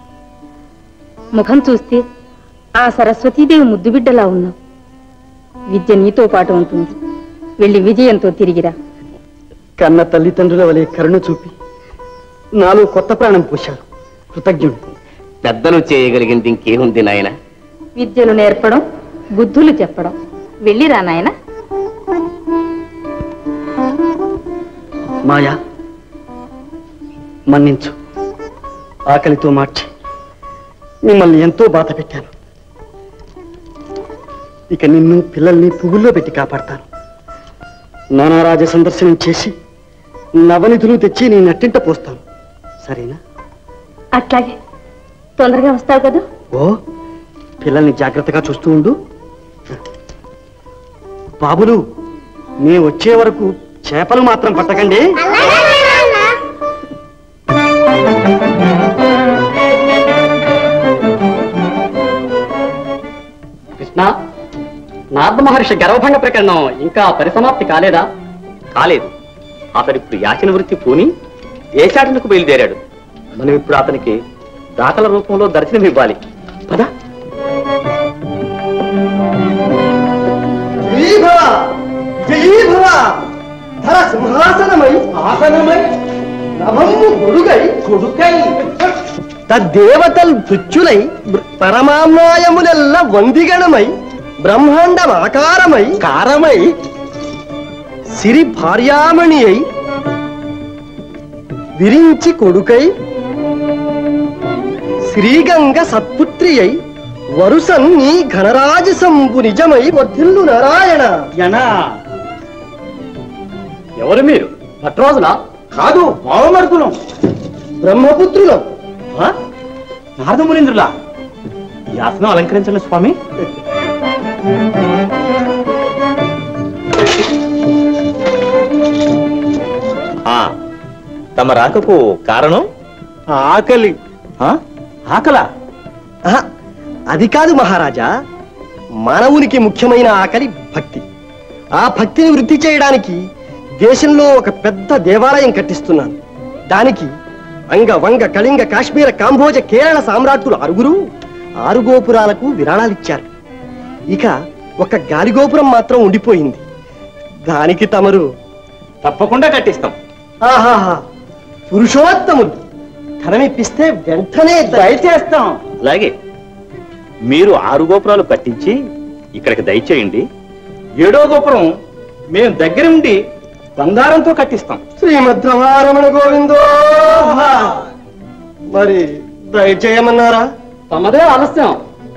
ముఖం చూస్తే ఆ సరస్వతీదేవి ముద్దుబిడ్డలా ఉన్నావు విద్య నీతో పాటు ఉంటుంది వెళ్ళి విజయంతో తిరిగిరా కన్న తల్లిదండ్రుల వలె కరుణ చూపి నాలో కొత్త ప్రాణం పోశారు కృతజ్ఞుడు పెద్దలు చేయగలిగింది ఇంకేముంది నాయన విద్యలు నేర్పడం బుద్ధులు చెప్పడం వెళ్ళిరా నాయనా మాయా మన్నించు ఆకలితో మార్చి మిమ్మల్ని ఎంతో బాధ పెట్టాను ఇక నిన్ను పిల్లల్ని పువ్వుల్లో పెట్టి కాపాడతాను నానారాజ సందర్శనం చేసి నవనిధులు తెచ్చి నీ నట్టింట పోస్తాను సరేనా అట్లాగే తొందరగా వస్తావు కదా ఓ పిల్లల్ని జాగ్రత్తగా చూస్తూ ఉండు బాబులు నేను వచ్చే వరకు చేపలు మాత్రం పట్టకండి కృష్ణ నారద మహర్షి గర్వభంగ ప్రకరణం ఇంకా పరిసమాప్తి కాలేదా కాలేదు అతడు ఇప్పుడు యాచన వృత్తి పూని దేశాటనకు బయలుదేరాడు మనం ఇప్పుడు అతనికి దాతల రూపంలో దర్శనం ఇవ్వాలి పద జయీభవ జయీభవ ధర సింహాసనమై ఆసనమై నభము గొడుగై కొడుకై తద్దేవతల్ తుచ్చులై పరమామ్నాయములెల్ల వందిగణమై బ్రహ్మాండం ఆకారమై కారమై సిరి భార్యామణి అయి విరించి కొడుకై శ్రీగంగ సత్పుత్రి అయి వరుసన్ నీ ఘనరాజసంబు నిజమై వర్ధిల్లు నారాయణ ఎనా ఎవరు మీరు భట్రోజులా కాదు భావమర్దులం బ్రహ్మపుత్రులం నారదమునింద్రులా ఈ ఆసనం అలంకరించండి స్వామి ఆ, తమ రాకకు కారణం ఆకలి ఆకలా ఆహా, అది కాదు మహారాజా మానవునికి ముఖ్యమైన ఆకలి భక్తి ఆ భక్తిని వృద్ధి చేయడానికి దేశంలో ఒక పెద్ద దేవాలయం కట్టిస్తున్నాను దానికి అంగ వంగ కళింగ కాశ్మీర కాంబోజ కేరళ సామ్రాట్టులు ఆరుగురు ఆరు గోపురాలకు విరాళాలిచ్చారు ఇక ఒక గాలిగోపురం మాత్రం ఉండిపోయింది దానికి తమరు తప్పకుండా కట్టిస్తాం ఆహాహా పురుషోత్తములు ధనమిప్పిస్తే వెంటనే దయచేస్తాం అలాగే మీరు ఆరు గోపురాలు కట్టించి ఇక్కడికి దయచేయండి ఏడో గోపురం మేము దగ్గర ఉండి బంగారంతో కట్టిస్తాం శ్రీమద్ రమారమణ గోవిందో మరి దయచేయమన్నారా తమదే ఆలస్యం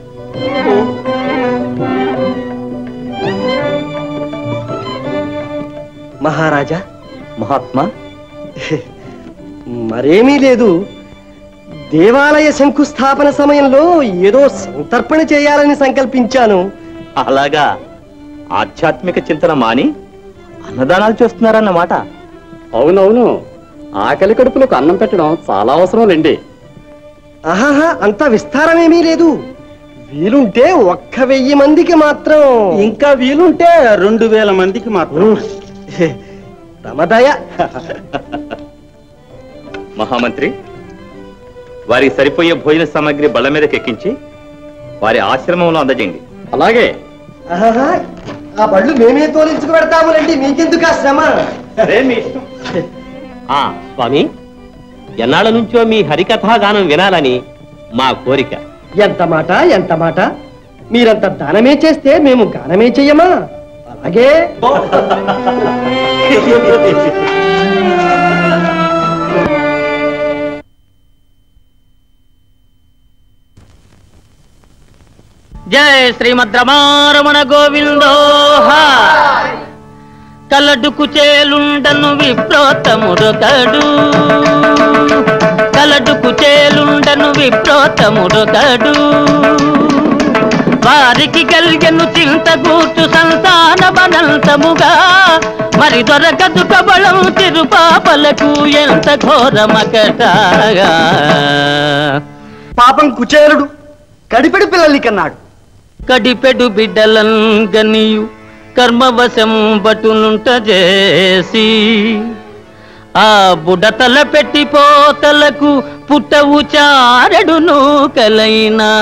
మహారాజా మహాత్మా మరేమీ లేదు దేవాలయ శంకుస్థాపన సమయంలో ఏదో సంతర్పణ చేయాలని సంకల్పించాను అలాగా ఆధ్యాత్మిక చింతన మాని అన్నదానాలు చేస్తున్నారన్నమాట అవునవును ఆకలి కడుపులకు అన్నం పెట్టడం చాలా అవసరం లేండి ఆహాహా అంత విస్తారమేమీ లేదు వీలుంటే ఒక్క వెయ్యి మందికి మాత్రం ఇంకా వీలుంటే రెండు వేల మందికి మాత్రం తమదయ మహామంత్రి వారికి సరిపోయే భోజన సామాగ్రి బళ్ళ మీదకి ఎక్కించి వారి ఆశ్రమంలో అందజేయండి అలాగే ఆహాహా, ఆ బళ్ళు మేమే తోలించుకు పెడతాములండి మీకెందుకు ఆ శ్రమ ఆ స్వామి ఎన్నాళ్ళ నుంచో మీ హరికథా గానం వినాలని మా కోరిక ఎంత మాట ఎంత మాట మీరంత దానమే చేస్తే మేము గానమే చెయ్యమా అలాగే జయ శ్రీమద్ రమారమణ గోవిందో కలడుకు చేలుండను విప్రోతముడొకడు కలడుకు చేలుండను విప్రోతముడొకడు వారికి కలిగను చింత కూర్చు సంతాన బనంతముగా మరి దొరకదు కబళం తిరుపాపలకు ఎంత ఘోరమకటాగా పాపం కుచేలుడు కడిపెడు పిల్లల్ని కన్నాడు కడిపెడు బిడ్డలం గనియు కర్మవశం బటునుంట చేసి ఆ బుడతల పెట్టిపోతలకు పుట్టవు చారడును కలైనా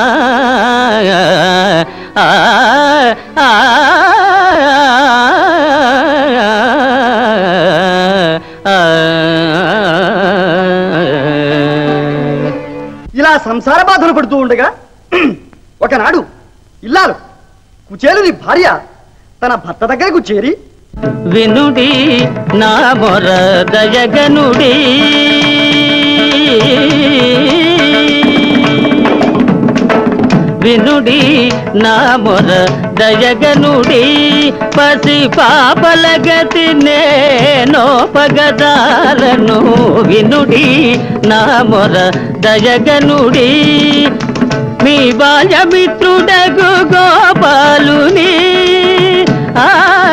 ఆ, ఆ, ఆ. ఇలా సంసార బాధలు పడుతూ ఉండగా ఒకనాడు ఇల్లాలు కుచేలుని భార్య తన భర్త దగ్గరకు చేరి వినుడి నా మొర దయగనుడి వినుడి నా మొర దయగనుడి పసి పాపల గతి నేనో పగదాలను వినుడి నా మొర దయగనుడి మీ బాల్యమిత్రుడగు గోపాలుని ఆ,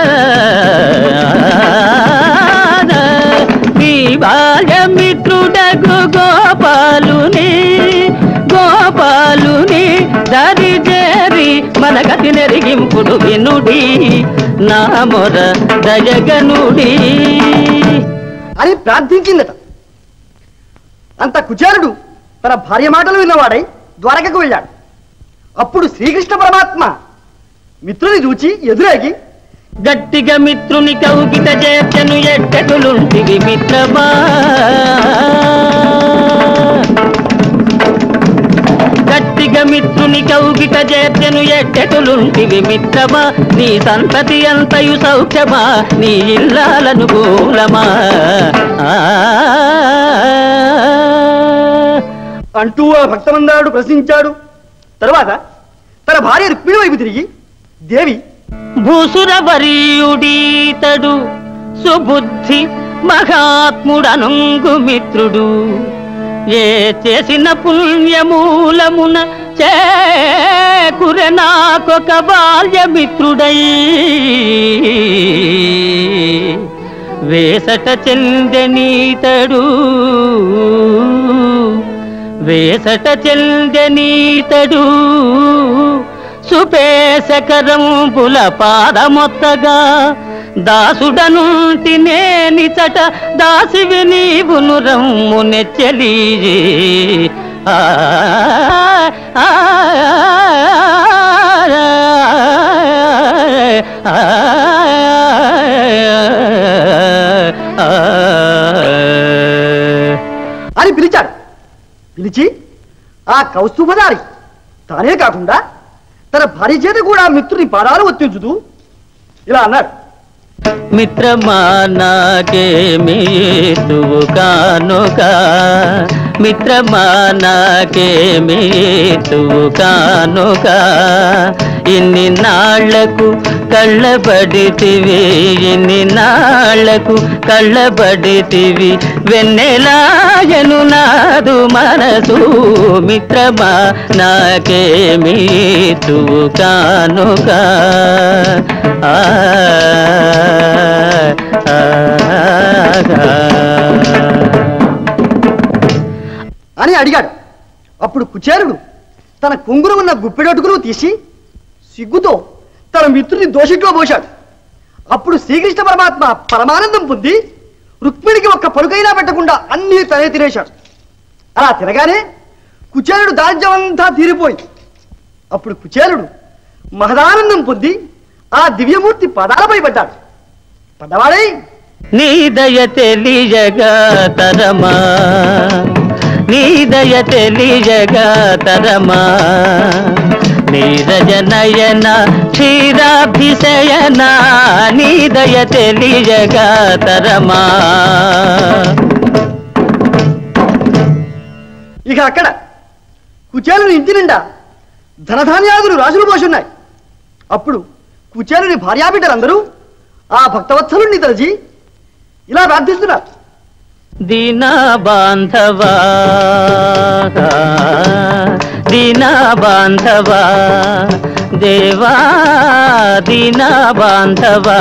మీ బాల్యమిత్రుడగు గోపాలుని గోపాలుని దరి చేరి మన గతి నెరిగింపుడు వినుడి నా మొర దయగనుడి అని ప్రార్థించిందట అంత కుచేలుడు తన భార్య మాటలు విన్నవాడై ద్వారకకు వెళ్ళాడు అప్పుడు శ్రీకృష్ణ పరమాత్మ మిత్రుని చూచి ఎదురేగి గట్టిగా మిత్రుని కౌగిట చేర్చను ఎట్టకులుంటివి మిత్రమా గట్టిగా మిత్రుని కౌగిట చేర్చను ఎట్టకులుంటివి మిత్రమా నీ సంతతి అంతయు సౌఖ్యమా నీ ఇల్లాలను మూలమా ఆ అంటూ ఆ భక్తమందాడు ప్రశ్నించాడు తరువాత తన భార్య రుక్మిణి వైపు తిరిగి దేవి భూసురవరీయుడీతడు సుబుద్ధి మహాత్ముడనుంగు మిత్రుడు ఏ చేసిన పుణ్యమూలమున చేకురె నాకొక బాల్యమిత్రుడై వేసట చెందెనీతడు వేసట చెందెనీతడు సుపేశకరంబుల పాదమొత్తగా దాసుడనుంటి నేనిచట దాసివి నీవును రమ్ము నెచ్చలి ఆ, ఆ, ఆ, ఆ, అని పిలిచాడు పిలిచి ఆ కౌస్తుభదారి తానే కాకుండా తన భార్య చేత కూడా మిత్రుని పాదాలు ఒత్తించుతూ ఇలా అన్నాడు మిత్రమా నాకేమీతువు కానుక మిత్రమా నాకేమీతువు కానుక ఇన్ని నాళ్లకు కళ్ళబడితివి ఇన్ని నాళ్లకు కళ్ళబడితివి వెన్నెలాయను నాదు మనసు మిత్రమా నాకేమీతువు కానుక ఆ అని అడిగాడు అప్పుడు కుచేరుడు తన కుంగురు ఉన్న గుప్పెడటుకును తీసి సిగ్గుతో తన మిత్రుని దోషిట్లో పోశాడు అప్పుడు శ్రీకృష్ణ పరమాత్మ పరమానందం పొంది రుక్మిణికి ఒక్క పలుకైనా పెట్టకుండా అన్ని తనే తినేశాడు అలా తినగానే కుచేలుడు దారిద్ర్యమంతా తీరిపోయింది అప్పుడు కుచేలుడు మహదానందం పొంది ఆ దివ్యమూర్తి పదాలపై పడ్డాడు పడ్డవాడై నీ దయ తెలియగా తరమా నీ దయ తెలియగా తరమా నీరజ నయన క్షీరాభిషయన నీ దయ తెలియగా తరమా ఇక అక్కడ కుచేలుని ఇంటి నిండా ధనధాన్యాదులు రాజులు పోసున్నాయి అప్పుడు కుచేలుని భార్యాబిడ్డలందరూ ఆ భక్తవత్సలుణ్ణి తలచి ఇలా ప్రార్థిస్తున్నారు దీనా బాంధవా దీనా బాంధవా దేవా దీనా బాంధవా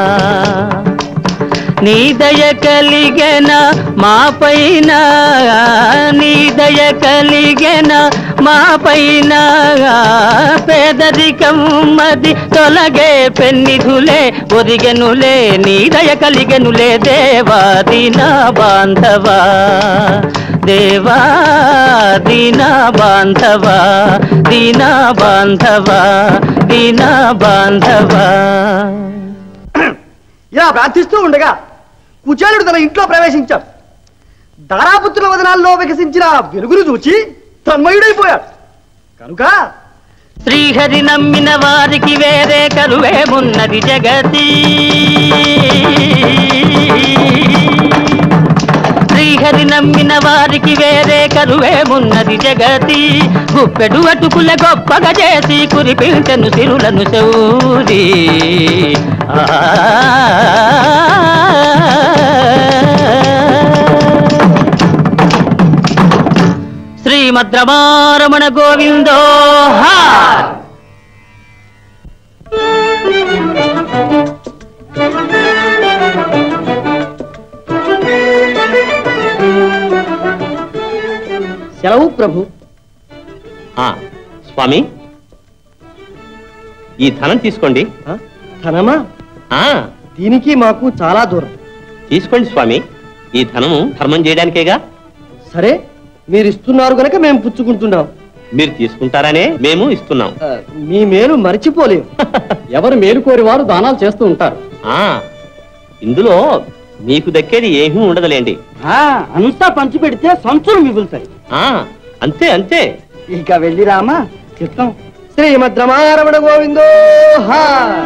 నీ దయ కలిగన మా పైన నీ దయ కలిగన మా పైన పేదరికం మది తొలగే పెన్నిధులే ఒరిగెనులే నీ దయ కలిగెనులే దేవా దీనా బాంధవా దేవా దీనా బాంధవా దీనా బాంధవా దీనా బాంధవా ఇలా ప్రార్థిస్తూ ఉండగా కుచేలుడు తన ఇంట్లో ప్రవేశించాడు దారాపుత్రుల వదనాల్లో వికసించిన ఆ వెలుగును చూచి తన్మయుడైపోయాడు కనుక శ్రీహరి నమ్మిన వారికి వేరే కరువేమున్నది జగతి శ్రీహరి నమ్మిన వారికి వేరే కరువేమున్నది జగతి గుప్పెడు అటుకుల గొప్పగా చేసి కురిపించను సిరులను శౌరి శ్రీమద్రమారమణ గోవిందో హా సెలవు ప్రభు ఆ, స్వామి ఈ ధనం తీసుకోండి ధనమా ఆ దీనికి మాకు చాలా దూరం తీసుకోండి స్వామి ఈ ధనము ధర్మం చేయడానికేగా సరే మీరు ఇస్తున్నారు గనక మేము పుచ్చుకుంటున్నాం మీరు తీసుకుంటారనే మేము ఇస్తున్నాం ఆ, మీ మేలు మరిచిపోలేము ఎవరు మేలు కోరి వారు దానాలు చేస్తూ ఉంటారు ఆ ఇందులో మీకు దక్కేది ఏమీ ఉండదులేండి అంతా పంచి పెడితే సంచులు మిగులుతాయి ఆ అంతే అంతే ఇక వెళ్ళి రామా చిత్తం శ్రీమద్రమారమణ గోవిందో హా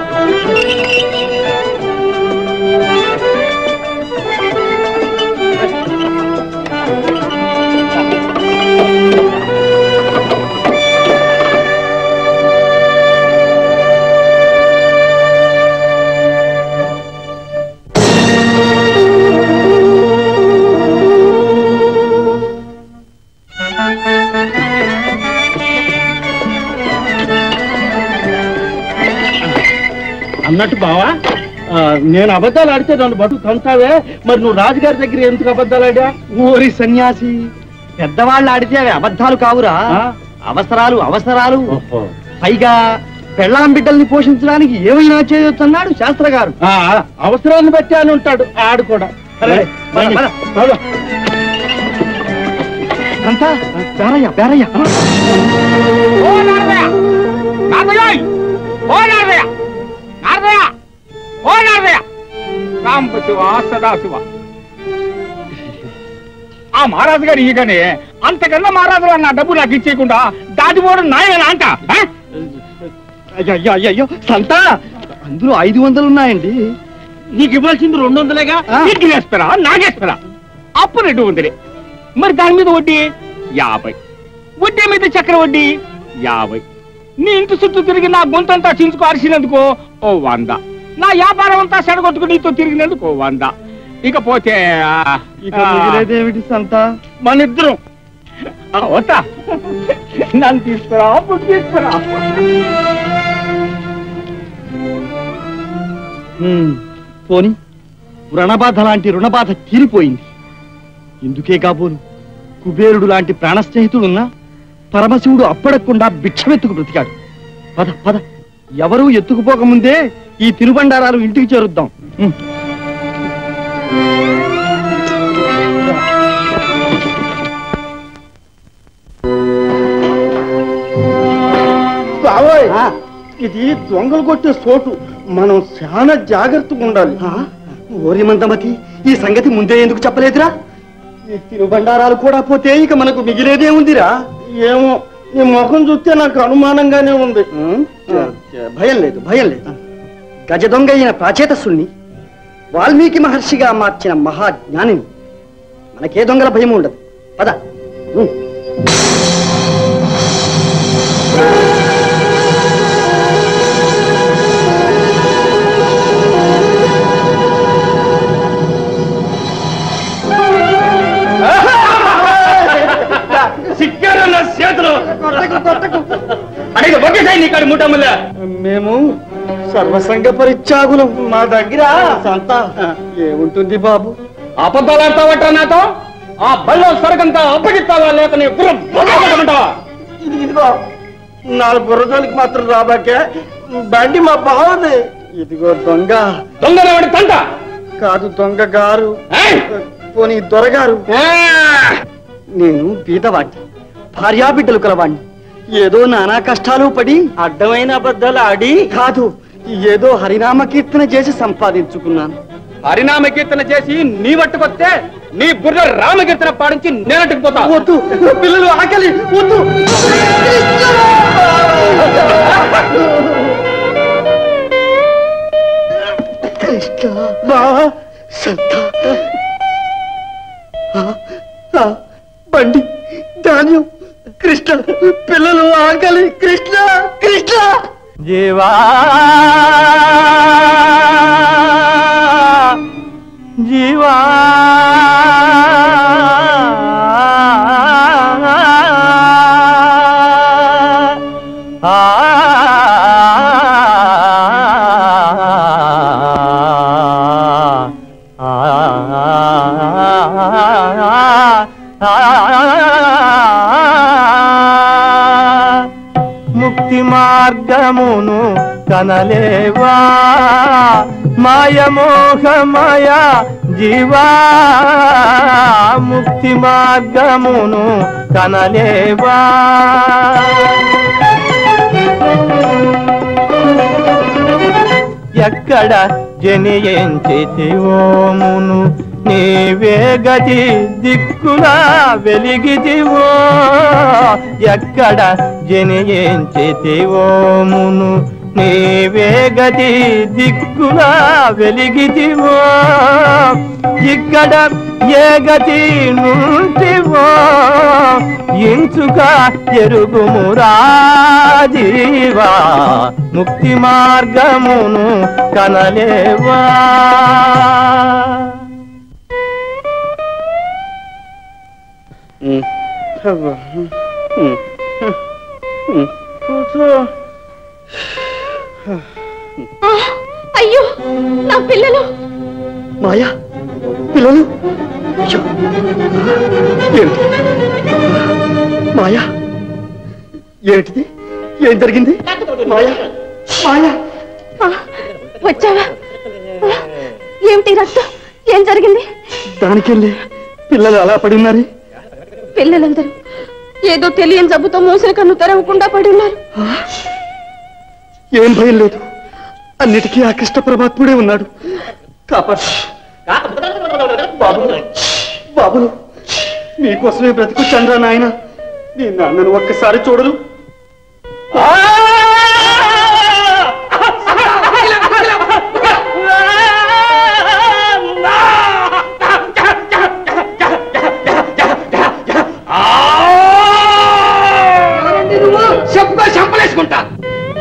అన్నట్టు బావా ఆ, నేను అబద్ధాలు ఆడితే నన్ను బతుకు తంతావే మరి నువ్వు రాజుగారి దగ్గర ఎందుకు అబద్ధాలు ఆడా ఓరి సన్యాసి పెద్దవాళ్ళు ఆడితే అవి అబద్ధాలు కావురా అవసరాలు అవసరాలు పైగా పెళ్ళాం బిడ్డల్ని పోషించడానికి ఏమైనా చేయొచ్చు అన్నాడు శాస్త్ర గారు ఆ, అవసరాన్ని బట్టి అని ఉంటాడు ఆడు కూడా సరే, పద, పద. పద. అంతా పేరయ్య పేరయ్య ఓ నారదయ్య నారదయ్య ఓ నారదయ్య నారదయ్య ఓ నారదయ్య రాంబ శివ సదాశివ ఆ మహారాజు గారు ఈగనే అంతకన్నా మహారాజు నా డబ్బు నాకు ఇచ్చేయకుండా దాటిపోవడం నాయన అంట ఆ? అయ్యో అయ్యో అయ్యో సంత అందులో ఐదు వందలు ఉన్నాయండి నీకు ఇవ్వాల్సింది రెండు వందలేగా నీకు వేస్తారా నాకేస్తారా అప్పు రెండు వందలే మరి దాని మీద వడ్డీ యాభై వడ్డీ మీద చక్ర వడ్డీ యాభై నీ ఇంటి చుట్టూ తిరిగి నా గొంతంతా చించుకు అరిసినందుకు ఓ వంద నా వ్యాపారం అంతా సెడగొట్టుకు నీతో తిరిగినందుకు ఓ వంద ఇకపోతే ఆ, ఇక ఆ, మిగిలేదేమిటి సంత మన ఇద్దరం ఆ, వస్తా నన్ను తీసుకురా అప్పుడు తీసుకురా హ్మ్, పోని రుణబాధ లాంటి రుణబాధ తీరిపోయింది ఇందుకే కాబోలు కుబేరుడు లాంటి ప్రాణ స్నేహితుడున్నా పరమశివుడు అప్పడకుండా భిక్షమెత్తుకు బ్రతికాడు పద పద ఎవరూ ఎత్తుకుపోకముందే ఈ తినుబండారాలు ఇంటికి చేరుద్దాం హ్మ్. బావోయ్ ఇది దొంగలు కొట్టే చోటు మనం చాలా జాగ్రత్తగా ఉండాలి ఓరి మందమతి ఈ సంగతి ముందే ఎందుకు చెప్పలేదురా ఈ తినుబండారాలు కూడా పోతే ఇక మనకు మిగిలేదే ఉందిరా ఏమో నీ ముఖం చూస్తే నాకు అనుమానంగానే ఉంది భయం లేదు భయం లేదు గజ దొంగ అయిన ప్రాచేతసుల్ని వాల్మీకి మహర్షిగా మార్చిన మహాజ్ఞానిని మనకే దొంగల భయం ఉండదు పద ఉమ్. సిక్కారు నా చేతులు అడిగి ఒకేసారి నీ కాడి ముఠాముల మేము సర్వసంగ పరిత్యాగులు మా దగ్గర సంత ఏముంటుంది బాబు అబద్ధాలు ఆడతావట నాతో ఆ బళ్ళో సరకంతా అప్పగిస్తావా లేక నీ బుర్ర బొక్కమంటావా ఇది ఇదిగో నాలుగు బుర్రజోలికి మాత్రం రాబాకే బండి మా బావది ఇదిగో దొంగ దొంగలవాడి తంట కాదు దొంగ గారు పోనీ దొరగారు నేను బీదవాడిని భార్యాబిడ్డలు కలవాణ్ణి ఏదో నానా కష్టాలు పడి అడ్డమైన అబద్ధాలు ఆడి కాదు ఏదో హరినామ కీర్తన చేసి సంపాదించుకున్నాను హరినామ కీర్తన చేసి నీ పట్టుకొస్తే నీ బుర్ర రామకీర్తన పాడించి నేనట్టుకుపోతా వద్దు పిల్లలు ఆకలి వద్దు కృష్ణ బావా సంత ఆ, ఆ, బండి ధాన్యం కృష్ణ పిల్లలు ఆకలి కృష్ణ కృష్ణ జీవా జీవా ఆ ముక్తి మార్గమును కనలేవా మాయమోహమయ జీవా ముక్తి మార్గమును కనలేవా ఎక్కడ జనియంచితివోమును నీవే గతి దిక్కులా వెలిగితివో ఎక్కడ జనియంచితివోమును నీవే గతి దిక్కులా వెలిగితివో ఇక్కడ ఏ గతి నుంటివో ఇంచుక ఎరుగుమురా జీవా ముక్తి మార్గమును కనలేవా కూర్చో అయ్యో నా పిల్లలు మాయా పిల్లలు అయ్యో. ఏమిటి మాయా ఏమిటిది ఏం జరిగింది మాయా మాయా ఆ, వచ్చావా ఆ, ఏమిటి రక్తం ఏం జరిగింది దానికెళ్ళి పిల్లలు అలా పడి ఉన్నారు పిల్లలందరూ ఏదో తెలియని జబ్బుతో మూసిన కన్ను తెరవకుండా పడి ఉన్నారు ఏం భయం లేదు అన్నిటికీ ఆ కృష్ణ పరమాత్ముడే ఉన్నాడు కాపాడు బాబులు బాబులు మీకోసమే బ్రతికొచ్చాను నాయన నీ నాన్నను ఒక్కసారి చూడరు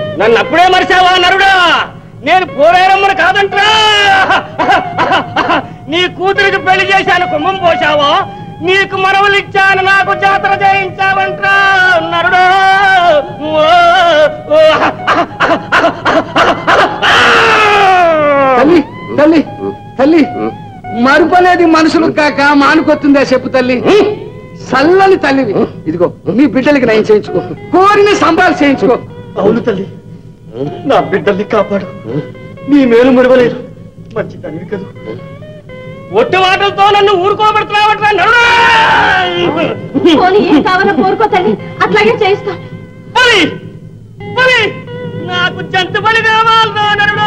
నన్ను అప్పుడే మరిచావా నరుడా నేను పోరాడమ్మను కాదంట్రా నీ కూతురికి పెళ్లి చేశాను కుమ్మం పోశావా నీకు మనవలు ఇచ్చాను నాకు జాతర చేయించావంట్రా నరుడా ఓ, ఓ, తల్లి తల్లి తల్లి మరుపు అనేది మనుషులు కాక మానుకొస్తుందా చెప్పు తల్లి చల్లని తల్లివి ఇదిగో నీ బిడ్డలకి నయం చేయించుకో కోరిన సంబాలు చేయించుకో అవును తల్లి నా బిడ్డల్ని కాపాడు నీ మేలు మరవలేదు మంచి తల్లి కదా ఒట్టి మాటలతో నన్ను ఊరుకోబడుతున్నావట్రా నరుడా పోనీ ఏం కావాలో కోరుకో తల్లి అట్లాగే చేయిస్తాం బలి బలి నాకు జంతు బలి కావాలరా నరుడా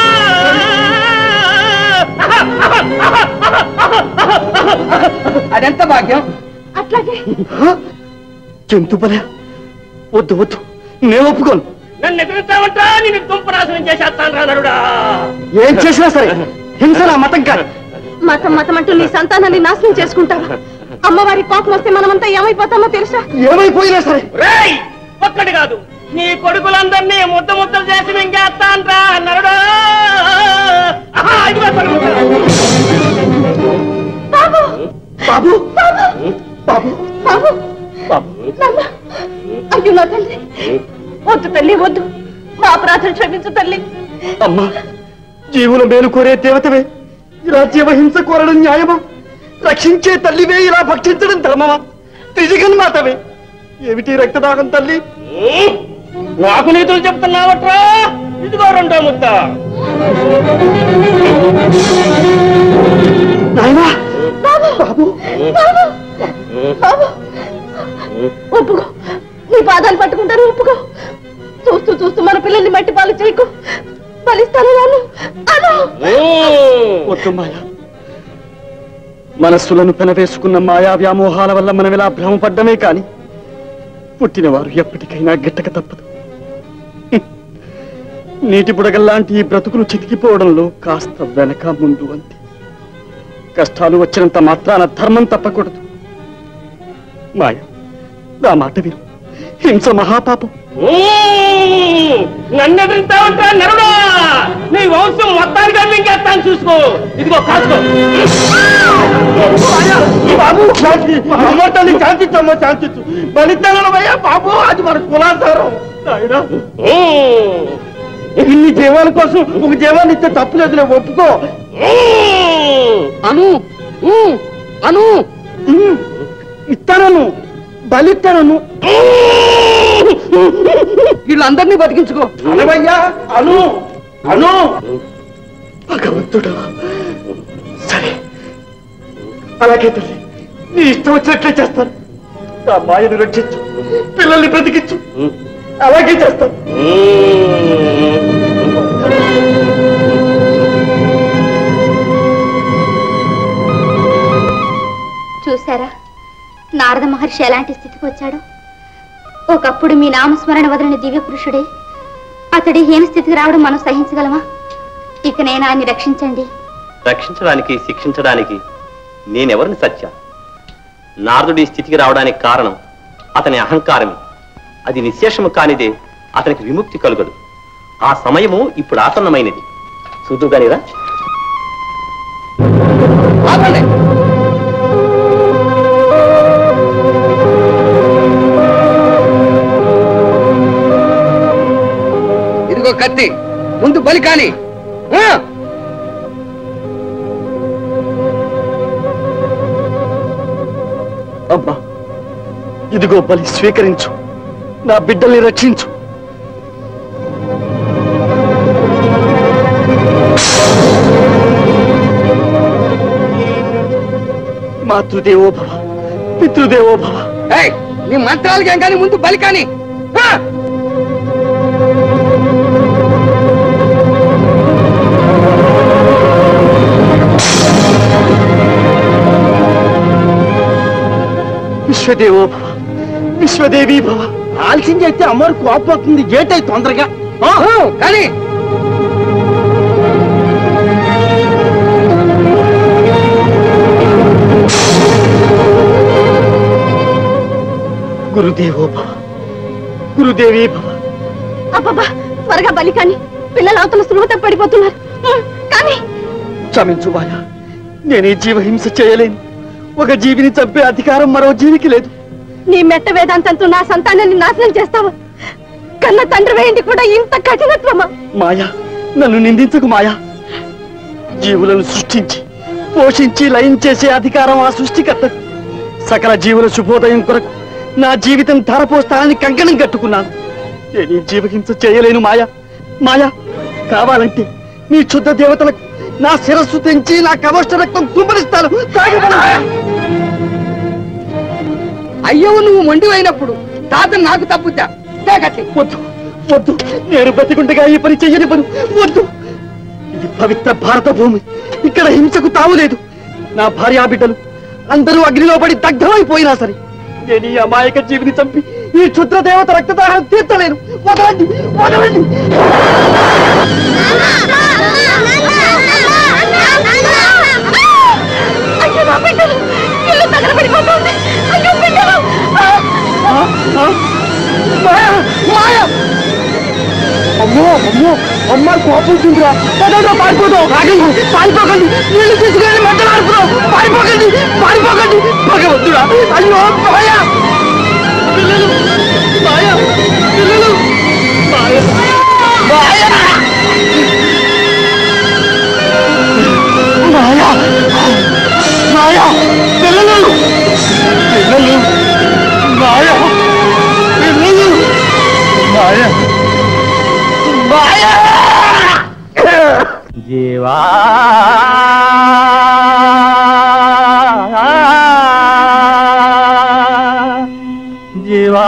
అదెంత భాగ్యం అట్లాగే జంతు బల వద్దు వద్దు నేను ఒప్పుకోను నన్ను ఎదురుతావంటా నేను దుంపనాశనం చేసేస్తాను రా నరుడా ఏం చేసినా సరే హింస నా మతం కాదు మతం మతం అంటూ నీ సంతానాన్ని నాశనం చేసుకుంటావా అమ్మవారి కోపం వస్తే మనమంతా ఏమైపోతామో తెలుసా ఏమైపోయినా సరే రేయ్ ఒక్కటి కాదు నీ కొడుకులందరినీ ముద్ద ముద్దలు చేసి మింగేస్తాను రా నరుడా ఆహా, ఇదిగో పరుగుతాను. బాబు బాబు బాబు బాబు నాన్న, అయ్యో నా తల్లి వద్దు తల్లి వద్దు మా అపరాధం క్షమించు తల్లి అమ్మా జీవుల మేలు కోరే దేవతవే ఇలా జీవహింస కోరడం న్యాయమా రక్షించే తల్లివే ఇలా భక్షించడం ధర్మమా త్రిజగన్మాతవే ఏమిటి రక్తదాహం తల్లి నాకు నీతులు చెప్తున్నావట్రా ఇదిగో రెండో ముద్ద నాయనా బాబు బాబు బాబు ఒప్పుకో నీ పాదాలు పట్టుకుంటారు ఒప్పుకో చూస్తూ చూస్తూ మన పిల్లల్ని మట్టి పాలు చేయకు ఫలిస్తాను రాను అను వద్దు మాయా మనస్సులను పెనవేసుకున్న మాయా వ్యామోహాల వల్ల మనం ఇలా భ్రమపడ్డమే కాని పుట్టినవారు ఎప్పటికైనా గిట్టక తప్పదు హ్మ్. నీటి బుడగల్లాంటి ఈ బ్రతుకులు చితికిపోవడంలో కాస్త వెనక ముందు అంతే కష్టాలు వచ్చినంత మాత్రాన ధర్మం తప్పకూడదు మాయ నా మాట విను హింస మహాపాపం నన్ను ఎదురుతావంటా నరుడా నీ వంశం మొత్తానికి మింగేస్తాను చూసుకో ఇదిగో కాసుకో బాబు శాంతి అమ్మటాన్ని శాంతించమ్మా శాంతించు బలితనమయ్యా బాబు అది మన కులాచారం నాయనా. ఇన్ని జీవాల కోసం ఒక జీవాన్ని ఇస్తే తప్పులేదు నేను ఒప్పుకో అను ఊ, అను ఇస్తానను బలిస్తానను వీళ్ళందరినీ బతికించుకో అనవయ్యా అను అను భగవంతుడా సరే అలాగే తల్లి నీ ఇష్టం వచ్చినట్లే చేస్తాను నా మాయను రక్షించు పిల్లల్ని బ్రతికించు అలాగే చేస్తాను చూసారా నారద మహర్షి ఎలాంటి స్థితికి వచ్చాడు ఒకప్పుడు మీ నామస్మరణ వదలని దివ్య పురుషుడే అతడి హీన స్థితికి రావడం మనం సహించగలమా ఇక నేను ఆయన్ని రక్షించండి రక్షించడానికి శిక్షించడానికి నేనెవరిని సత్య నారదుడి స్థితికి రావడానికి కారణం అతని అహంకారమే అది నిశేషము కానిదే అతనికి విముక్తి కలుగదు ఆ సమయము ఇప్పుడు ఆసన్నమైనది చూదుగానిరా ఆపండి ఇదిగో కత్తి ముందు బలి కాని ఆ! అమ్మా ఇదిగో బలి స్వీకరించు నా బిడ్డల్ని రక్షించు మాతృదేవో భవ పితృదేవో భవ ఏయ్, నీ మంత్రాలకేం కానీ ముందు బలి కాని ఆ! విశ్వదేవో భవ విశ్వదేవి భవ ఆలస్యం చేస్తే అమ్మవారు కోపం అవుతుంది ఏటై తొందరగా ఆ, కానీ గురుదేవో భవ గురుదేవి భవ అబ్బబ్బా త్వరగా బలి కానీ పిల్లలు అవతల స్పృహత పడిపోతున్నారు ఉమ్, కానీ క్షమించు మాయా నేను ఈ జీవహింస చేయలేను ఒక జీవిని చంపే అధికారం మరో జీవికి లేదు నీ మెట్ట వేదాంతంతో నా సంతానాన్ని నాశనం చేస్తావా కన్న తండ్రి వేయండి కూడా ఇంత కఠినత్వమా మాయా నన్ను నిందించకు మాయా జీవులను సృష్టించి పోషించి లయం చేసే అధికారం ఆ సృష్టికర్త సకల జీవుల శుభోదయం కొరకు నా జీవితం ధరపోస్తానని కంకణం కట్టుకున్నాను నేను ఈ జీవహింస చేయలేను మాయా మాయా కావాలంటే మీ క్షుద్ధ దేవతలకు నా శిరస్సు తెంచి నా కవష్ట రక్తం కుమ్మరిస్తాను తాగమను. అయ్యవు నువ్వు మొండివైనప్పుడు తాత నాకు తప్పుద్దా తేగట్టి వద్దు వద్దు నేను బతికుండగా ఈ పని చెయ్యనివ్వను వద్దు ఇది పవిత్ర భారత భూమి ఇక్కడ హింసకు తావులేదు నా భార్యా బిడ్డలు అందరూ అగ్నిలో పడి దగ్ధమైపోయినా సరే నేను ఈ అమాయక జీవిని చంపి ఈ క్షుద్ర దేవత రక్తదాహం తీర్చలేను వదలండి వదలండి అయ్యో నా బిడ్డలు ఇల్లు తగలబడిపోతుంది అయ్యో బిడ్డలు ఆ! మాయా మాయా అమ్మో అమ్మో అమ్మ కోపడుతుందిరా పదండ్రా పారిపోతాం ఆగండి పారిపోకండి నీళ్ళు తీసుకుని మంటలు ఆడుతున్నాం పారిపోకండి పారిపోకండి భగవంతుడా అయ్యో మాయా పిల్లలు మాయా పిల్లలు మాయా మాయా మాయా మాయా పిల్లలు పిల్లలు మాయా పిల్లలు మాయా మాయా జీవా జీవా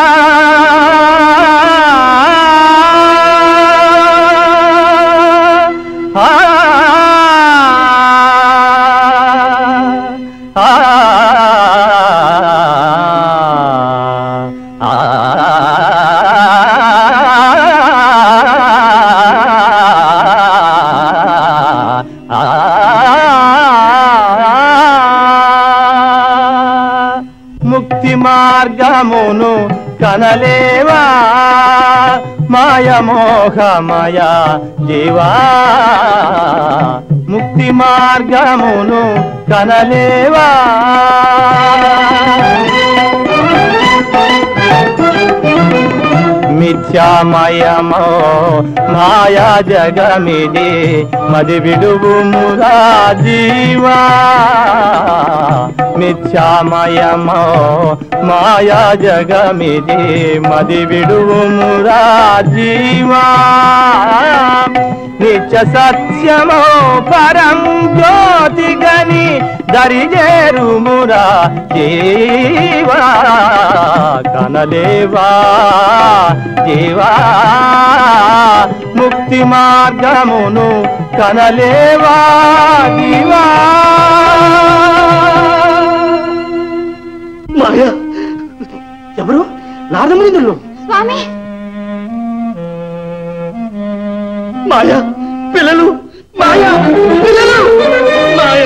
ముక్తి మార్గమును కనలేవా మాయమోహమయ జీవా ముక్తి మార్గమును కనలేవా మిథ్యామయమో మాయా జగమిది మది విడువు మురా జీవా మిథ్యామయమో మాయా జగమిది మది విడువు మురా జీవా నిత్య సత్యమో పరం జ్యోతి గని దరిజేరుమురా జీవా కనలేవా జీవా ముక్తి మార్గమును కనలేవా జీవా మాయా ఎవరు నారదమునిందులు స్వామి మాయా పిల్లలు మాయా పిల్లలు మాయా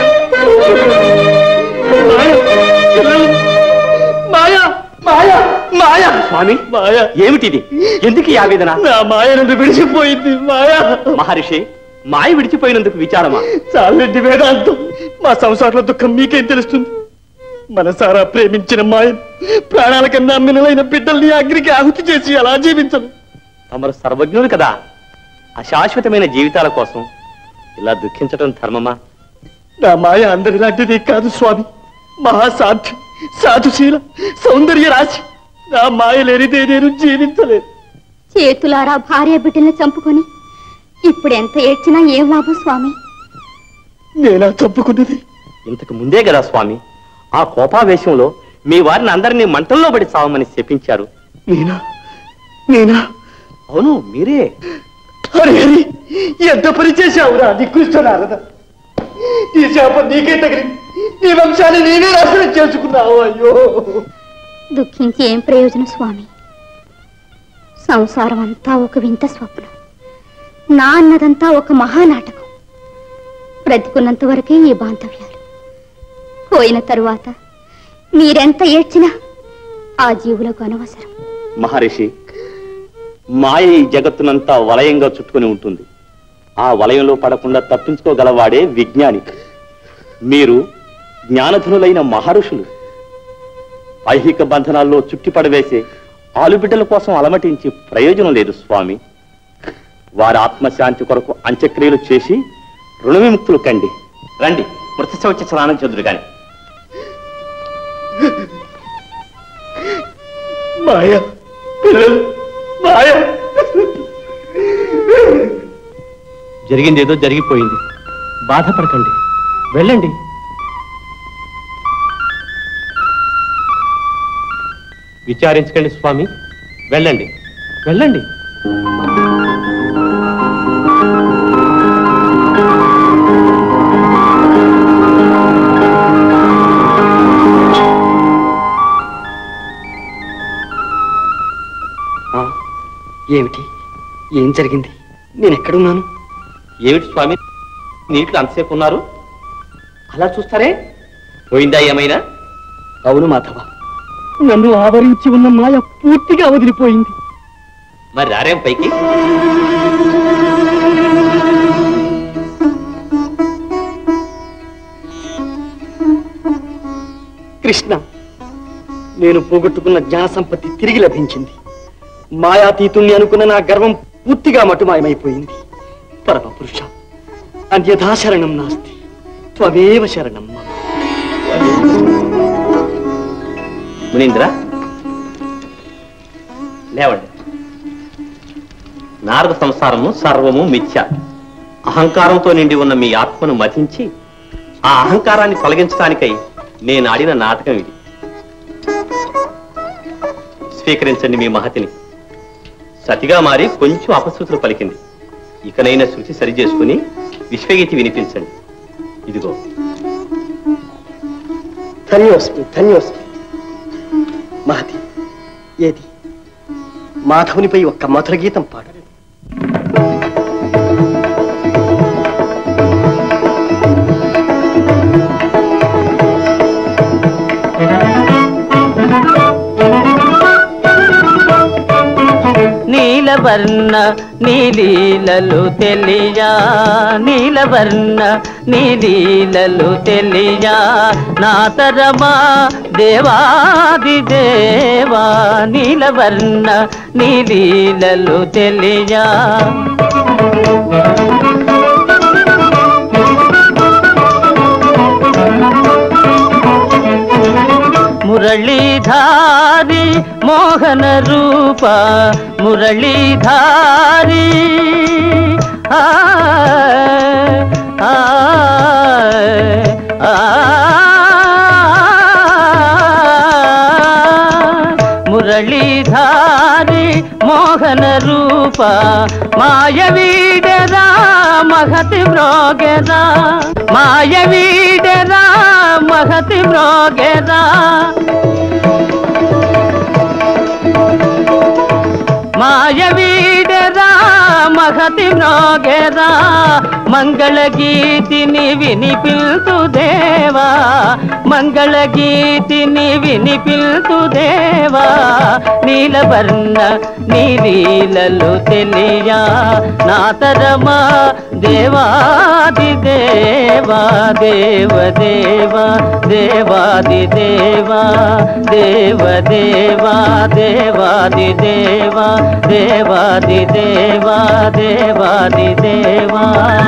మాయా పిల్లలు మాయా మాయా మాయా స్వామి మాయా ఏమిటిది ఎందుకు ఈ ఆవేదన నా మాయ నుండి విడిచిపోయింది మాయా మహర్షి మాయ విడిచిపోయినందుకు విచారమా చాలండి వేదాంతం మా సంసారంలో దుఃఖం మీకేం తెలుస్తుంది మనసారా ప్రేమించిన మాయం ప్రాణాల కన్నా మినలైన బిడ్డల్ని అగ్నికి ఆహుతి చేసి అలా జీవించను తమరు సర్వజ్ఞులు కదా అశాశ్వతమైన జీవితాల కోసం ఇలా దుఃఖించటం ధర్మమా నా మాయ అందరిలాంటిది కాదు స్వామి మహాసాధ్యం సాధుశీల సౌందర్య రాశి నా మాయ లేనిదే నేను జీవించలేదు చేతులారా భార్య బిడ్డల్ని చంపుకొని ఇప్పుడు ఎంత ఏడ్చినా ఏం లాభం స్వామి నేనా చంపుకున్నది ఇంతకు ముందే కదా స్వామి ఆ కోపావేశంలో మీ వారిని అందరినీ మంటల్లో పడి చావమని శపించారు నేనా నేనా అవును మీరే హరి హరి ఎంత పని చేశావురా నికృష్ట నారద ఈ శాపం నీకే తగిలింది నీ వంశాన్ని నీవే నాశనం చేసుకున్నావు అయ్యో దుఃఖించి ఏం ప్రయోజనం స్వామి సంసారం అంతా ఒక వింత స్వప్నం నా అన్నదంతా ఒక మహానాటకం బ్రతికున్నంత వరకే ఈ బాంధవ్యాలు పోయిన తరువాత మీరెంత ఏడ్చినా ఆ జీవులకు అనవసరం మహర్షి మాయ ఈ జగత్తునంతా వలయంగా చుట్టుకొని ఉంటుంది ఆ వలయంలో పడకుండా తప్పించుకోగలవాడే విజ్ఞాని మీరు జ్ఞానధనులైన మహర్షులు ఐహిక బంధనాల్లో చుట్టిపడవేసే ఆలుబిడ్డల కోసం అలమటించి ప్రయోజనం లేదు స్వామి వారి ఆత్మశాంతి కొరకు అంత్యక్రియలు చేసి రుణ విముక్తులు కండి రండి మృత శౌచ స్నానం చదురు గాని మాయ పిల్లలు మాయ జరిగిందేదో జరిగిపోయింది బాధపడకండి వెళ్ళండి విచారించకండి స్వామి వెళ్ళండి వెళ్ళండి ఏమిటి ఏం జరిగింది నేను ఎక్కడున్నాను ఏమిటి స్వామి నీటిలో అంతసేపు ఉన్నారు అలా చూస్తారే పోయిందా ఏమైనా అవును మాధవ నన్ను ఆవరించి ఉన్న మాయ పూర్తిగా వదిలిపోయింది మరి రారేం పైకి కృష్ణ నేను పోగొట్టుకున్న జ్ఞాన సంపత్తి తిరిగి లభించింది మాయాతీతుణ్ణి అనుకున్న నా గర్వం పూర్తిగా మటుమాయమైపోయింది పరమ పురుష అన్యథా శరణం నాస్తి త్వమేవ శరణం మమ మునీంద్ర లేవండి నారద సంసారము సర్వము మిథ్య అహంకారంతో నిండి ఉన్న మీ ఆత్మను మతించి ఆ అహంకారాన్ని తొలగించడానికై నేను ఆడిన నాటకం ఇది స్వీకరించండి మీ మహతిని సతిగా మారి కొంచెం అపశృతులు పలికింది ఇకనైనా శృతి సరి చేసుకుని విశ్వగీతి వినిపించండి ఇదిగో ధన్యోస్మి ధన్యోస్మి మహతి ఏది మాధవునిపై ఒక్క మధుర గీతం పాడు నీలవర్ణ నీలీలలు తెలియా నీలవర్ణ నీలీలలు తెలియా నా తరమా దేవాది దేవా నీలవర్ణ నీలీలలు తెలియా మురళీధారి మోహన రూప మురళీధారి ఆ, ఆ, ఆ, మురళీధారి మోహన రూప మాయ వీడరా మహతి మ్రోగెరా మాయ వీడరా మహతి మ్రోగెరా మాయ వీడరా మహతి మ్రోగెరా మంగళ గీతిని వినిపిల్తు దేవా మంగళ గీతిని వినిపిల్తు దేవా నీలవర్ణ నీలీలలు తెలియా నా తరమా దేవాది దేవా దేవ దేవా దేవాది దేవా దేవ దేవా దేవాది దేవా దేవాది దేవా దేవాది దేవా